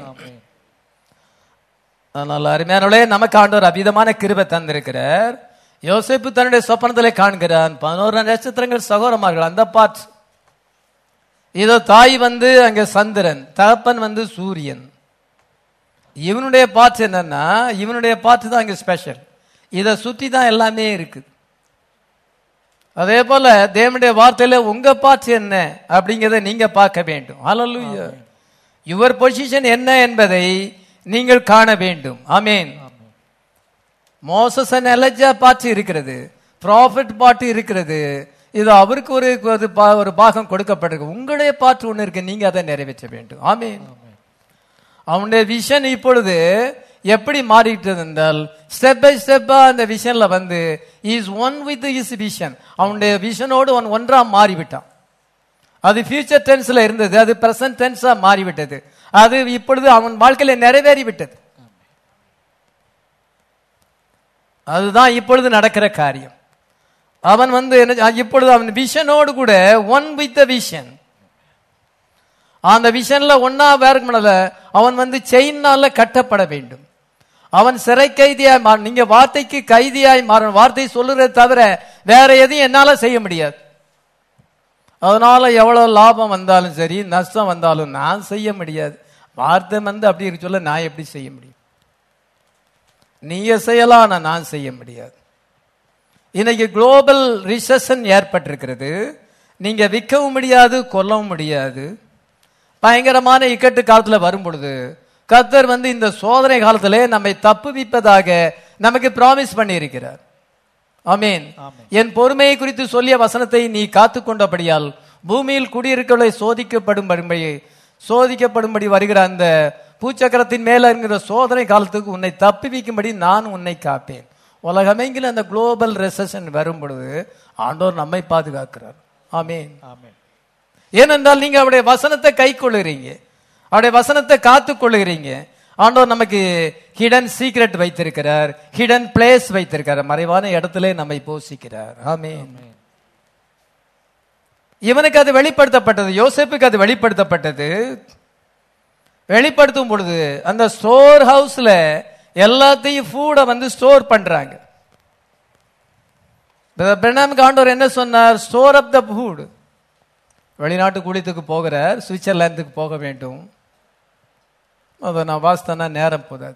அதனால அருமையானவளே நமக்கு ஆண்டவர் அபிதமான கிருபை தந்திருக்கிறார் யோசேப்பு தன்னுடைய சொப்பனத்திலே காண்கிறான் பதினோரு நட்சத்திரங்கள் சகோதரமார்கள் அந்த பாட் இதோ தாய் வந்து அங்க சந்திரன் தகப்பன் வந்து சூரியன் இவனுடைய பாட்டு என்னன்னா இவனுடைய பாட்டு தான் அங்க ஸ்பெஷல் இதை சுத்தி தான் எல்லாமே இருக்குது அதே போல தேவனுடைய வார்த்தையில உங்க பாட்டு என்ன அப்படிங்கறத நீங்க பார்க்க வேண்டும் ஹalleluya யுவர் பொசிஷன் என்ன என்பதை நீங்கள் காண வேண்டும் ஆமென் மோசஸ் அண்ட் எலஜா பாட்டு இருக்கிறது ப்ராஃபிட் பாட்டு இருக்கிறது இது அவருக்கு ஒரு ஒரு பா- ஒரு பாகம் கொடுக்கப்பட்டிருக்கு உங்களுடைய பாட்டு ஒண்ணு இருக்கு நீங்க அதை நிறைவேற்ற வேண்டும் ஆமென் அவனுடைய விஷன் இப்பொழுது எப்படி மாறிட்டது என்றால் ஸ்டெப் பை ஸ்டெப்பா அந்த விஷன்ல வந்து is one with is vision அவனுடைய விஷனோடு அவன் ஒன்றா மாறிவிட்டான் அது ஃபியூச்சர் டென்ஸ்ல இருந்தது அது பிரசன்ட் டென்ஸா மாறிவிட்டது அது இப்பொழுது அவன் வாழ்க்கையில நிறைவேறி விட்டது அதுதான் இப்பொழுது நடக்கிற காரியம் அவன் வந்து என்ன இப்பொழுது அவன் விஷனோடு கூட ஒன் வித் த விஷன் அந்த விஷன்ல ஒன்னா வேற பண்ணல அவன் வந்து செயினால கட்டப்பட வேண்டும் அவன் சிறை கைதியாய் மாற நீங்க வார்த்தைக்கு கைதியாய் மாறணும் வார்த்தை சொல்லுறதை தவிர வேற எதையும் என்னால செய்ய முடியாது அதனால எவ்வளவு லாபம் வந்தாலும் சரி நஷ்டம் வந்தாலும் நான் செய்ய முடியாது வார்த்தை வந்து அப்படி இருக்கு சொல்ல நான் எப்படி செய்ய முடியும் நீங்க செய்யலாம் ஆனா நான் செய்ய முடியாது இன்னைக்கு குளோபல் ரிசெஷன் ஏற்பட்டிருக்கிறது நீங்க விற்கவும் முடியாது கொல்லவும் முடியாது பயங்கரமான இக்கட்டு காலத்துல வரும் பொழுது கர்த்தர் வந்து இந்த சோதனை காலத்திலே நம்மை தப்புவிப்பதாக நமக்கு பிராமிஸ் பண்ணி இருக்கிறார் ஆமீன் என் பொறுமையை குறித்து சொல்லிய வசனத்தை நீ காத்து கொண்டபடியால் பூமியில் குடியிருக்கலை சோதிக்கப்படும்படி சோதிக்கப்படும்படி வருகிற அந்த பூச்சக்கரத்தின் மேல இருக்கிற சோதனை காலத்துக்கு உன்னை தப்புவிக்கும்படி நான் உன்னை காப்பேன் உலகமெங்கிலும் அந்த குளோபல் ரெசன் வரும் பொழுது ஆண்டோர் நம்மை பாதுகாக்கிறார் ஆமீன் ஆமென் ஏனென்றால் நீங்க அவருடைய வசனத்தை கை கொள்ளுகிறீங்க அவருடைய வசனத்தை காத்து கொள்ளுகிறீங்க ஆண்டவர் நமக்கு ஹிடன் சீக்ரெட் வைத்திருக்கிறார் ஹிடன் பிளேஸ் வைத்திருக்கிறார் மறைவான இடத்திலே நம்மை போஷிக்கிறார் ஆமென் இவனுக்கு அது வெளிப்படுத்தப்பட்டது யோசேப்புக்கு அது வெளிப்படுத்தப்பட்டது வெளிப்படுத்தும் பொழுது அந்த ஸ்டோர் ஹவுஸ்ல எல்லாத்தையும் ஃபூட வந்து ஸ்டோர் பண்றாங்க பிரணாமுக்கு ஆண்டவர் என்ன சொன்னார் ஸ்டோர் அப் த ஃபுட் வெளிநாட்டு கூலியத்துக்கு போகிறார் சுவிட்சர்லாந்துக்கு போக வேண்டும் அதை நான் வாசித்தேன்னா நேரம் போதாது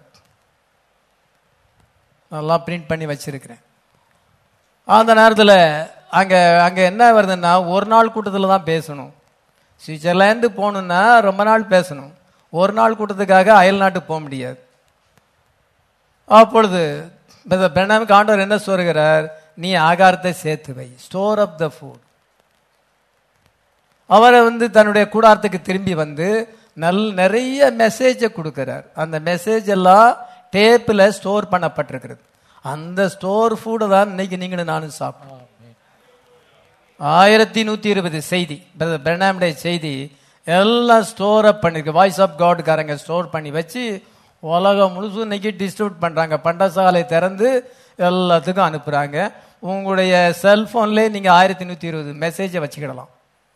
நல்லா பிரிண்ட் பண்ணி வச்சிருக்கிறேன் அந்த நேரத்தில் அங்கே அங்கே என்ன வருதுன்னா ஒரு நாள் கூட்டத்தில் தான் பேசணும் சுவிட்சர்லாந்து போகணுன்னா ரொம்ப நாள் பேசணும் ஒரு நாள் கூட்டத்துக்காக அயல் நாட்டுக்கு போக முடியாது அப்பொழுது பிரணாமுக்கு ஆண்டவர் என்ன சொல்கிறார் நீ ஆகாரத்தை சேர்த்து வை ஸ்டோர் அப் த ஃபுட் அவரை வந்து தன்னுடைய கூடாரத்துக்கு திரும்பி வந்து நல் நிறைய மெசேஜை கொடுக்கிறார் அந்த மெசேஜ் எல்லாம் டேப்பில் ஸ்டோர் பண்ணப்பட்டிருக்கிறது அந்த ஸ்டோர் ஃபுட்டை தான் இன்னைக்கு நீங்களும் நானும் சாப்பிடுவோம் ஆயிரத்தி நூத்தி இருபது செய்தி பிரணாமுடைய செய்தி எல்லாம் ஸ்டோர் அப் பண்ணிருக்கு வாய்ஸ் ஆஃப் காட்காரங்க ஸ்டோர் பண்ணி வச்சு உலகம் முழுசும் இன்னைக்கு டிஸ்ட்ரிபியூட் பண்றாங்க பண்டசாலை திறந்து எல்லாத்துக்கும் அனுப்புறாங்க உங்களுடைய செல்போன்லேயே நீங்க ஆயிரத்தி நூத்தி இருபது மெசேஜை வச்சுக்கிடலாம்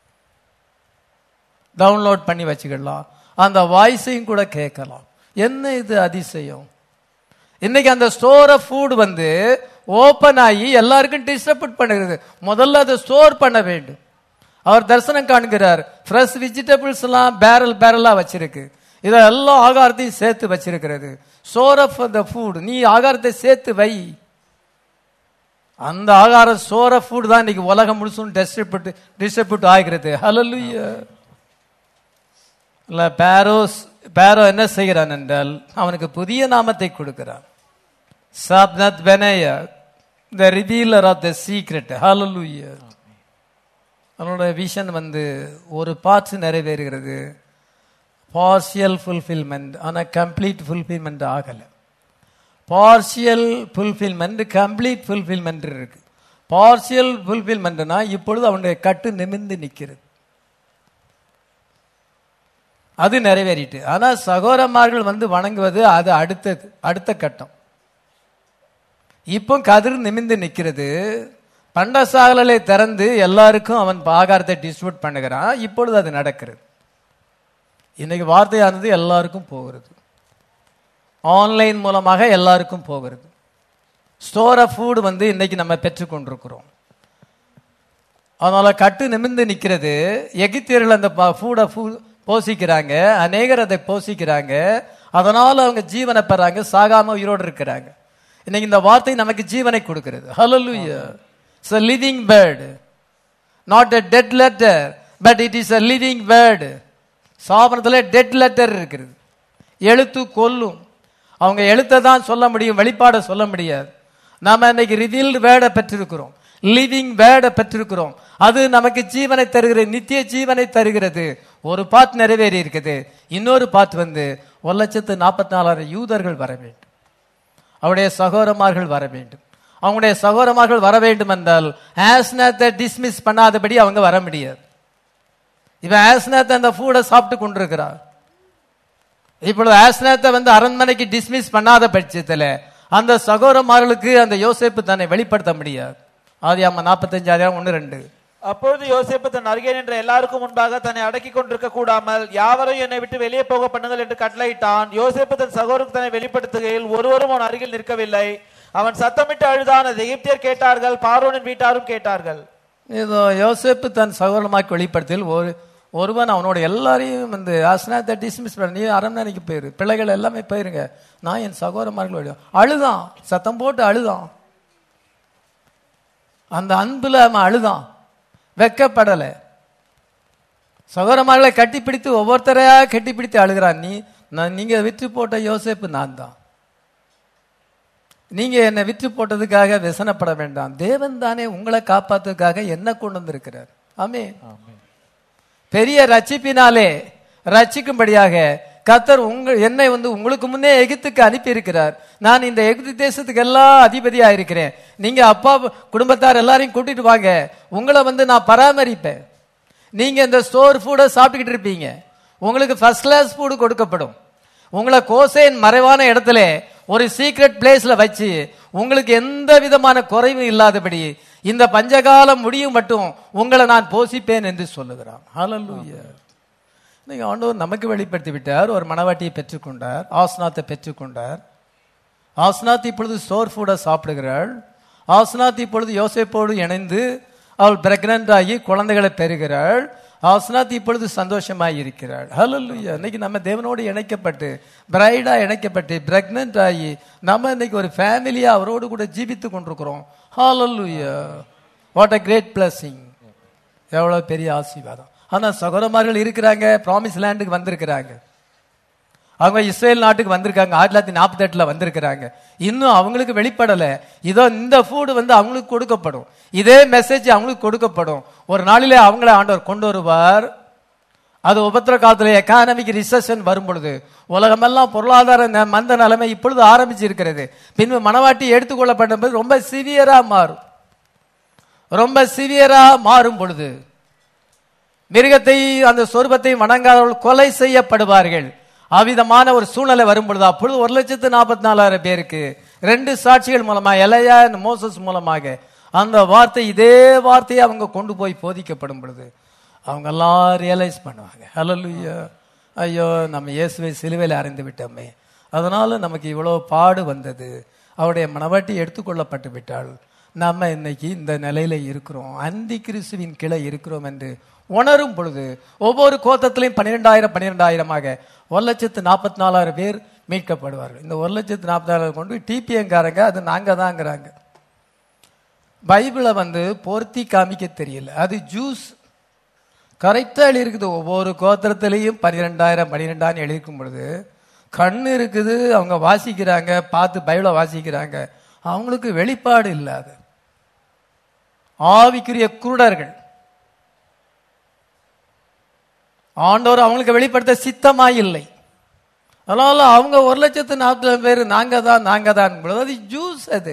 டவுன்லோட் பண்ணி வச்சுக்கிடலாம் அந்த வாய்ஸையும் கூட கேட்கலாம் என்ன இது அதிசயம் இன்னைக்கு அந்த ஸ்டோர் ஆஃப் ஃபுட் வந்து ஓபன் ஆகி எல்லாருக்கும் டிஸ்ட்ரிபியூட் பண்ணுகிறது முதல்ல அதை ஸ்டோர் பண்ண வேண்டும் அவர் தரிசனம் காண்கிறார் ஃப்ரெஷ் வெஜிடபிள்ஸ் எல்லாம் பேரல் பேரலா வச்சிருக்கு இதெல்லாம் ஆகாரத்தையும் சேர்த்து வச்சிருக்கிறது ஸ்டோர் ஆஃப் த ஃபுட் நீ ஆகாரத்தை சேர்த்து வை அந்த ஆகாரம் சோர ஃபுட் தான் இன்னைக்கு உலகம் முழுசும் டிஸ்ட்ரிபியூட் டிஸ்ட்ரிபியூட் ஆகிறது ஹalleluya இல்ல பேரோஸ் பேரோ என்ன செய்கிறான் என்றால் அவனுக்கு புதிய நாமத்தை கொடுக்கிறான் Zaphnath Paaneah the revealer of the secret hallelujah அவனோட விஷன் வந்து ஒரு பார்ட்ஸ் நிறைவேறுகிறது பார்ஷியல் ஃபுல்ஃபில்மெண்ட் ஆனா கம்ப்ளீட் ஃபுல்ஃபில்மெண்ட் ஆகலை பார்ஷியல் ஃபுல்ஃபில்மெண்ட் கம்ப்ளீட் ஃபுல்ஃபில்மெண்ட் இருக்கு பார்ஷியல் ஃபுல்ஃபில்மெண்ட்னா இப்பொழுது அவனுடைய கட்டு நிமிர்ந்து நிற்கிறது அது நிறைவேறிட்டு ஆனா சகோதரமார்கள் வந்து வணங்குவது அது அடுத்தது அடுத்த கட்டம் இப்போ கதிர் நிமிர்ந்து நிற்கிறது பண்டசாகலை திறந்து எல்லாருக்கும் அவன் ஆகாரத்தை டிஸ்ட்ரிபியூட் பண்ணுகிறான் இப்பொழுது அது நடக்கிறது இன்னைக்கு வார்த்தையானது எல்லாருக்கும் போகிறது ஆன்லைன் மூலமாக எல்லாருக்கும் போகிறது ஸ்டோர் ஆஃப் ஃபுட் வந்து இன்னைக்கு நம்ம பெற்றுக்கொண்டிருக்கிறோம் அதனால கட்டு நிமிர்ந்து நிற்கிறது எகித்தியர்கள் அந்த ஃபூடை போசிக்கிறாங்க அநேகர் அதை போசிக்கிறாங்க அதனால அவங்க ஜீவனை பெறாங்க சாகாம உயிரோடு இருக்கிறாங்க இன்னைக்கு இந்த வார்த்தை நமக்கு ஜீவனை கொடுக்கிறது hallelujah it's a living word not a dead letter but it is a living word சாபனத்தில் டெட் லெட்டர் இருக்கிறது எழுத்து கொல்லும் அவங்க எழுத்தை தான் சொல்ல முடியும் வெளிப்பாடை சொல்ல முடியாது நாம இன்னைக்கு ரிவீல்டு வேர்டை பெற்றிருக்கிறோம் லிவிங் வேர்டை பெற்றிருக்கிறோம் அது நமக்கு ஜீவனை தருகிறது நித்திய ஜீவனை தருகிறது ஒரு பாத் நிறைவேறி இருக்குது இன்னொரு பாத் வந்து ஒரு லட்சத்து நாற்பத்தி நாலாயிரம் யூதர்கள் வர வேண்டும் அவருடைய சகோதரமார்கள் வர வேண்டும் அவங்களுடைய சகோதரமார்கள் வர வேண்டும் என்றால் ஆஸ்னத்தை டிஸ்மிஸ் பண்ணாதபடி அவங்க வர முடியாது இவன் ஆஸ்னத்தை அந்த ஃபூடை சாப்பிட்டு கொண்டிருக்கிறார் இப்பொழுது ஆஸ்னத்தை வந்து அரண்மனைக்கு டிஸ்மிஸ் பண்ணாத பட்சத்துல அந்த சகோதரமார்களுக்கு அந்த யோசேப்பு தன்னை வெளிப்படுத்த முடியாது ஆதி அம்மா நாற்பத்தஞ்சு அதிகாரம் ஒன்று ரெண்டு அப்பொழுது யோசேப்பு தன் அருகே நின்ற எல்லாருக்கும் முன்பாக தன்னை அடக்கிக் கொண்டிருக்க கூடாமல் யாவரும் என்னை விட்டு வெளியே போக பண்ணுங்கள் என்று கட்டளையிட்டான் யோசேப்பு தன் சகோதரருக்கு தன்னை வெளிப்படுத்துகையில் ஒருவரும் அவன் அருகில் நிற்கவில்லை அவன் சத்தமிட்டு அழுதான் அது எகிப்தியர் கேட்டார்கள் பார்வோனின் வீட்டாரும் கேட்டார்கள் இதோ யோசேப்பு தன் சகோதரமாக்கு வெளிப்படுத்தில் ஒரு ஒருவன் அவனோட எல்லாரையும் வந்து ஆசனத்தை டிஸ்மிஸ் பண்ண நீ அரண்மனைக்கு போயிரு பிள்ளைகள் எல்லாமே போயிருங்க நான் என் சகோதரமார்கள் அழுதான் சத்தம் போட்டு அழுதான் அந்த அன்புல அவன் அழுதான் வெக்கப்படலை சகோதரமார்களை கட்டிப்பிடித்து ஒவ்வொருத்தரையா கட்டிப்பிடித்து அழுகிறான் நீ நான் நீங்க விற்று போட்ட யோசேப்பு நான் தான் நீங்க என்னை விற்று போட்டதுக்காக விசனப்பட வேண்டாம் தேவன் தானே உங்களை காப்பாத்துறதுக்காக என்ன கொண்டு வந்திருக்கிறார் ஆமே பெரிய ரட்சிப்பினாலே ரட்சிக்கும்படியாக கத்தர் உங்க என்னை வந்து உங்களுக்கு முன்னே எகிப்துக்கு அனுப்பி இருக்கிறார் நான் இந்த எகிப்து தேசத்துக்கு எல்லாம் அதிபதியா இருக்கிறேன் நீங்க அப்பா குடும்பத்தார் எல்லாரையும் கூட்டிட்டு வாங்க உங்களை வந்து நான் பராமரிப்பேன் நீங்க இந்த ஸ்டோர் ஃபுட்டை சாப்பிட்டுக்கிட்டு இருப்பீங்க உங்களுக்கு ஃபர்ஸ்ட் கிளாஸ் ஃபுட் கொடுக்கப்படும் உங்களை கோசேன் மறைவான இடத்துல ஒரு சீக்ரெட் பிளேஸ்ல வச்சு உங்களுக்கு எந்த விதமான குறைவும் இல்லாதபடி இந்த பஞ்சகாலம் முடியும் மட்டும் உங்களை நான் போஷிப்பேன் என்று சொல்லுகிறான் ஹalleluya நீங்க ஆண்டவர் நமக்கு வெளிப்படுத்தி விட்டார் ஒரு மனவாட்டியை பெற்றுக்கொண்டார் ஆஸ்நாத்தை பெற்றுக்கொண்டார் ஆஸ்நாத் இப்பொழுது ஸ்டோர் ஃபுட்டை சாப்பிடுகிறாள் ஆஸ்நாத் இப்பொழுது யோசேப்போடு இணைந்து அவள் பிரெக்னன்ட் ஆகி குழந்தைகளை பெறுகிறாள் ஆஸ்நாத் இப்பொழுது சந்தோஷமாய் இருக்கிறாள் ஹalleluya இன்னைக்கு நம்ம தேவனோடு இணைக்கப்பட்டு பிரைடா இணைக்கப்பட்டு பிரெக்னன்ட் ஆகி நம்ம இன்னைக்கு ஒரு ஃபேமிலியா அவரோடு கூட ஜீவித்து கொண்டிருக்கிறோம் hallelujah what a great blessing எவ்வளவு பெரிய ஆசீர்வாதம் ஆனா சகோதரமார்கள் இருக்கிறாங்க ப்ராமிஸ் லேண்டுக்கு வந்திருக்கிறாங்க அவங்க இஸ்ரேல் நாட்டுக்கு வந்திருக்காங்க ஆயிரத்தி தொள்ளாயிரத்தி நாற்பத்தி எட்டுல வந்திருக்கிறாங்க இன்னும் அவங்களுக்கு வெளிப்படல இதோ இந்த ஃபுட் வந்து அவங்களுக்கு கொடுக்கப்படும் இதே மெசேஜ் அவங்களுக்கு கொடுக்கப்படும் ஒரு நாளிலே அவங்கள ஆண்டவர் கொண்டு வருவார் அது உபத்திர காலத்துல எக்கானமிக் ரிசெஷன் வரும் பொழுது உலகமெல்லாம் பொருளாதார ந- மந்த நிலைமை இப்பொழுது ஆரம்பிச்சு இருக்கிறது பின்பு மனவாட்டி எடுத்துக்கொள்ளப்படும் போது ரொம்ப சிவியரா மாறும் ரொம்ப சிவியரா மாறும் பொழுது மிருகத்தை அந்த சொருபத்தை வணங்காதவர்கள் கொலை செய்யப்படுவார்கள் அவ்விதமான ஒரு சூழ்நிலை வரும் பொழுது அப்பொழுது ஒரு லட்சத்து நாற்பத்தி நாலாயிரம் பேருக்கு ரெண்டு சாட்சிகள் மூலமா எலையா மோசஸ் மூலமாக அந்த வார்த்தை இதே வார்த்தையை அவங்க கொண்டு போய் போதிக்கப்படும் பொழுது அவங்க எல்லாம் ரியலைஸ் பண்ணுவாங்க ஹalleluya ஐயோ நம்ம இயேசுவை சிலுவையில் அறைந்து விட்டோமே அதனால நமக்கு இவ்வளோ பாடு வந்தது அவருடைய மனவாட்டி எடுத்துக்கொள்ளப்பட்டு விட்டாள் நம்ம இன்னைக்கு இந்த நிலையில இருக்கிறோம் அந்தி கிறிஸ்துவின் கிளை இருக்கிறோம் என்று உணரும் பொழுது ஒவ்வொரு கோத்தத்திலையும் பன்னிரெண்டாயிரம் பன்னிரெண்டாயிரமாக ஒரு லட்சத்து நாற்பத்தி நாலாயிரம் பேர் மீட்கப்படுவார்கள் இந்த ஒரு லட்சத்து நாற்பத்தாயிரம் கொண்டு டிபிஎங்காரங்க அது நாங்க தாங்கிறாங்க பைபிளை வந்து பொருத்தி காமிக்க தெரியல அது ஜூஸ் கரெக்டா எழுதியிருக்குது ஒவ்வொரு கோத்திரத்திலையும் பன்னிரெண்டாயிரம் பன்னிரெண்டாயிரம் எழுதியிருக்கும் பொழுது கண்ணு இருக்குது அவங்க வாசிக்கிறாங்க பார்த்து பைபிளை வாசிக்கிறாங்க அவங்களுக்கு வெளிப்பாடு இல்லாத ஆவிக்குரிய குருடர்கள் ஆண்டவர் அவங்களுக்கு வெளிப்படுத்த சித்தமாய் இல்லை அதனால அவங்க ஒரு லட்சத்து நாற்பது பேர் நாங்க தான் நாங்க தான் பொழுது அது ஜூஸ் அது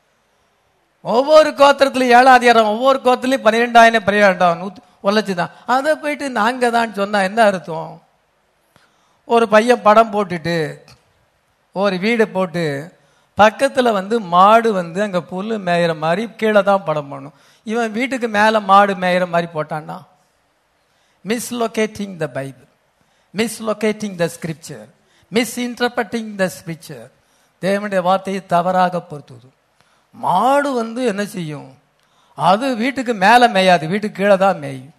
ஒவ்வொரு கோத்திரத்திலும் ஏழாம் அதிகாரம் ஒவ்வொரு கோத்திரத்திலையும் பன்னிரெண்டாயிரம் பன்னிரெண்டாயிரம் நூத்தி ஒரு லட்சம் தான் அதை போயிட்டு நாங்க தான் சொன்னா என்ன அர்த்தம் ஒரு பையன் படம் போட்டுட்டு ஒரு வீடு போட்டு பக்கத்துல வந்து மாடு வந்து அங்க புல்லு மேயிற மாதிரி கீழே தான் படம் பண்ணணும் இவன் வீட்டுக்கு மேல மாடு மேயிற மாதிரி போட்டான்னா mislocating the Bible mislocating the scripture misinterpreting the scripture தேவனுடைய வார்த்தையை தவறாக பொறுத்துது மாடு வந்து என்ன செய்யும் அது வீட்டுக்கு மேலே மேயாது வீட்டுக்கு கீழே தான் மேயும்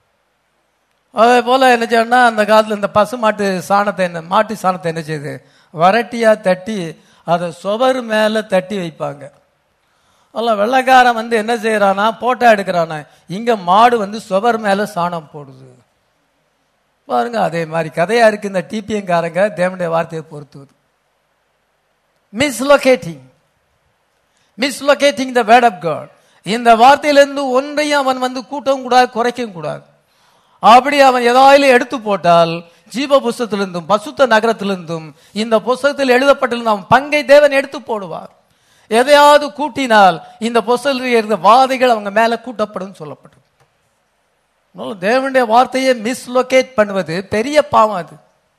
அதே போல என்ன செய்யணும்னா அந்த காலத்துல இந்த பசு மாட்டு சாணத்தை என்ன மாட்டு சாணத்தை என்ன செய்யுது வரட்டியா தட்டி அதை சுவர் மேல தட்டி வைப்பாங்க அல்ல வெள்ளைக்காரன் வந்து என்ன செய்யறானா போட்டோ எடுக்கிறானா இங்க மாடு வந்து சுவர் மேல சாணம் போடுது பாருங்க அதே மாதிரி கதையா இருக்கு இந்த டிபிஎங்காரங்க தேவனுடைய வார்த்தையை பொறுத்துவது mislocating mislocating the word of God இந்த வார்த்தையிலிருந்து ஒன்றையும் அவன் வந்து கூட்டவும் கூடாது குறைக்கவும் கூடாது அப்படி அவன் ஏதாயிலும் எடுத்து போட்டால் ஜீவ புஸ்தத்திலிருந்தும் பசுத்த நகரத்திலிருந்தும் இந்த புஸ்தகத்தில் எழுதப்பட்டிருந்த அவன் பங்கை தேவன் எடுத்து போடுவார் எதையாவது கூட்டினால் இந்த புஸ்தகத்தில் இருந்த வாதைகள் அவங்க மேல கூட்டப்படும் சொல்லப்பட்டது அதனால தேவனுடைய வார்த்தையை மிஸ்லொகேட் பண்ணுவது பெரிய பாவம் அது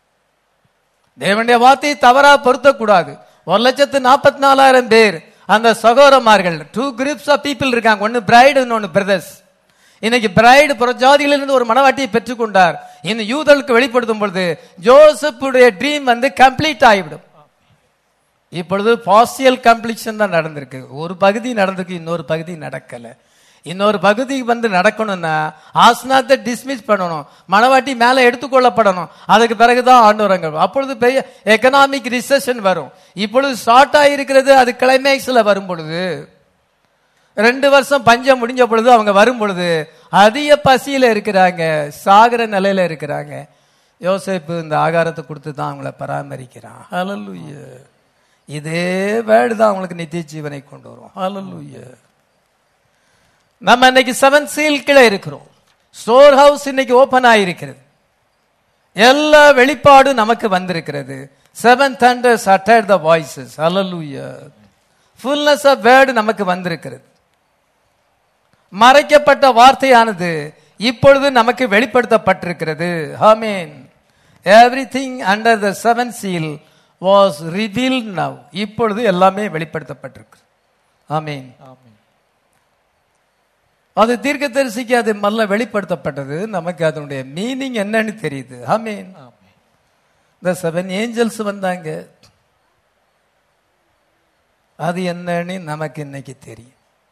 தேவனுடைய வார்த்தையை தவறா பொருத்தக்கூடாது ஒரு லட்சத்து நாற்பத்தி நாலாயிரம் பேர் அந்த சகோதரமார்கள் டூ குரூப்ஸ் ஆஃப் பீப்புள் இருக்காங்க ஒன்னு பிரைடு இன்னொன்னு பிரதர்ஸ் இன்னைக்கு பிரைடு புறஜாதியிலிருந்து ஒரு மனவாட்டியை பெற்றுக்கொண்டார் இந்த யூதர்களுக்கு வெளிப்படுத்தும் பொழுது ஜோசப்புடைய ட்ரீம் வந்து கம்ப்ளீட் ஆகிவிடும் இப்பொழுது பாசியல் கம்ப்ளீஷன் தான் நடந்திருக்கு ஒரு பகுதி நடந்திருக்கு இன்னொரு பகுதி நடக்கல இன்னொரு பகுதி வந்து நடக்கணும்னா ஆசனாத்தை டிஸ்மிஸ் பண்ணணும் மனவாட்டி மேல எடுத்துக்கொள்ளப்படணும் அதுக்கு பிறகுதான் ஆண்டவரங்கள் அப்பொழுது பெரிய எக்கனாமிக் ரிசெஷன் வரும் இப்பொழுது ஷார்ட் ஆகிருக்கிறது அது கிளைமேக்ஸ்ல வரும் பொழுது ரெண்டு வருஷம் பஞ்சம் முடிஞ்ச பொழுது அவங்க வரும் பொழுது அதிக பசியில இருக்கிறாங்க சாகர நிலையில இருக்கிறாங்க யோசேப்பு இந்த ஆகாரத்தை கொடுத்து தான் அவங்கள பராமரிக்கிறான் ஹalleluya இதே வேர்டு தான் அவங்களுக்கு நித்திய ஜீவனை கொண்டு வரும் ஹalleluya நம்ம இன்னைக்கு செவன் சீல் கீழே இருக்கிறோம் ஸ்டோர் ஹவுஸ் இன்னைக்கு ஓபன் ஆயிருக்கிறது எல்லா வெளிப்பாடும் நமக்கு வந்திருக்கிறது seven thunders utter the voices hallelujah fullness of word நமக்கு வந்திருக்கிறது மறைக்கப்பட்ட வார்த்தையானது இப்பொழுது நமக்கு வெளிப்படுத்தப்பட்டிருக்கிறது amen everything under the seven seal was reveal now இப்பொழுது எல்லாமே வெளிப்படுத்தப்பட்டிருக்கு ஆமீன் அது தீர்க்கதரிசிக்கு அது மல்ல வெளிப்படுத்தப்பட்டது நமக்கு அதனுடைய மீனிங் என்னன்னு தெரியுது ஆமீன் இந்த செவன் ஏஞ்சல்ஸ் வந்தாங்க அது என்னன்னு நமக்கு இன்னைக்கு தெரியும்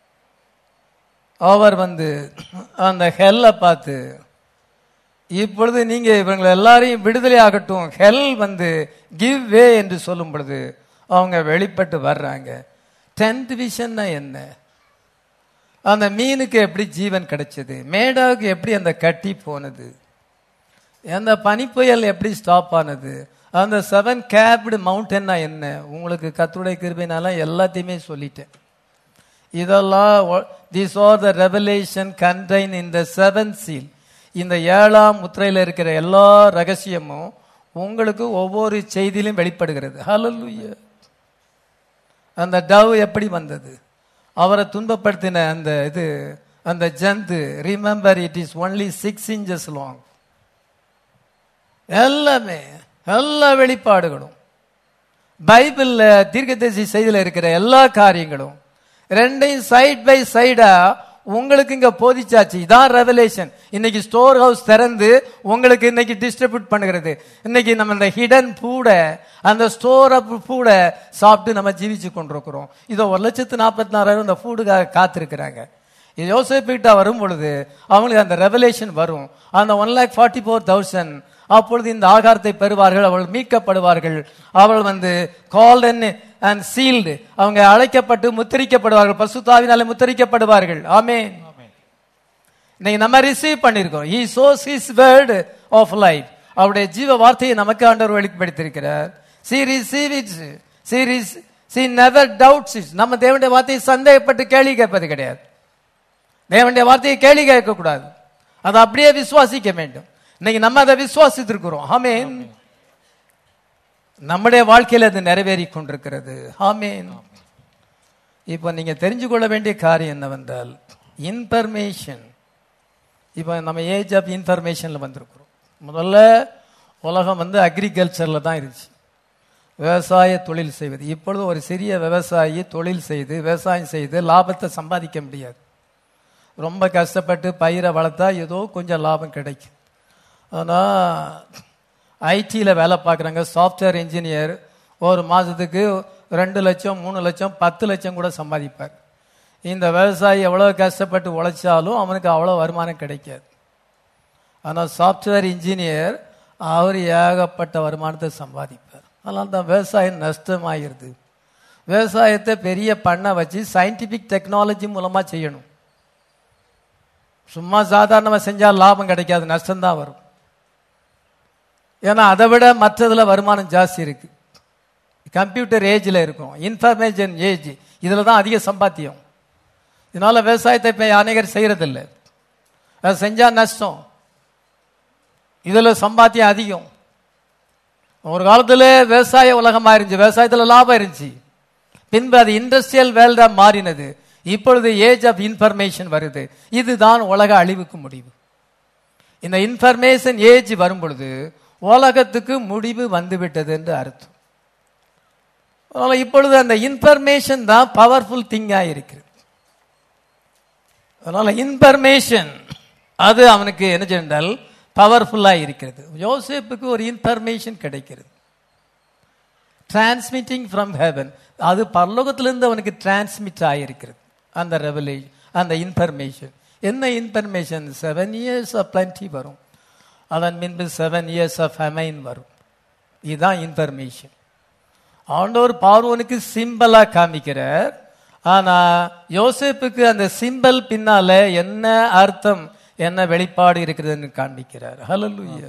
அவர் வந்து அந்த ஹெல்ல பார்த்து இப்பொழுது நீங்க இவங்களை எல்லாரையும் விடுதலை ஆகட்டும் ஹெல் வந்து கிவ் வே என்று சொல்லும் பொழுது அவங்க வெளிப்பட்டு வர்றாங்க டென்த் விஷன்னா என்ன அந்த மீனுக்கு எப்படி ஜீவன் கிடைச்சது மேடாவுக்கு எப்படி அந்த கட்டி போனது அந்த பனிப்புயல் எப்படி ஸ்டாப் ஆனது அந்த செவன் கேப்டு மவுண்டன்னா என்ன உங்களுக்கு கத்துடைய கிருபைனால எல்லாத்தையுமே சொல்லிட்டேன் இதெல்லாம் this are the revelation contained in the seven seal இந்த ஏழாம் முத்திரையில் இருக்கிற எல்லா ரகசியமும் உங்களுக்கு ஒவ்வொரு செய்தியிலும் வெளிப்படுகிறது ஹalleluya அந்த டவ் எப்படி வந்தது அவரை துன்பப்படுத்தின அந்த இது அந்த ஜந்து remember it is only six inches long எல்லாமே எல்லா வெளிப்பாடுகளும் பைபிள்ல தீர்க்கதரிசி செய்தியில இருக்கிற எல்லா காரியங்களும் ரெண்டையும் சைட் பை சைடா உங்களுக்கு இங்க போதிச்சாச்சு இதான் ரெவலேஷன் இன்னைக்கு ஸ்டோர் ஹவுஸ் திறந்து உங்களுக்கு இன்னைக்கு டிஸ்ட்ரிபியூட் பண்ணுகிறது இன்னைக்கு நம்ம இந்த ஹிடன் பூட அந்த ஸ்டோர் அப் பூட சாப்பிட்டு நம்ம ஜீவிச்சு கொண்டிருக்கிறோம் இதோ ஒரு லட்சத்து நாற்பத்தி நாலாயிரம் இந்த ஃபுட்டுக்காக காத்திருக்கிறாங்க இது யோசிப்பிட்டா வரும் பொழுது அவங்களுக்கு அந்த ரெவலேஷன் வரும் அந்த one lakh forty four thousand அப்பொழுது இந்த ஆகாரத்தை பெறுவார்கள் அவள் மீட்கப்படுவார்கள் அவள் வந்து கால்டன் அண்ட் சீல்டு அவங்க அழைக்கப்பட்டு முத்திரிக்கப்படுவார்கள் பசுத்தாவினாலே முத்திரிக்கப்படுவார்கள் ஆமென் இன்னைக்கு நம்ம ரிசீவ் பண்ணிருக்கோம் he sows his word of life அவருடைய ஜீவ வார்த்தையை நமக்கு ஆண்டவர் வெளிப்படுத்தியிருக்கிறார் she receive it she rec- she never doubts it நம்ம தேவனுடைய வார்த்தையை சந்தேகப்பட்டு கேள்வி கேட்பது கிடையாது தேவனுடைய வார்த்தையை கேள்வி கேட்க கூடாது அதை அப்படியே விசுவாசிக்க வேண்டும் இன்னைக்கு நம்ம அதை விசுவாசித்திருக்கிறோம் ஆமென் நம்முடைய வாழ்க்கையில் அது நிறைவேறி கொண்டிருக்கிறது ஆமென் இப்போ நீங்க தெரிஞ்சு கொள்ள வேண்டிய காரியம் என்னவென்றால் இன்ஃபர்மேஷன் இப்போ நம்ம ஏஜ் ஆஃப் இன்ஃபர்மேஷன்ல வந்திருக்கிறோம் முதல்ல உலகம் வந்து அக்ரிகல்ச்சர்ல தான் இருந்துச்சு விவசாய தொழில் செய்வது இப்பொழுது ஒரு சிறிய விவசாயி தொழில் செய்து விவசாயம் செய்து லாபத்தை சம்பாதிக்க முடியாது ரொம்ப கஷ்டப்பட்டு பயிரை வளர்த்தா ஏதோ கொஞ்சம் லாபம் கிடைக்கும் ஆனால் ஐடியில் வேலை பார்க்குறாங்க சாஃப்ட்வேர் இன்ஜினியர் ஒரு மாதத்துக்கு ரெண்டு லட்சம் மூணு லட்சம் பத்து லட்சம் கூட சம்பாதிப்பார் இந்த விவசாயி எவ்வளோ கஷ்டப்பட்டு உழைச்சாலும் அவனுக்கு அவ்வளோ வருமானம் கிடைக்காது ஆனால் சாஃப்ட்வேர் இன்ஜினியர் அவர் ஏகப்பட்ட வருமானத்தை சம்பாதிப்பார் அதனால தான் விவசாயம் நஷ்டமாயிருது விவசாயத்தை பெரிய பண்ணை வச்சு சயின்டிபிக் டெக்னாலஜி மூலமாக செய்யணும் சும்மா சாதாரணமாக செஞ்சால் லாபம் கிடைக்காது நஷ்டம்தான் வரும் ஏன்னா அதை விட மற்றதுல வருமானம் ஜாஸ்தி இருக்கு கம்ப்யூட்டர் ஏஜில் இருக்கும் இன்ஃபர்மேஷன் ஏஜ் இதில் தான் அதிக சம்பாத்தியம் இதனால விவசாயத்தை இப்போ அநேகர் செய்யறதில்ல அது செஞ்சா நஷ்டம் இதில் சம்பாத்தியம் அதிகம் ஒரு காலத்தில் விவசாய உலகமாக இருந்துச்சு விவசாயத்தில் லாபம் இருந்துச்சு பின்பு அது இண்டஸ்ட்ரியல் வேல்டா மாறினது இப்பொழுது ஏஜ் ஆஃப் இன்ஃபர்மேஷன் வருது இதுதான் உலக அழிவுக்கு முடிவு இந்த இன்ஃபர்மேஷன் ஏஜ் வரும் பொழுது உலகத்துக்கு முடிவு வந்துவிட்டது என்று அர்த்தம் அதனால இப்பொழுது அந்த இன்ஃபர்மேஷன் தான் பவர்ஃபுல் திங்காக இருக்கிறது அதனால இன்ஃபர்மேஷன் அது அவனுக்கு என்ன சென்றால் பவர்ஃபுல்லா இருக்கிறது யோசேப்புக்கு ஒரு இன்ஃபர்மேஷன் கிடைக்கிறது டிரான்ஸ்மிட்டிங் ஃப்ரம் ஹெவன் அது பரலோகத்திலிருந்து அவனுக்கு டிரான்ஸ்மிட் ஆகியிருக்கிறது அந்த ரெவலேஷன் அந்த இன்ஃபர்மேஷன் என்ன information seven years of plenty வரும் அதன் பின்பு செவன் இயர்ஸ் ஆஃப் ஹெமைன் வரும் இதுதான் இன்ஃபர்மேஷன் ஆண்டவர் பார்வோனுக்கு சிம்பிளா காமிக்கிறார் ஆனா யோசேப்புக்கு அந்த சிம்பல் பின்னால என்ன அர்த்தம் என்ன வெளிப்பாடு இருக்கிறதுன்னு காண்பிக்கிறார் ஹalleluya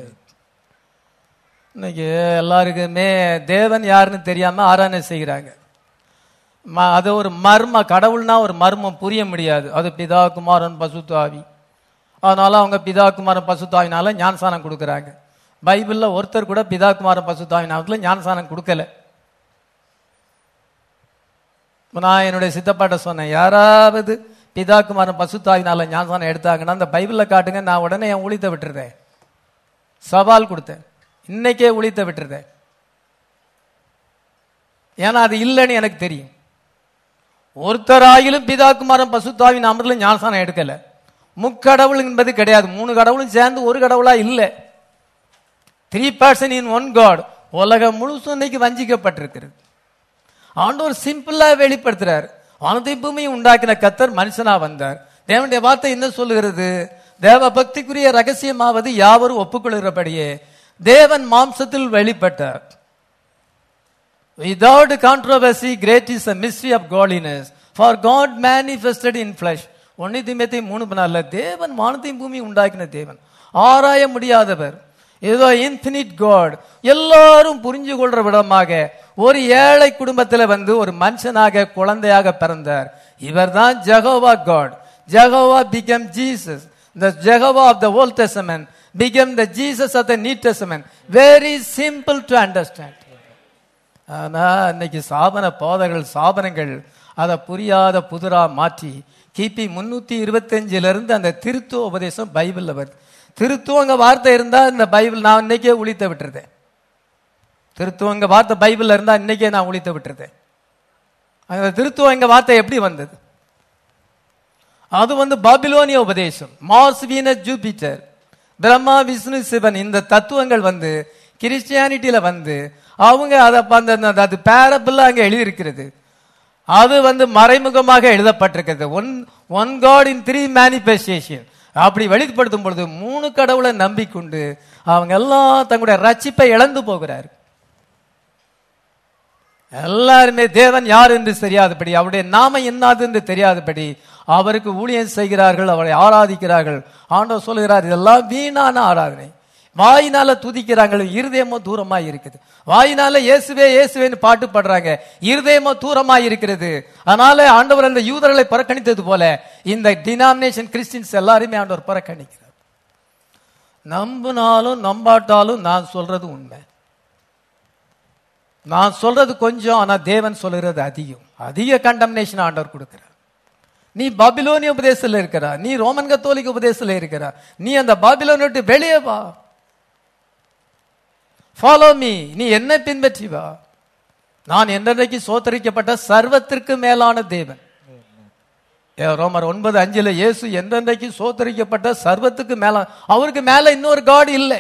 இன்னைக்கு எல்லாருக்குமே தேவன் யாருன்னு தெரியாம ஆராதனை செய்கிறாங்க ம- அது ஒரு மர்ம கடவுள்னா ஒரு மர்மம் புரிய முடியாது அது பிதா குமாரன் பசுத்தாவி அதனால அவங்க பிதா குமாரன் பசுத்தாவினால ஞானசானம் கொடுக்கறாங்க பைபிள்ல ஒருத்தர் கூட பிதா குமாரன் பசுத்தாவினால ஞானசானம் கொடுக்கல நான் என்னுடைய சித்தப்பாட்ட சொன்னேன் யாராவது பிதா குமாரன் பசுத்தாவினால ஞானசானம் எடுத்தாங்கன்னா அந்த பைபிள்ல காட்டுங்க நான் உடனே என் ஊழியத்தை விட்டுறேன் சவால் கொடுத்தேன் இன்னைக்கே ஊழியத்தை விட்டுறேன் ஏன்னா அது இல்லைன்னு எனக்கு தெரியும் ஒருத்தராயிலும் பிதா குமாரன் பசுத்தாவி நாமத்துல ஞானசானம் எடுக்கல முக்கடவுள் என்பது கிடையாது மூணு கடவுளும் சேர்ந்து ஒரு கடவுளா இல்லை three person in one God உலகம் முழுசும் இன்னைக்கு வஞ்சிக்கப்பட்டிருக்கிறது ஆண்டவர் சிம்பிளா வெளிப்படுத்துறார் வானத்தை பூமியை உண்டாக்கின கத்தர் மனுஷனா வந்தார் தேவனுடைய வார்த்தை என்ன சொல்லுகிறது தேவ பக்திக்குரிய ரகசியமாவது யாவரும் ஒப்புக்கொள்கிறபடியே தேவன் மாம்சத்தில் வெளிப்பட்டார் Without controversy, great is the mystery of godliness. For God manifested in flesh. ஒன்னு திமேத்தை மூணு பண்ணல தேவன் வானத்தையும் பூமி உண்டாக்கின தேவன் ஆராய முடியாதவர் ஏதோ இன்ஃபினிட் காட் எல்லாரும் புரிஞ்சு கொள்ற விதமாக ஒரு ஏழை குடும்பத்தில் வந்து ஒரு மனுஷனாக குழந்தையாக பிறந்தார் இவர்தான் Jehovah God Jehovah become Jesus the Jehovah of the Old Testament became the Jesus of the New Testament. Very simple to understand. ஆனா இன்னைக்கு சாபன போதர்கள் சாபனங்கள் அதை புரியாத புதிரா மாற்றி கிபி முன்னூத்தி இருபத்தஞ்சுல இருந்து அந்த திருத்துவ உபதேசம் பைபிள்ல வருது திருத்துவங்க வார்த்தை இருந்தா இந்த பைபிள் நான் இன்னைக்கே உளித்த விட்டுருதேன் திருத்துவம் இங்க வார்த்தை பைபிள்ல இருந்தா இன்னைக்கே நான் ஒழித்து விட்டுருதேன் அந்த திருத்துவம் இங்க வார்த்தை எப்படி வந்தது அது வந்து பாபிலோனிய உபதேசம் Mars Venus Jupiter Brahma Vishnu Sivan இந்த தத்துவங்கள் வந்து கிறிஸ்டியானிட்டியில வந்து அவங்க அதை அந்த அந்த- அது பேரபிள் அங்க எழுதியிருக்கிறது அது வந்து மறைமுகமாக எழுதப்பட்டிருக்கிறது one one God in three manifestation அப்படி வெளிப்படுத்தும் பொழுது மூணு கடவுளை நம்பிக்கொண்டு அவங்க எல்லாம் தங்களுடைய ரட்சிப்பை இழந்து போகிறார் எல்லாருமே தேவன் யார் என்று தெரியாதபடி அவருடைய நாம என்னது என்று தெரியாதபடி அவருக்கு ஊழியம் செய்கிறார்கள் அவரை ஆராதிக்கிறார்கள் ஆண்டவர் சொல்லுகிறார் இதெல்லாம் வீணான ஆராதனை வாயினால துதிக்கிறாங்க இருதயமோ தூரமா இருக்குது வாயினால இயேசுவே இயேசுவேன்னு பாட்டு பாடுறாங்க இருதயமோ தூரமா இருக்கிறது அதனால ஆண்டவர் அந்த யூதர்களை புறக்கணித்தது போல இந்த டினாமினேஷன் கிறிஸ்டின்ஸ் எல்லாருமே ஆண்டவர் புறக்கணிக்கிறார் நம்பினாலும் நம்பாட்டாலும் நான் சொல்றது உண்மை நான் சொல்றது கொஞ்சம் ஆனா தேவன் சொல்லுகிறது அதிகம் அதிக கண்டம்னேஷன் ஆண்டவர் கொடுக்கிறார் நீ பாபிலோனிய உபதேசத்துல இருக்கிறா நீ ரோமன் கத்தோலிக்க உபதேசத்துல இருக்கிறா நீ அந்த பாபிலோனை விட்டு வெளியே வா ஃபாலோ மீ நீ என்ன பின்பற்றி வா நான் என்றைக்கு சோத்தரிக்கப்பட்ட சர்வத்திற்கு மேலான தேவன் ஏ, ரோமர் ஒன்பது அஞ்சுல இயேசு என்றென்றைக்கு சோத்தரிக்கப்பட்ட சர்வத்துக்கு மேல அவருக்கு மேல இன்னொரு காட் இல்லை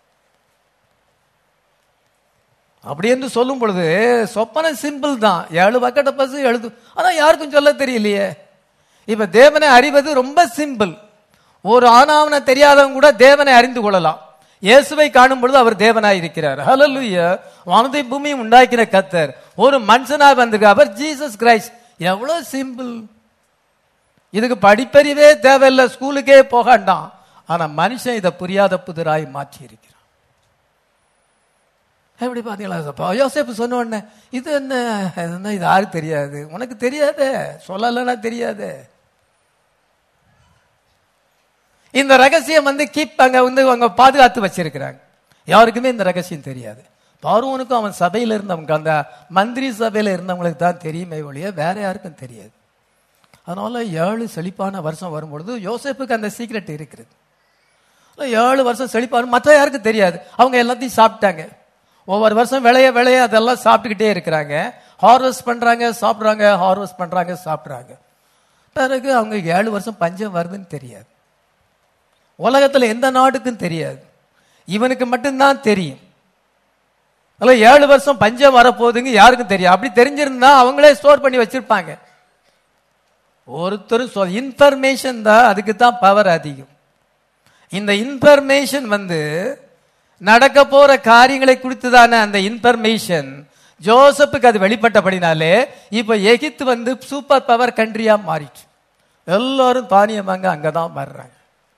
அப்படி என்று சொல்லும் பொழுது சொப்பன சிம்பிள் தான் ஏழு பக்கெட்ட பசு எழுது ஆனா யாருக்கும் சொல்ல தெரியலையே இப்ப தேவனை அறிவது ரொம்ப சிம்பிள் ஒரு ஆனாவன தெரியாதவங்க கூட தேவனை அறிந்து கொள்ளலாம் இயேசுவை காணும் பொழுது அவர் தேவனாய் இருக்கிறார் ஹalleluya வானத்தை பூமியும் உண்டாக்கின கத்தர் ஒரு மனுஷனா வந்திருக்க அவர் ஜீசஸ் கிரைஸ்ட் எவ்வளவு சிம்பிள் இதுக்கு படிப்பறிவே தேவையில்லை ஸ்கூலுக்கே போகாண்டாம் ஆனா மனுஷன் இதை புரியாத புதிராய் மாற்றி இருக்கிறான் எப்படி பாத்தீங்களா அப்பா யோசேப்பு சொன்ன உடனே இது என்ன இது என்ன இது யாருக்கு தெரியாது உனக்கு தெரியாதே சொல்லலைன்னா தெரியாதே இந்த ரகசியம் வந்து கீப் அங்க வந்து அவங்க பாதுகாத்து வச்சிருக்கிறாங்க யாருக்குமே இந்த ரகசியம் தெரியாது பார்வனுக்கும் அவன் சபையில இருந்தவங்க அந்த மந்திரி சபையில இருந்தவங்களுக்கு தான் தெரியுமே ஒழிய வேற யாருக்கும் தெரியாது அதனால ஏழு செழிப்பான வருஷம் வரும்பொழுது யோசேப்புக்கு அந்த சீக்ரெட் இருக்கிறது அதனால ஏழு வருஷம் செழிப்பான மற்ற யாருக்கும் தெரியாது அவங்க எல்லாத்தையும் சாப்பிட்டாங்க ஒவ்வொரு வருஷம் விளைய விளைய அதெல்லாம் சாப்பிட்டுக்கிட்டே இருக்கிறாங்க ஹார்வெஸ்ட் பண்றாங்க சாப்பிட்றாங்க ஹார்வெஸ்ட் பண்றாங்க சாப்பிட்றாங்க பிறகு அவங்க ஏழு வருஷம் பஞ்சம் வருதுன்னு தெரியாது உலகத்துல எந்த நாடுக்கும் தெரியாது இவனுக்கு மட்டும்தான் தெரியும் அதனால ஏழு வருஷம் பஞ்சம் வரப்போகுதுங்க யாருக்கும் தெரியும் அப்படி தெரிஞ்சிருந்தா அவங்களே ஸ்டோர் பண்ணி வச்சிருப்பாங்க ஒருத்தரும் சொல் இன்ஃபர்மேஷன் தான் அதுக்கு தான் பவர் அதிகம் இந்த இன்ஃபர்மேஷன் வந்து நடக்க போற காரியங்களை குறித்துதான அந்த இன்ஃபர்மேஷன் ஜோசப்புக்கு அது வெளிப்பட்டபடினாலே இப்ப எகிப்து வந்து சூப்பர் பவர் கண்ட்ரியா மாறிச்சு எல்லாரும் தானியமாங்க அங்கதான் வர்றாங்க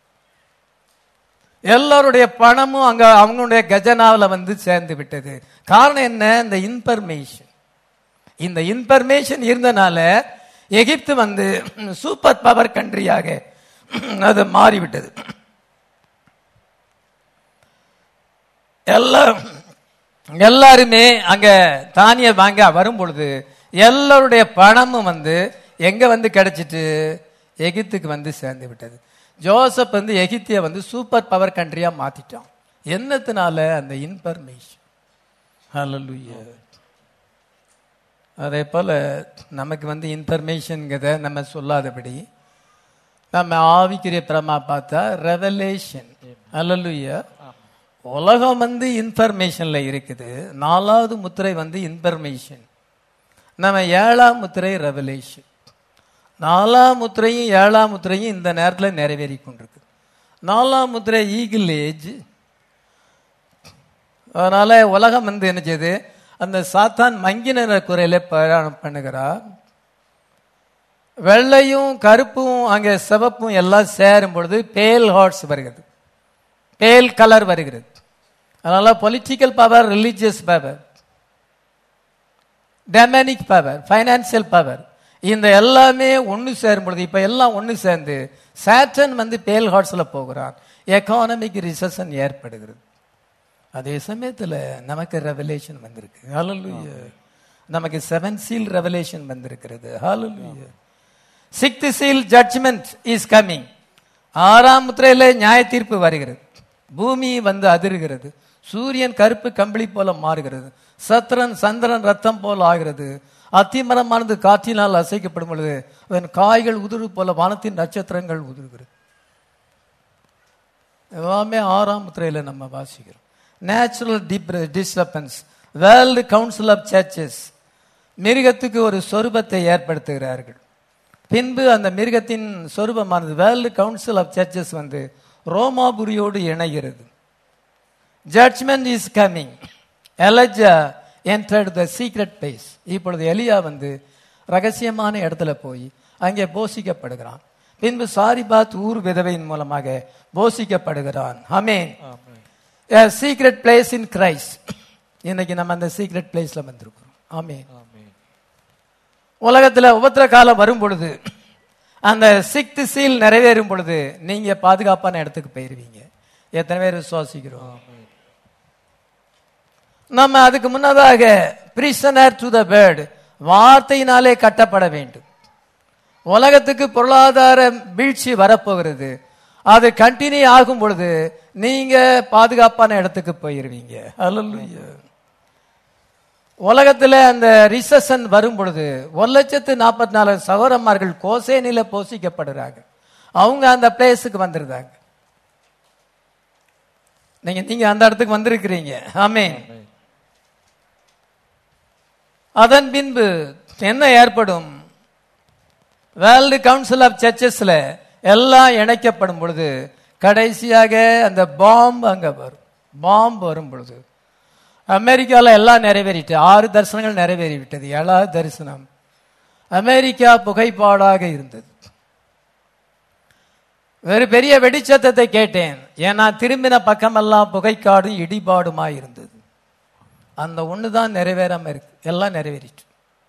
எல்லாருடைய பணமும் அங்க அவங்களுடைய கஜனாவுல வந்து சேர்ந்து விட்டது காரணம் என்ன இந்த இன்ஃபர்மேஷன் இந்த இன்ஃபர்மேஷன் இருந்தனால எகிப்து வந்து சூப்பர் பவர் கண்ட்ரியாக அது மாறிவிட்டது எல்லாரும் எல்லாருமே அங்க தானியம் வாங்க வரும் பொழுது எல்லாருடைய பணமும் வந்து எங்க வந்து கிடைச்சிட்டு எகிப்துக்கு வந்து சேர்ந்து விட்டது ஜோசப் வந்து எகிப்திய வந்து சூப்பர் பவர் கண்ட்ரியா மாத்திட்டான் என்னத்தினால அந்த இன்ஃபர்மேஷன் ஹalleluya அதே போல நமக்கு வந்து இன்ஃபர்மேஷன்கிறத நம்ம சொல்லாதபடி நம்ம ஆவிக்குரிய பிரமா பார்த்தா ரெவலேஷன் ஹalleluya உலகம் வந்து இன்ஃபர்மேஷன்ல இருக்குது நாலாவது முத்திரை வந்து இன்ஃபர்மேஷன் நம்ம ஏழாம் முத்திரை ரெவலேஷன் நாலாம் முத்திரையும் ஏழாம் முத்திரையும் இந்த நேரத்தில் நிறைவேறி கொண்டிருக்கு நாலாம் முத்திரை ஈகிள் ஏஜ் அதனால உலகம் வந்து என்ன செய்யுது அந்த சாத்தான் மங்கின குறையில பிரயாணம் பண்ணுகிறார் வெள்ளையும் கருப்பும் அங்கே சிவப்பும் எல்லாம் சேரும் பொழுது பேல் ஹார்ட்ஸ் வருகிறது பேல் கலர் வருகிறது அதனால political power religious power demonic power financial power இந்த எல்லாமே ஒன்று சேரும் பொழுது இப்போ எல்லாம் ஒன்று சேர்ந்து சேட்டன் வந்து பேல் ஹார்ட்ஸில் போகிறான் எக்கானமிக் ரிசெஷன் ஏற்படுகிறது அதே சமயத்தில் நமக்கு ரெவலேஷன் வந்திருக்கு ஹalleluya நமக்கு செவன் சீல் ரெவலேஷன் வந்திருக்கிறது hallelujah sixth seal judgement is coming ஆறாம் முத்திரையில நியாய தீர்ப்பு வருகிறது பூமி வந்து அதிர்கிறது சூரியன் கருப்பு கம்பளி போல மாறுகிறது சத்திரன் சந்திரன் ரத்தம் போல ஆகிறது அத்திமரமானது காற்றினால் அசைக்கப்படும் பொழுது அதன் காய்கள் உதிரு போல வானத்தின் நட்சத்திரங்கள் உதிர்கிறது எல்லாமே ஆறாம் முத்திரையில நம்ம வாசிக்கிறோம் natural disturbance world council of churches மிருகத்துக்கு ஒரு சொரூபத்தை ஏற்படுத்துகிறார்கள் பின்பு அந்த மிருகத்தின் சொரூபமானது வேர்ல்டு கவுன்சில் ஆஃப் சர்ச்சஸ் வந்து ரோமாபுரியோடு இணைகிறது judgement is coming Elijah entered the secret place இப்பொழுது எலியா வந்து ரகசியமான இடத்துல போய் அங்கே போஷிக்கப்படுகிறான் பின்பு சாரிபாத் ஊர் விதவையின் மூலமாக போஷிக்கப்படுகிறான் amen secret place in Christ இன்னைக்கு நம்ம அந்த சீக்ரெட் பிளேஸ்ல வந்திருக்கிறோம் ஆமேன் உலகத்துல உபத்திர காலம் வரும் பொழுது அந்த சிக்த் சீல் நிறைவேறும் பொழுது நீங்க பாதுகாப்பான இடத்துக்கு போயிருவீங்க எத்தனை பேர் விசுவாசிக்கிறோம் நம்ம அதுக்கு முன்னதாக பிரிசனர் டு த பேர்டு வார்த்தையினாலே கட்டப்பட வேண்டும் உலகத்துக்கு பொருளாதார வீழ்ச்சி வரப்போகிறது அது கண்டினியூ ஆகும் பொழுது நீங்க பாதுகாப்பான இடத்துக்கு போயிருவீங்க அல்லேலூயா உலகத்துல அந்த ரிசஷன் வரும் பொழுது ஒரு லட்சத்து நாற்பத்தி நாலு சகோதரமார்கள் கோசேனில போஷிக்கப்படுறாங்க அவங்க அந்த பிளேஸுக்கு வந்துருந்தாங்க நீங்க நீங்க அந்த இடத்துக்கு வந்திருக்கிறீங்க ஆமே அதன் பின்பு என்ன ஏற்படும் வேர்ல்டு கவுன்சில் ஆஃப் சர்ச்சஸ்ல எல்லாம் இணைக்கப்படும் பொழுது கடைசியாக அந்த பாம்பு அங்க வரும் பாம்பு வரும் பொழுது அமெரிக்கால எல்லாம் நிறைவேறிட்டு ஆறு தரிசனங்கள் நிறைவேறிவிட்டது ஏழாவது தரிசனம் அமெரிக்கா புகைப்பாடாக இருந்தது ஒரு பெரிய வெடிச்சத்தத்தை கேட்டேன் ஏன்னா திரும்பின பக்கமெல்லாம் புகைக்காடும் இடிபாடுமாய் இருந்தது அந்த ஒன்று தான் நிறைவேறாம இருக்கு எல்லாம் நிறைவேறிட்டு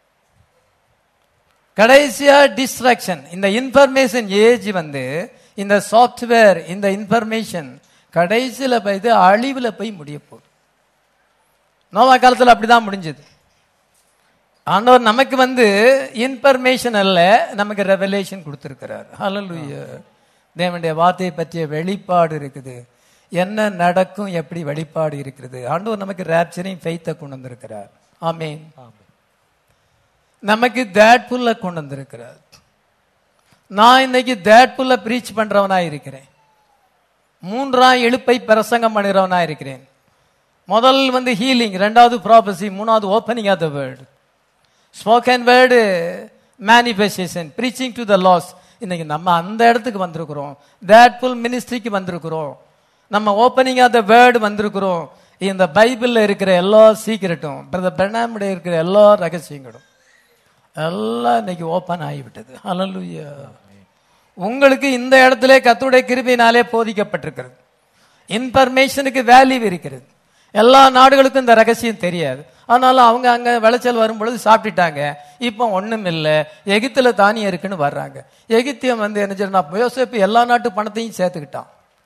கடைசியா டிஸ்ட்ராக்ஷன் இந்த இன்ஃபர்மேஷன் ஏஜ் வந்து இந்த சாஃப்ட்வேர் இந்த இன்ஃபர்மேஷன் கடைசியில போய் இது அழிவுல போய் முடிய போகுது நோவா காலத்துல அப்படிதான் முடிஞ்சது ஆண்டவர் நமக்கு வந்து இன்ஃபர்மேஷன் அல்ல நமக்கு ரெவலேஷன் கொடுத்திருக்கிறார் ஹalleluya தேவனுடைய வார்த்தையை பற்றிய வெளிப்பாடு இருக்குது என்ன நடக்கும் எப்படி வெளிப்பாடு இருக்கிறது ஆண்டவர் நமக்கு ரேப்சரையும் ஃபெய்த்தை கொண்டு வந்திருக்கிறார் ஆமீன் நமக்கு தேட்புல்ல கொண்டு வந்திருக்கிறார் நான் இன்னைக்கு தேட்புல்ல பிரீச் பண்றவனா இருக்கிறேன் மூன்றாம் எழுப்பை பிரசங்கம் பண்ணுறவனா இருக்கிறேன் முதல் வந்து ஹீலிங் ரெண்டாவது ப்ராபசி மூணாவது opening of the word spoken word manifestation preaching to the lost இன்னைக்கு நம்ம அந்த இடத்துக்கு வந்திருக்கிறோம் தேட்ஃபுல் மினிஸ்ட்ரிக்கு வந்திருக்கிறோம் நம்ம ஓப்பனிங் ஆஃப் த வேர்டு வந்திருக்கிறோம் இந்த பைபிள்ல இருக்கிற எல்லா சீக்கிரட்டும் பிரதர் பிரணாமுடைய இருக்கிற எல்லா ரகசியங்களும் எல்லாம் இன்னைக்கு ஓப்பன் ஆகிவிட்டது ஹalleluya உங்களுக்கு இந்த இடத்துல கத்துடைய கிருபையினாலே போதிக்கப்பட்டிருக்கிறது இன்ஃபர்மேஷனுக்கு வேல்யூ இருக்கிறது எல்லா நாடுகளுக்கும் இந்த ரகசியம் தெரியாது ஆனாலும் அவங்க அங்க விளைச்சல் வரும் பொழுது சாப்பிட்டுட்டாங்க இப்போ ஒண்ணும் இல்லை எகிப்துல தானியம் இருக்குன்னு வர்றாங்க எகிப்தியம் வந்து என்ன செய்யணும் யோசேப்பு எல்லா நாட்டு பணத்தையும் சேர்த்துக்கிட்டான்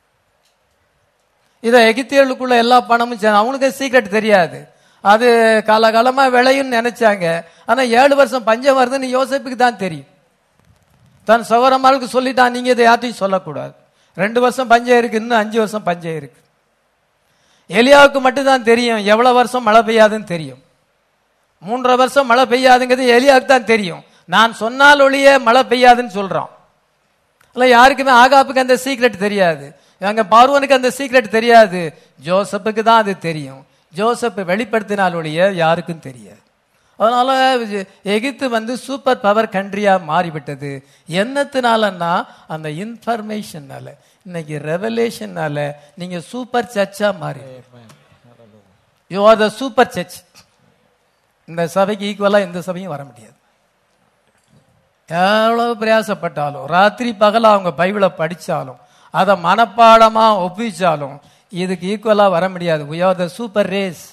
இதை எகிப்தியர்களுக்குள்ள எல்லா பணமும் சே- அவனுக்கு சீக்ரெட் தெரியாது அது காலகாலமா விளையும்னு நினைச்சாங்க ஆனா ஏழு வருஷம் பஞ்சம் வருதுன்னு யோசேப்புக்கு தான் தெரியும் தன் சகோதரமாருக்கு சொல்லிட்டான் நீங்க இதை யார்ட்டையும் சொல்லக்கூடாது ரெண்டு வருஷம் பஞ்சம் இருக்கு இன்னும் அஞ்சு வருஷம் பஞ்சம் இருக்கு எலியாவுக்கு மட்டும்தான் தெரியும் எவ்வளவு வருஷம் மழை பெய்யாதுன்னு தெரியும் மூன்றரை வருஷம் மழை பெய்யாதுங்கிறது எலியாவுக்கு தான் தெரியும் நான் சொன்னால் ஒழிய மழை பெய்யாதுன்னு சொல்றான் இல்ல யாருக்குமே ஆகாப்புக்கு அந்த சீக்ரெட் தெரியாது அங்க பார்வனுக்கு அந்த சீக்ரெட் தெரியாது ஜோசப்புக்கு தான் அது தெரியும் ஜோசப் வெளிப்படுத்தினால் ஒழிய யாருக்கும் தெரியாது அதனால எகிப்து வந்து சூப்பர் பவர் கண்ட்ரியா மாறிவிட்டது என்னத்தினாலன்னா அந்த இன்ஃபர்மேஷன்னால இன்னைக்கு ரெவலேஷன்னால நீங்க சூப்பர் சர்ச்சா மாறி you are the super church இந்த சபைக்கு ஈக்குவலா எந்த சபையும் வர முடியாது எவ்வளவு பிரயாசப்பட்டாலும் ராத்திரி பகலா அவங்க பைபிளை படிச்சாலும் அதை மனப்பாடமா ஒப்பிச்சாலும் இதுக்கு ஈக்குவலா வர முடியாது we are the super race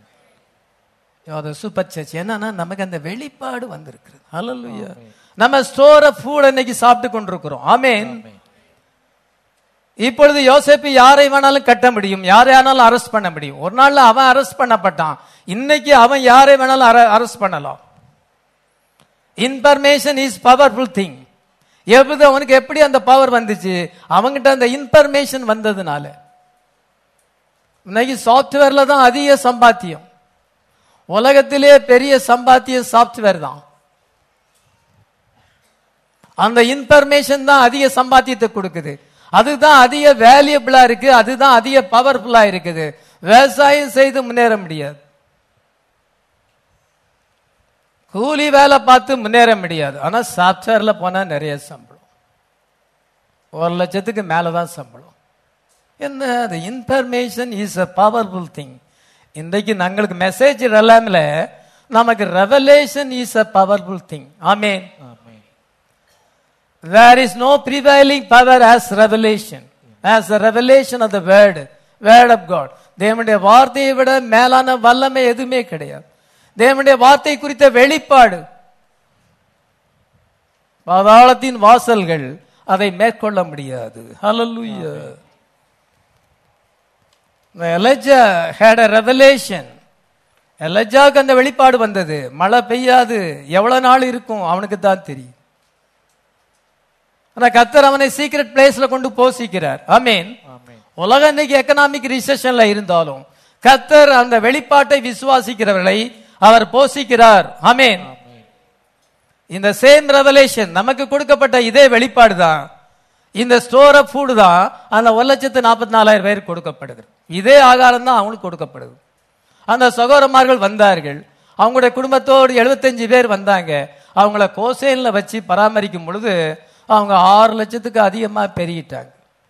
the super church என்னன்னா நமக்கு அந்த வெளிப்பாடு வந்திருக்கிறது ஹalleluya நம்ம ஸ்டோர் ஆஃப் ஃபுட் இன்னைக்கு சாப்பிட்டு கொண்டிருக்கிறோம் ஆமென் இப்பொழுது யோசேப்பு யாரை வேணாலும் கட்ட முடியும் யாரை வேணாலும் அரெஸ்ட் பண்ண முடியும் ஒரு நாள்ல அவன் அரெஸ்ட் பண்ணப்பட்டான் இன்னைக்கு அவன் யாரை வேணாலும் அரெஸ்ட் பண்ணலாம் இன்ஃபர்மேஷன் இஸ் பவர்ஃபுல் திங் எப்படி அவனுக்கு எப்படி அந்த பவர் வந்துச்சு அவங்கிட்ட அந்த இன்ஃபர்மேஷன் வந்ததுனால இன்னைக்கு சாப்ட்வேர்ல தான் அதிக சம்பாத்தியம் உலகத்திலே பெரிய சம்பாத்தியம் சாப்ட்வேர் தான் அந்த இன்ஃபர்மேஷன் தான் அதிக சம்பாத்தியத்தை கொடுக்குது அதுதான் அதிக வேல்யூபிளா இருக்கு அதுதான் அதிக பவர்ஃபுல்லா இருக்குது விவசாயம் செய்து முன்னேற முடியாது கூலி வேலை பார்த்து முன்னேற முடியாது ஆனா சாப்ட்வேர்ல போனா நிறைய சம்பளம் ஒரு லட்சத்துக்கு மேலதான் சம்பளம் என்ன அது information is a powerful thing இன்றைக்கு நாங்களுக்கு மெசேஜ் இல்லாமல நமக்கு revelation is a powerful thing amen There is no prevailing power as revelation, as the revelation of the word, word of God. தேவனுடைய வார்த்தையை விட மேலான வல்லமை எதுவுமே கிடையாது தேவனுடைய வார்த்தை குறித்த வெளிப்பாடு பாதாளத்தின் வாசல்கள் அதை மேற்கொள்ள முடியாது ஹalleluya Elijah had a revelation எலஜாவுக்கு அந்த வெளிப்பாடு வந்தது மழை பெய்யாது எவ்வளவு நாள் இருக்கும் அவனுக்கு தான் தெரியும் ஆனா கத்தர் அவனை சீக்ரெட் பிளேஸ்ல கொண்டு போசிக்கிறார் ஆமீன் உலகம் இன்னைக்கு எக்கனாமிக் ரிசெஷன்ல இருந்தாலும் கத்தர் அந்த வெளிப்பாட்டை விசுவாசிக்கிறவர்களை அவர் போசிக்கிறார் ஆமீன் இந்த சேம் ரெவலேஷன் நமக்கு கொடுக்கப்பட்ட இதே வெளிப்பாடு தான் இந்த ஸ்டோர் ஆஃப் ஃபுட் தான் அந்த ஒரு லட்சத்து நாற்பத்தி நாலாயிரம் பேர் கொடுக்கப்படுது இதே ஆகாரம் தான் அவங்களுக்கு கொடுக்கப்படுது அந்த சகோதரமார்கள் வந்தார்கள் அவங்களுடைய குடும்பத்தோடு எழுபத்தஞ்சு பேர் வந்தாங்க அவங்கள கோசேன்ல வச்சு பராமரிக்கும் பொழுது அவங்க ஆறு லட்சத்துக்கு அதிகமா பெருகிட்டாங்க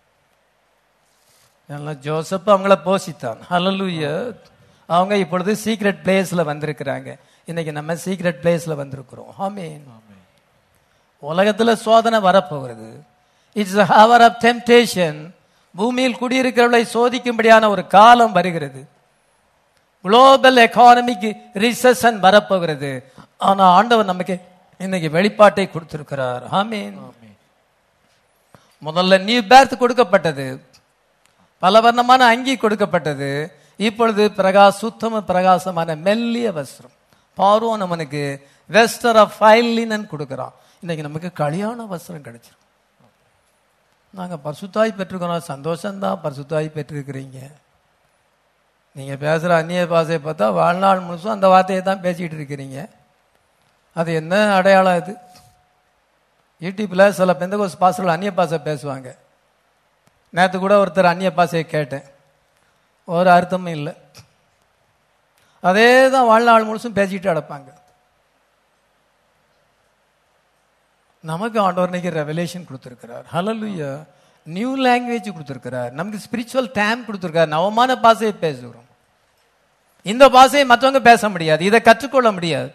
எல்லாம் ஜோசப் அவங்கள போஷித்தான் ஹalleluya அவங்க இப்பொழுது சீக்ரெட் பிளேஸ்ல வந்திருக்கிறாங்க இன்னைக்கு நம்ம சீக்ரெட் பிளேஸ்ல வந்திருக்கிறோம் ஆமென் உலகத்துல சோதனை வரப்போகிறது இட்ஸ் ஹவர் ஆஃப் டெம்டேஷன் பூமியில் குடியிருக்கிறவர்களை சோதிக்கும்படியான ஒரு காலம் வருகிறது குளோபல் எக்கானமிக் ரிசெஷன் வரப்போகிறது ஆனா ஆண்டவர் நமக்கு இன்னைக்கு வெளிப்பாட்டை கொடுத்திருக்கிறார் ஆமீன் முதல்ல நியூ பேர்த் கொடுக்கப்பட்டது பல வர்ணமான அங்கி கொடுக்கப்பட்டது இப்பொழுது பிரகா சுத்தம பிரகாசமான மெல்லிய வஸ்திரம் பார்வோன் அவனுக்கு வெஸ்டர் ஆஃப் ஃபைலினன் கொடுக்குறான் இன்னைக்கு நமக்கு கல்யாண வஸ்திரம் கிடைச்சிரும் நாங்க பரிசுத்தாய் பெற்றிருக்கிறோம் சந்தோஷம்தான் பரிசுத்தாய் பெற்றிருக்கிறீங்க நீங்க பேசுற அந்நிய பாஷையை பார்த்தா வாழ்நாள் முழுசும் அந்த வார்த்தையை தான் பேசிக்கிட்டு இருக்கிறீங்க அது என்ன அடையாளம் இது யூடியூப்ல சில பெந்தகோஸ் பாசர்கள் அந்நிய பாஷை பேசுவாங்க நேற்று கூட ஒருத்தர் அந்நிய பாஷையை கேட்டேன் ஒரு அர்த்தமும் இல்லை அதே தான் வாழ்நாள் முழுசும் பேசிக்கிட்டு அடப்பாங்க நமக்கு ஆண்டவர் இன்னைக்கு ரெவலேஷன் கொடுத்துருக்கிறார் ஹலலுயா நியூ லாங்குவேஜ் கொடுத்துருக்கிறார் நமக்கு ஸ்பிரிச்சுவல் டைம் கொடுத்துருக்கார் நவமான பாஷையை பேசுகிறோம் இந்த பாஷையை மற்றவங்க பேச முடியாது இதை கற்றுக்கொள்ள முடியாது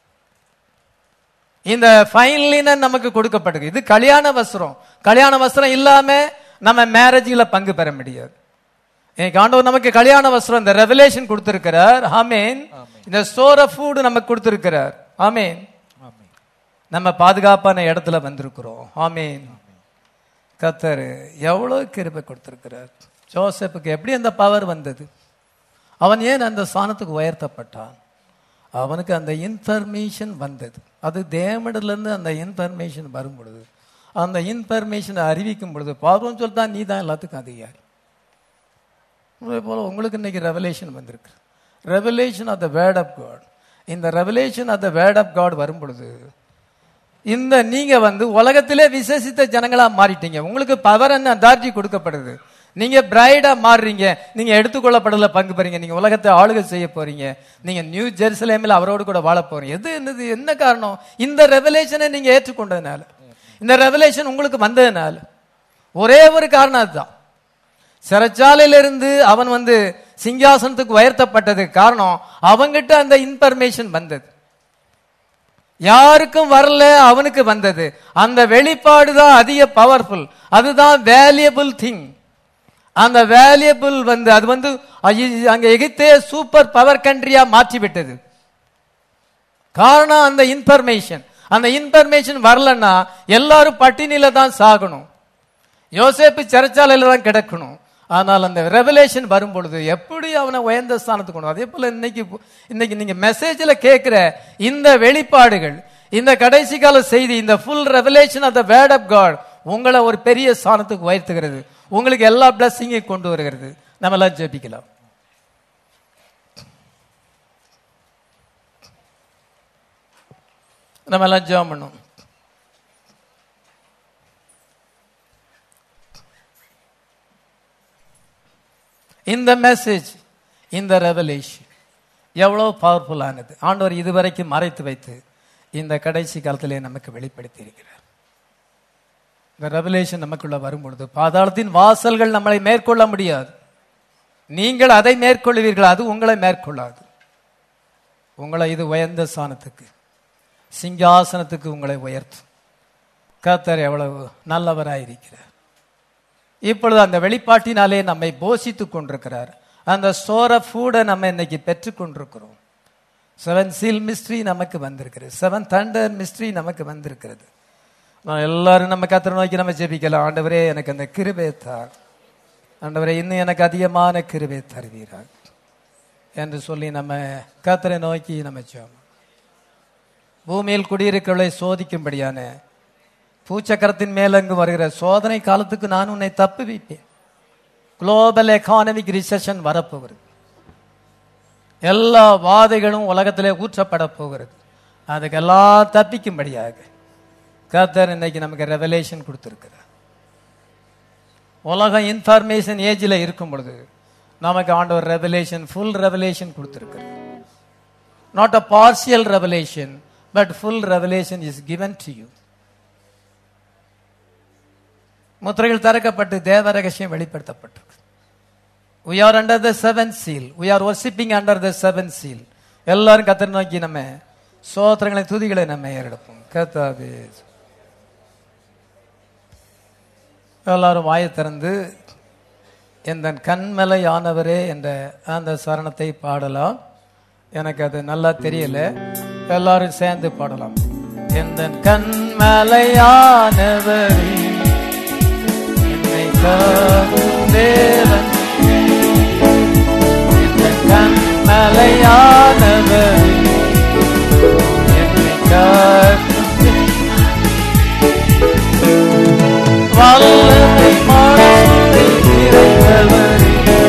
இந்த ஃபைன்லினன் நமக்கு கொடுக்கப்படுது இது கல்யாண வஸ்திரம் கல்யாண வஸ்திரம் இல்லாம நம்ம மேரேஜில் பங்கு பெற முடியாது இன்னைக்கு ஆண்டவர் நமக்கு கல்யாண வஸ்திரம் இந்த ரெவலேஷன் கொடுத்திருக்கிறார் ஆமேன் இந்த ஸ்டோர் ஆஃப் ஃபுட் நமக்கு கொடுத்திருக்கிறார் ஆமேன் நம்ம பாதுகாப்பான இடத்துல வந்திருக்கிறோம் ஆமேன் கத்தர் எவ்வளவு கிருபை கொடுத்திருக்கிறார் ஜோசப்புக்கு எப்படி அந்த பவர் வந்தது அவன் ஏன் அந்த ஸ்தானத்துக்கு உயர்த்தப்பட்டான் அவனுக்கு அந்த இன்ஃபர்மேஷன் வந்தது அது தேவனிடலேருந்து அந்த இன்ஃபர்மேஷன் வரும் பொழுது அந்த இன்ஃபர்மேஷனை அறிவிக்கும் பொழுது பார்வம் சொல்லிட்டான் நீ தான் எல்லாத்துக்கும் அதிகாரி அதே போல உங்களுக்கு இன்னைக்கு ரெவலேஷன் வந்திருக்கு revelation of the word of God இந்த revelation of the word of God வரும் பொழுது இந்த நீங்க வந்து உலகத்திலே விசேஷித்த ஜனங்களா மாறிட்டீங்க உங்களுக்கு பவர் அண்ட் அத்தாரிட்டி கொடுக்கப்படுது நீங்க பிரைடா மாறுறீங்க நீங்க எடுத்துக்கொள்ளப்படல பங்கு பெறீங்க நீங்க உலகத்தை ஆளுகை செய்ய போறீங்க நீங்க நியூ ஜெருசலேமில் அவரோடு கூட வாழ போறீங்க எது என்னது என்ன காரணம் இந்த ரெவலேஷனை நீங்க ஏற்றுக்கொண்டதுனால இந்த ரெவலேஷன் உங்களுக்கு வந்ததுனால ஒரே ஒரு காரணம் அதுதான் சிறைச்சாலையிலிருந்து அவன் வந்து சிங்காசனத்துக்கு உயர்த்தப்பட்டதுக்கு காரணம் அவங்கிட்ட அந்த இன்ஃபர்மேஷன் வந்தது யாருக்கும் வரல அவனுக்கு வந்தது அந்த வெளிப்பாடு தான் அதிக பவர்ஃபுல் அதுதான் வேல்யூபிள் திங் அந்த வேல்யூபிள் வந்து அது வந்து ஐ- அங்க எகிப்தே சூப்பர் பவர் கண்ட்ரியா மாற்றி விட்டது காரணம் அந்த இன்ஃபர்மேஷன் அந்த இன்ஃபர்மேஷன் வரலன்னா எல்லாரும் பட்டினியில தான் சாகணும் யோசேப்பு சிறைச்சாலையில தான் கிடக்கணும் ஆனால் அந்த ரெவலேஷன் வரும் பொழுது எப்படி அவனை உயர்ந்த ஸ்தானத்துக்கு கொண்டு வரும்? அதே போல இன்னைக்கு இன்னைக்கு நீங்க மெசேஜ்ல கேட்கிற இந்த வெளிப்பாடுகள் இந்த கடைசி கால செய்தி இந்த full revelation of the word of God உங்களை ஒரு பெரிய ஸ்தானத்துக்கு உயர்த்துகிறது உங்களுக்கு எல்லா பிளஸ்ஸிங்கையும் கொண்டு வருகிறது நம்ம எல்லாம் ஜெபிக்கலாம் நம்ம எல்லாம் ஜெபம் பண்ணும் இந்த மெசேஜ் இந்த ரெவலேஷன் எவ்வளோ பவர்ஃபுல்லானது ஆண்டவர் இதுவரைக்கும் மறைத்து வைத்து இந்த கடைசி காலத்திலே நமக்கு வெளிப்படுத்தி இருக்கிறார் இந்த ரெவலேஷன் நமக்குள்ள வரும்பொழுது பாதாளத்தின் வாசல்கள் நம்மளை மேற்கொள்ள முடியாது நீங்கள் அதை மேற்கொள்வீர்கள் அது உங்களை மேற்கொள்ளாது உங்களை இது உயர்ந்த ஸ்தானத்துக்கு சிங்காசனத்துக்கு உங்களை உயர்த்தும் கர்த்தர் எவ்வளவு நல்லவராயிருக்கிறார் இப்பொழுது அந்த வெளிப்பாட்டினாலே நம்மை போஷித்துக் கொண்டிருக்கிறார் அந்த சோர ஃபூடை நம்ம இன்னைக்கு பெற்றுக் கொண்டிருக்கிறோம் செவன் சீல் மிஸ்ட்ரி நமக்கு வந்திருக்கிறது செவன் தண்டர் மிஸ்ட்ரி நமக்கு வந்திருக்கிறது நான் எல்லாரும் நம்ம கத்திர நோக்கி நம்ம ஜெபிக்கலாம் ஆண்டவரே எனக்கு அந்த கிருபை தார் ஆண்டவரே இன்னும் எனக்கு அதிகமான கிருபை தருவீராக என்று சொல்லி நம்ம கத்தரை நோக்கி நம்ம ஜெபம் பூமியில் குடியிருக்கிறவளை சோதிக்கும்படியான பூச்சக்கரத்தின் மேலங்கு வருகிற சோதனை காலத்துக்கு நான் உன்னை தப்பு வைப்பேன் குளோபல் எக்கானமிக் ரிசெஷன் வரப்போகிறது எல்லா வாதைகளும் உலகத்திலே ஊற்றப்பட போகிறது அதுக்கெல்லாம் தப்பிக்கும்படியாக கர்த்தர் இன்னைக்கு நமக்கு ரெவலேஷன் கொடுத்துருக்கிறார் உலகம் இன்ஃபர்மேஷன் ஏஜில் இருக்கும் பொழுது நமக்கு ஆண்டவர் ரெவலேஷன் ஃபுல் ரெவலேஷன் கொடுத்துருக்கிறார் not a partial revelation but full revelation is given to you முத்திரைகள் திறக்கப்பட்டு தேவ ரகசியம் வெளிப்படுத்தப்பட்டிருக்கு we are under the seventh seal we are worshipping under the seventh seal எல்லாரும் கத்தர் நோக்கி நம்ம சோத்திரங்களை துதிகளை நம்ம ஏறெடுப்போம் கத்தாவே எல்லாரும் வாயை திறந்து எந்த கண்மலையானவரே என்ற அந்த சரணத்தை பாடலாம் எனக்கு அது நல்லா தெரியல எல்லாரும் சேர்ந்து பாடலாம் எந்த கண்மலையானவரே என்னை காக்கும் தேவன் எந்த கண்மலையானவரே என்னை காக்கும் வல்லமை மாற்றி நிறைந்தவரே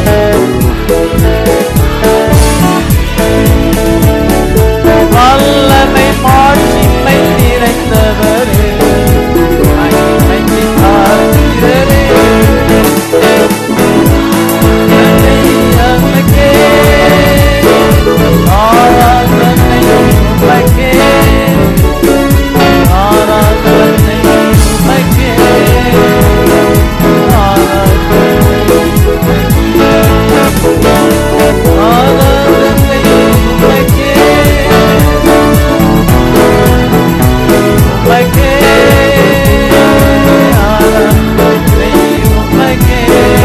வல்லமை மாட்சிமை நிறைந்தவரே மகிமைக்கு ஆகிறரே என்னை அமக்கே ஆராதனை உமக்கே ஆராதனை உமக்கே ஆராதனை உமக்கே உமக்கே ஆராதனை உமக்கே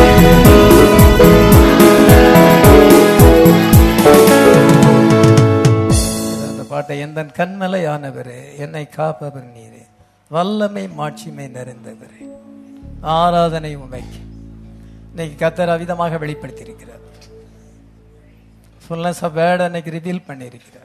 அந்த பாட்டை எந்த கண்மலையானவரே என்னை காப்பவர் நீரே வல்லமை மாட்சிமை நிறைந்தவரே ஆராதனை உமைக்கு இன்னைக்கு கத்தர் அவிதமாக வெளிப்படுத்தியிருக்கிறார் ஃபுல்னஸ் ஆஃப் வேர்ட் அன்னைக்கு ரிவீல் பண்ணியிருக்கிறார்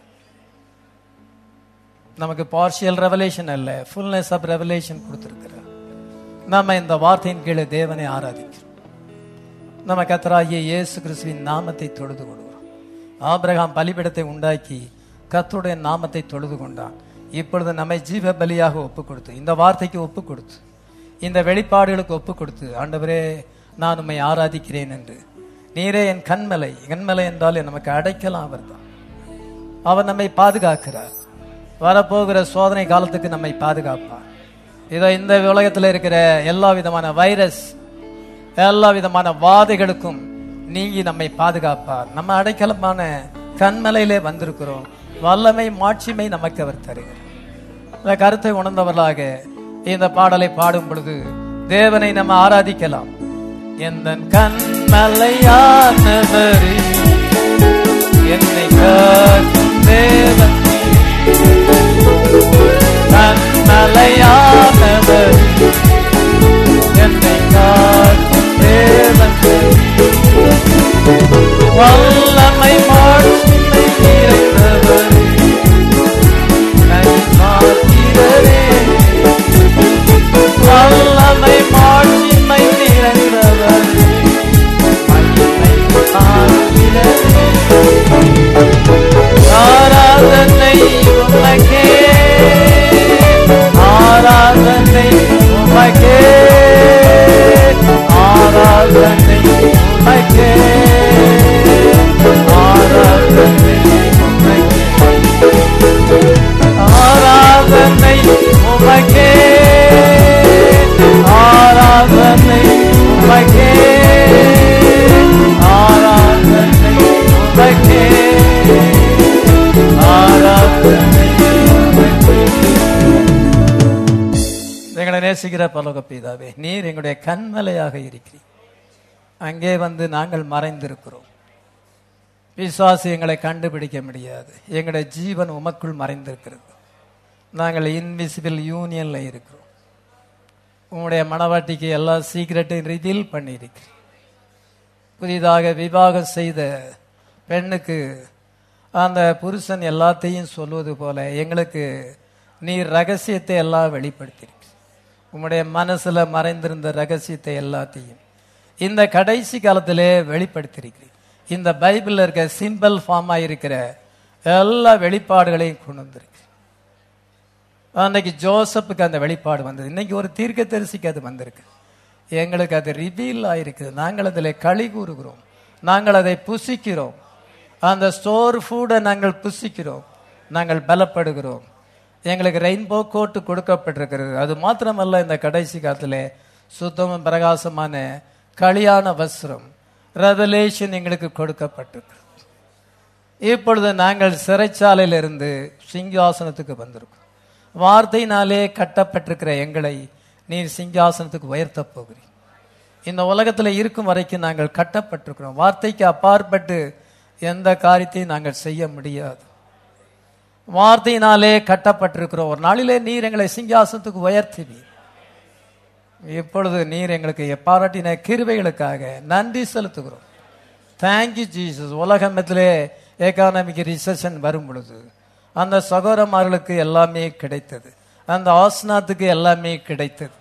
நமக்கு பார்ஷியல் ரெவலேஷன் அல்ல ஃபுல்னஸ் ஆஃப் ரெவலேஷன் கொடுத்திருக்கிறார் நாம இந்த வார்த்தையின் கீழே தேவனை ஆராதிக்கிறோம் நம்ம கத்தராகிய இயேசு கிறிஸ்துவின் நாமத்தை தொழுது கொள்கிறோம் ஆபிரகாம் பலிபிடத்தை உண்டாக்கி கர்த்தருடைய நாமத்தை தொழுது கொண்டான் இப்பொழுது நம்மை ஜீவ பலியாக ஒப்பு கொடுத்து இந்த வார்த்தைக்கு ஒப்பு கொடுத்து இந்த வெளிப்பாடுகளுக்கு ஒப்பு கொடுத்து ஆண்டவரே நான் உம்மை ஆராதிக்கிறேன் என்று நீரே என் கண்மலை கண்மலை என்றால் நமக்கு அடைக்கலாம் அவர்தான் அவர் நம்மை பாதுகாக்கிறார் வரப்போகிற சோதனை காலத்துக்கு நம்மை பாதுகாப்பார் இதோ இந்த உலகத்தில் இருக்கிற எல்லா விதமான வைரஸ் எல்லா விதமான வாதைகளுக்கும் நீங்கி நம்மை பாதுகாப்பார் நம்ம அடைக்கலமான கண்மலையிலே வந்திருக்கிறோம் வல்லமை மாட்சிமை நமக்கு அவர் தருகிறார் இந்த கருத்தை உணர்ந்தவர்களாக இந்த பாடலை பாடும் பொழுது தேவனை நம்ம ஆராதிக்கலாம் எந்த கண்மலையானவரே என்னை காக்கும் தேவன் கண்மலையானவர் என்னை காக்கும் தேவன் வல்லமை மாட்சிமை நிறைந்தவர் கை காக்கிறரே வல்லமை மாட்சிமை நிறைந்தவர் மகிமை காக்கிறரே நேசிக்கிற பலக பிதாவே நீர் எங்களுடைய கண்மலையாக இருக்கிறீர் அங்கே வந்து நாங்கள் மறைந்திருக்கிறோம் பிசாசு எங்களை கண்டுபிடிக்க முடியாது எங்களுடைய ஜீவன் உமக்குள் மறைந்திருக்கிறது நாங்கள் இன்விசிபிள் யூனியன்ல இருக்கிறோம் உங்களுடைய மனவாட்டிக்கு எல்லா சீக்கிரட்டையும் ரிவீல் பண்ணியிருக்கிறேன் புதிதாக விவாகம் செய்த பெண்ணுக்கு அந்த புருஷன் எல்லாத்தையும் சொல்வது போல எங்களுக்கு நீ ரகசியத்தை எல்லாம் வெளிப்படுத்தியிருக்கு உம்முடைய மனசுல மறைந்திருந்த ரகசியத்தை எல்லாத்தையும் இந்த கடைசி காலத்திலே வெளிப்படுத்தியிருக்கிறீர் இந்த பைபிள்ல இருக்க சிம்பிள் ஃபார்மா இருக்கிற எல்லா வெளிப்பாடுகளையும் கொண்டு வந்திருக்கு அன்னைக்கு ஜோசப்புக்கு அந்த வெளிப்பாடு வந்தது இன்னைக்கு ஒரு தீர்க்க தரிசிக்கு அது வந்திருக்கு எங்களுக்கு அது ரிவீல் ஆயிருக்குது நாங்கள் அதில் களி கூறுகிறோம் நாங்கள் அதை புசிக்கிறோம் அந்த ஸ்டோர் ஃபுட்டை நாங்கள் புசிக்கிறோம் நாங்கள் பலப்படுகிறோம் எங்களுக்கு ரெயின்போ கோட்டு கொடுக்கப்பட்டிருக்கிறது அது மாத்திரமல்ல இந்த கடைசி காலத்தில் சுத்தமும் பிரகாசமான களியான வஸ்திரம் ரெவலேஷன் எங்களுக்கு கொடுக்கப்பட்டிருக்கு இப்பொழுது நாங்கள் சிறைச்சாலையிலிருந்து சிங்காசனத்துக்கு வந்திருக்கோம் வார்த்தையினாலே கட்டப்பட்டிருக்கிற எங்களை நீர் சிங்காசனத்துக்கு உயர்த்தப் போகிறீர் இந்த உலகத்தில் இருக்கும் வரைக்கும் நாங்கள் கட்டப்பட்டிருக்கிறோம் வார்த்தைக்கு அப்பாற்பட்டு எந்த காரியத்தையும் நாங்கள் செய்ய முடியாது வார்த்தையினாலே கட்டப்பட்டிருக்கிறோம் ஒரு நாளிலே நீர் எங்களை சிங்காசனத்துக்கு உயர்த்துவீர் இப்பொழுது நீர் எங்களுக்கு பாராட்டின கிருபைகளுக்காக நன்றி செலுத்துகிறோம் தேங்க்யூ ஜீசஸ் உலகத்திலே எக்கானமிக் ரிசெஷன் வரும் பொழுது அந்த சகோதரமார்களுக்கு எல்லாமே கிடைத்தது அந்த ஆஸ்னாத்துக்கு எல்லாமே கிடைத்தது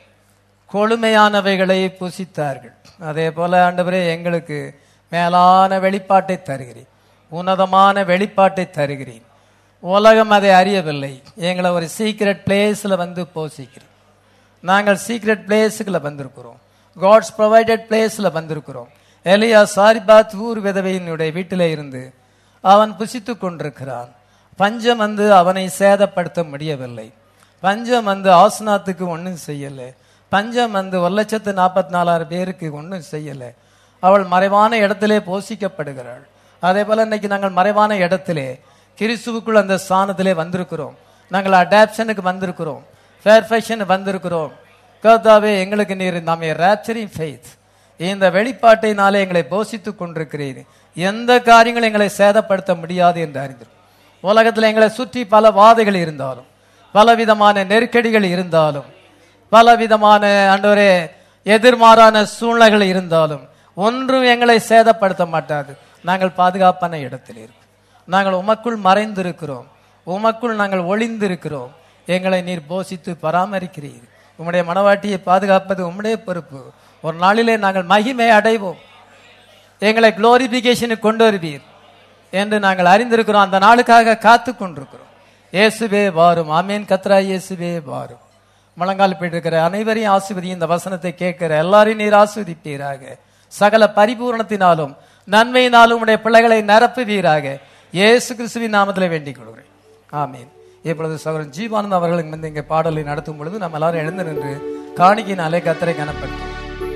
கொழுமையானவைகளை புசித்தார்கள் அதே போல ஆண்டவரே எங்களுக்கு மேலான வெளிப்பாட்டை தருகிறேன் உன்னதமான வெளிப்பாட்டை தருகிறேன் உலகம் அதை அறியவில்லை எங்களை ஒரு சீக்ரெட் பிளேஸில் வந்து போசிக்கிறேன் நாங்கள் சீக்ரெட் பிளேஸுக்குள்ள வந்திருக்கிறோம் காட்ஸ் ப்ரொவைடட் பிளேஸில் வந்திருக்கிறோம் எலியா சாரிபாத் ஊர் விதவையினுடைய வீட்டிலே இருந்து அவன் புசித்து கொண்டிருக்கிறான் பஞ்சம் வந்து அவனை சேதப்படுத்த முடியவில்லை பஞ்சம் வந்து ஆசனாத்துக்கு ஒன்றும் செய்யலை பஞ்சம் வந்து ஒரு லட்சத்து நாற்பத்தி நாலாயிரம் பேருக்கு ஒன்றும் செய்யலை அவள் மறைவான இடத்திலே போஷிக்கப்படுகிறாள் அதே போல இன்னைக்கு நாங்கள் மறைவான இடத்திலே கிறிஸ்துவுக்குள் அந்த ஸ்தானத்திலே வந்திருக்கிறோம் நாங்கள் அடாப்ஷனுக்கு வந்திருக்கிறோம் ஃபேர்ஃபெக்ஷன் வந்திருக்கிறோம் கர்த்தாவே எங்களுக்கு நீர் நாமே ரேப்சரிங் ஃபெய்த் இந்த வெளிப்பாட்டினாலே எங்களை போஷித்துக் கொண்டிருக்கிறீர் எந்த காரியங்களும் எங்களை சேதப்படுத்த முடியாது என்று அறிந்திருக்கும் உலகத்தில் எங்களை சுற்றி பல வாதைகள் இருந்தாலும் பலவிதமான நெருக்கடிகள் இருந்தாலும் பலவிதமான ஆண்டவரே எதிர்மாறான சூழ்நிலைகள் இருந்தாலும் ஒன்றும் எங்களை சேதப்படுத்த மாட்டாது நாங்கள் பாதுகாப்பான இடத்தில் இருக்கோம் நாங்கள் உமக்குள் மறைந்திருக்கிறோம் உமக்குள் நாங்கள் ஒளிந்திருக்கிறோம் எங்களை நீர் போஷித்து பராமரிக்கிறீர் உம்முடைய மனவாட்டியை பாதுகாப்பது உம்முடைய பொறுப்பு ஒரு நாளிலே நாங்கள் மகிமை அடைவோம் எங்களை குளோரிபிகேஷனுக்கு கொண்டு வருவீர் என்று நாங்கள் அறிந்திருக்கிறோம் அந்த நாளுக்காக காத்து கொண்டிருக்கிறோம் இயேசுவே வாரும் ஆமேன் கத்ரா இயேசுவே வாரும் முழங்கால் போயிட்டு அனைவரையும் ஆசிர்வதி இந்த வசனத்தை கேட்கிற எல்லாரையும் நீர் ஆஸ்வதிப்பீராக சகல பரிபூரணத்தினாலும் நன்மையினாலும் உடைய பிள்ளைகளை நிரப்புவீராக இயேசு கிறிஸ்துவின் நாமத்தில் வேண்டிக் கொள்கிறேன் ஆமீன் இப்பொழுது சகோதரன் ஜீவானந்த் அவர்களுக்கு வந்து இங்கே பாடலை நடத்தும் பொழுது நம்ம எல்லாரும் எழுந்து நின்று காணிக்கையினாலே கத்தரை கனப்படுத்தும்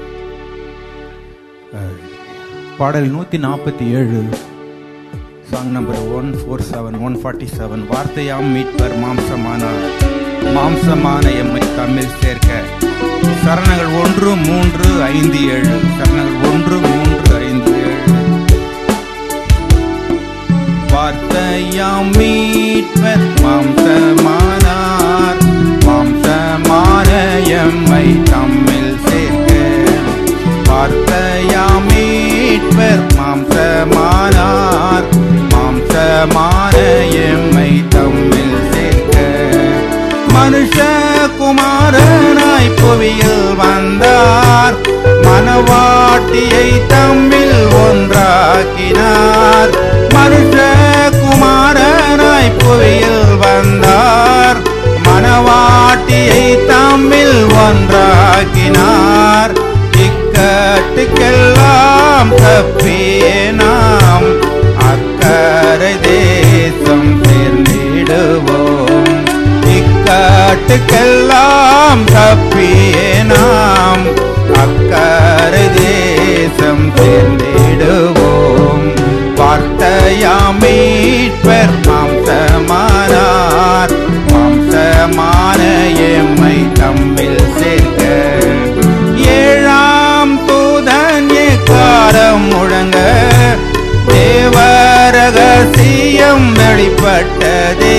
பாடல் நூத்தி நாற்பத்தி ஏழு song number one four seven one forty seven வார்த்தையாம் மீட்பர் மாம்சமானார் மாம்சமான எம்மை தமிழ் சேர்க்க சரணங்கள் ஒன்று மூன்று ஐந்து ஏழு சரணங்கள் ஒன்று மூன்று ஐந்து ஏழு வார்த்தையாம் மீட்பர் மாம்சமானார் மாம்சமான எம்மை தம்மில் சேர்க்க வார்த்தையாம் மீட்பர் மாம்சமானார் மாம்சமான எம்மை தம்மில் சேர்க்க மனுஷகுமாரனாய் புவியில் வந்தார் மனவாட்டியை தம்மில் ஒன்றாக்கினார் மனுஷகுமாரனாய் புவியில் வந்தார் மனவாட்டியை தம்மில் ஒன்றாக்கினார் இக்கட்டுக்கெல்லாம் தப்பியே நாம் அக்கறை தேசம் சேர்ந்திடுவோம் இக்காட்டுக்கெல்லாம் தப்பியே நாம் அக்கறை தேசம் சேர்ந்திடுவோம் வார்த்தையாம் மீட்பர் மாம்சமானார் மாம்சமான எம்மை தம்மில் சே வெளிப்பட்டதே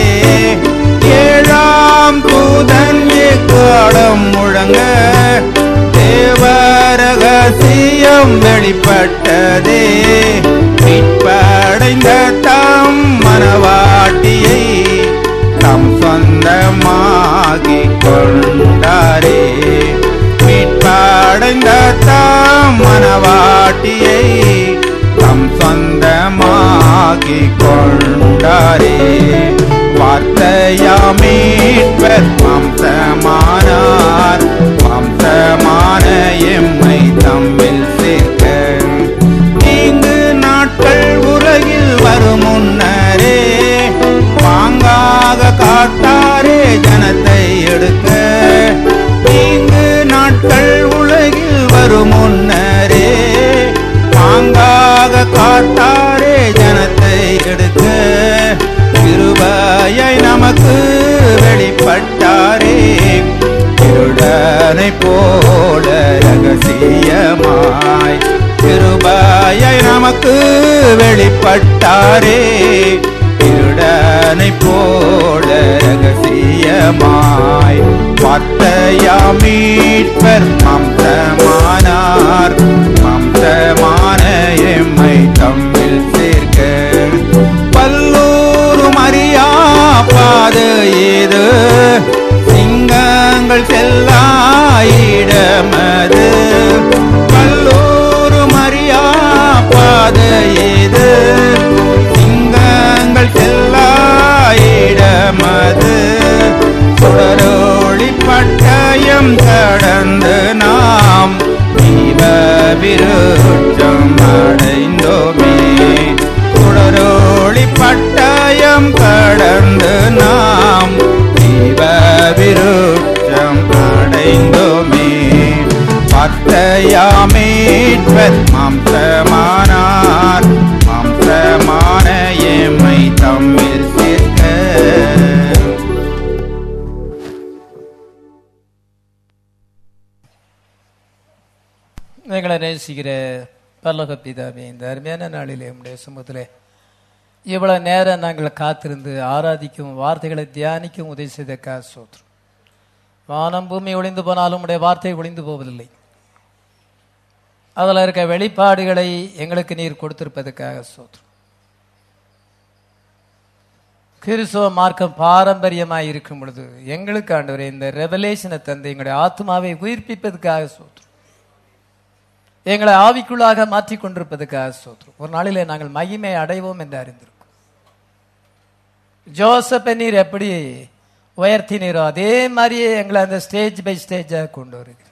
ஏழாம் தூதன் எக்காலம் முழங்க தேவரகசியம் வெளிப்பட்டதே மீட்படைந்த தாம் மனவாட்டியை தம் சொந்தமாகி கொண்டாரே மீட்படைந்த தாம் மனவாட்டியை தம் சொந்தமாகி கொண்டாரே வார்த்தையாமீட்பர் மாம்சமானார் மாம்சமான எம்மை தம்மில் சேர்க்க தீங்கு நாட்கள் உலகில் வரும் முன்னரே பாங்காக காத்தாரே ஜனத்தை எடுக்க தீங்கு நாட்கள் உலகில் வரும் முன்னரே பாங்காக காத்தாரே ஜனத்தை எடுக்க கிருபையை நமக்கு வெளிப்பட்டாரே திருடனை போல ரகசியமாய் கிருபையை நமக்கு வெளிப்பட்டாரே திருடனை போல ரகசியமாய் வார்த்தையாமீட்பர் மாம்சமானார் மாம்சமான எம்மை தம்மில் சேர்க்க பல்லூரும் அறியா பாது ஏது சிங்கங்கள் செல்லாயிடமது பல்லூரும் அறியா பாது ஏது சிங்கங்கள் செல்லாயிடமது சுடரோழி பட்டயம் கடந்து நாம் தீப விருட்சம் அடைந்தோமே சுடரோழி பட்டயம் கடந்து நாம் தீப விருட்சம் அடைந்தோமே வார்த்தையாமீட்பர் மாம்சமானார் மாம்சமான எம்மை தம்மில் சேர்க்க எங்களை நேசிக்கிற பல்லக பிதாவே இந்த அருமையான நாளிலே உடைய சமூகத்திலே இவ்வளவு நேரம் நாங்கள் காத்திருந்து ஆராதிக்கும் வார்த்தைகளை தியானிக்கும் உதவி செய்த சோத்ரம் வானம் பூமி ஒளிந்து போனாலும் உடைய வார்த்தை ஒளிந்து போவதில்லை அதில் இருக்க வெளிப்பாடுகளை எங்களுக்கு நீர் கொடுத்திருப்பதற்காக சோத்ரம் கிறிஸ்துவ மார்க்கம் பாரம்பரியமாய் இருக்கும் பொழுது எங்களுக்கு ஆண்டவரே இந்த ரெவலேஷனை தந்து எங்களுடைய ஆத்மாவை உயிர்ப்பிப்பதற்காக சோத்ரம் எங்களை ஆவிக்குள்ளாக மாற்றிக் கொண்டிருப்பதற்காக சோத்ரம் ஒரு நாளிலே நாங்கள் மகிமை அடைவோம் என்று அறிந்திருக்கோம் ஜோசப்பை நீர் எப்படி உயர்த்தினீரோ அதே மாதிரியே எங்களை அந்த ஸ்டேஜ் பை ஸ்டேஜாக கொண்டு வருகிறோம்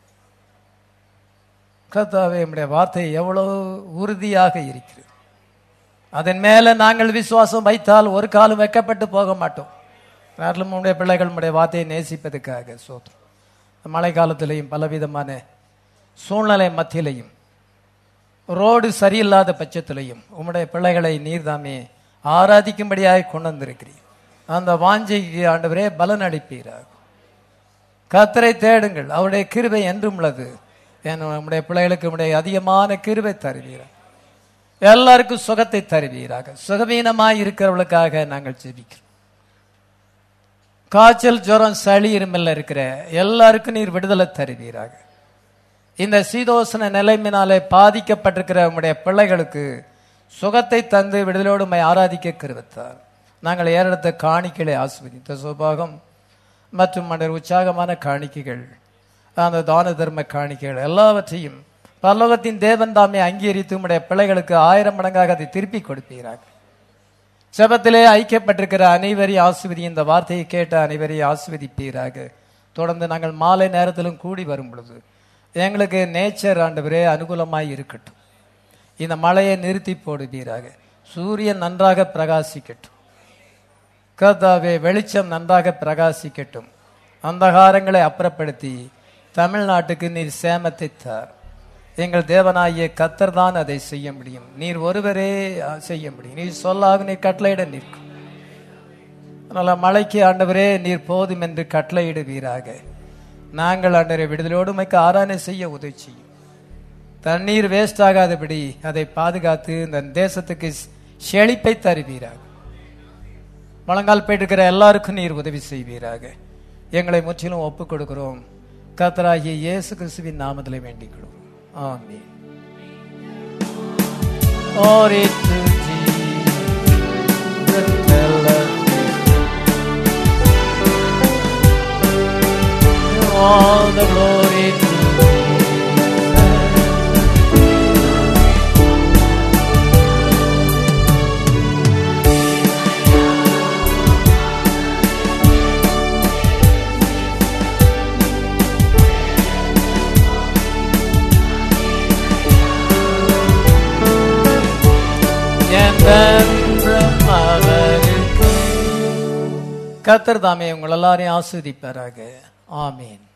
கர்த்தாவே நம்முடைய வார்த்தை எவ்வளவு உறுதியாக இருக்கிறது அதன் மேல நாங்கள் விசுவாசம் வைத்தால் ஒரு காலம் வைக்கப்பட்டு போக மாட்டோம் நாட்டிலும் நம்முடைய பிள்ளைகள் நம்முடைய வார்த்தையை நேசிப்பதற்காக சோத்திரம் மழை காலத்திலையும் பலவிதமான சூழ்நிலை மத்தியிலையும் ரோடு சரியில்லாத பட்சத்திலையும் உம்முடைய பிள்ளைகளை நீர்தாமே ஆராதிக்கும்படியாக கொண்டு வந்திருக்கிறீர் அந்த வாஞ்சைக்கு ஆண்டவரே பலன் அளிப்பீராக கத்தரை தேடுங்கள் அவருடைய கிருபை என்றும் உள்ளது என் நம்முடைய பிள்ளைகளுக்கு நம்முடைய அதிகமான கிருபை தருவீராக எல்லாருக்கும் சுகத்தை தருவீராக சுகவீனமாய் இருக்கிறவர்களுக்காக நாங்கள் ஜெபிக்கிறோம் காய்ச்சல் ஜுரம் சளி இருமல் இருக்கிற எல்லாருக்கும் நீர் விடுதலை தருவீராக இந்த சீதோசன நிலைமையினாலே பாதிக்கப்பட்டிருக்கிற உம்முடைய பிள்ளைகளுக்கு சுகத்தை தந்து விடுதலோடு உம்மை ஆராதிக்க கருவத்தார் நாங்கள் ஏறெடுத்த காணிக்கைகளை ஆஸ்வதித்த சுபாகம் மற்றும் மன்னர் உற்சாகமான காணிக்கைகள் அந்த தான தர்ம காணிக்கைகள் எல்லாவற்றையும் பரலோகத்தின் தேவன் தாமே அங்கீகரித்து உம்முடைய பிள்ளைகளுக்கு ஆயிரம் மடங்காக அதை திருப்பி கொடுப்பீராக செபத்திலே ஐக்கியப்பட்டிருக்கிற அனைவரையும் ஆசிர்வதி இந்த வார்த்தையை கேட்ட அனைவரையும் ஆசிர்வதிப்பீராக தொடர்ந்து நாங்கள் மாலை நேரத்திலும் கூடி வரும் பொழுது எங்களுக்கு நேச்சர் ஆண்டவரே அனுகூலமாய் இருக்கட்டும் இந்த மழையை நிறுத்தி போடுவீராக சூரியன் நன்றாக பிரகாசிக்கட்டும் கர்த்தாவே வெளிச்சம் நன்றாக பிரகாசிக்கட்டும் அந்தகாரங்களை அப்புறப்படுத்தி தமிழ்நாட்டுக்கு நீர் சேமத்தை தார் எங்கள் தேவனாகிய கத்தர் தான் அதை செய்ய முடியும் நீர் ஒருவரே அஹ், செய்ய முடியும் நீர் சொல்லாக நீர் கட்டளையிட நிற்கும் அதனால மழைக்கு ஆண்டவரே நீர் போதும் என்று கட்டளையிடுவீராக நாங்கள் ஆண்டவரை விடுதலோடு உமைக்கு ஆராதனை செய்ய உதவி செய்யும் தண்ணீர் வேஸ்ட் ஆகாதபடி அதை பாதுகாத்து இந்த தேசத்துக்கு செழிப்பை தருவீராக முழங்கால் போயிட்டு எல்லாருக்கும் நீர் உதவி செய்வீராக எங்களை முற்றிலும் ஒப்புக் கொடுக்கிறோம் கத்தராகிய இயேசு கிறிஸ்துவின் நாமத்திலே வேண்டிக் கொள்கிறோம் ஆமென் Glory to Jesus, the teller. All the glory to Jesus. என்றென்றும் அவருக்கு கத்தர் தாமே உங்கள் எல்லாரையும் ஆஸ்வதிப்பாராக ஆமீன்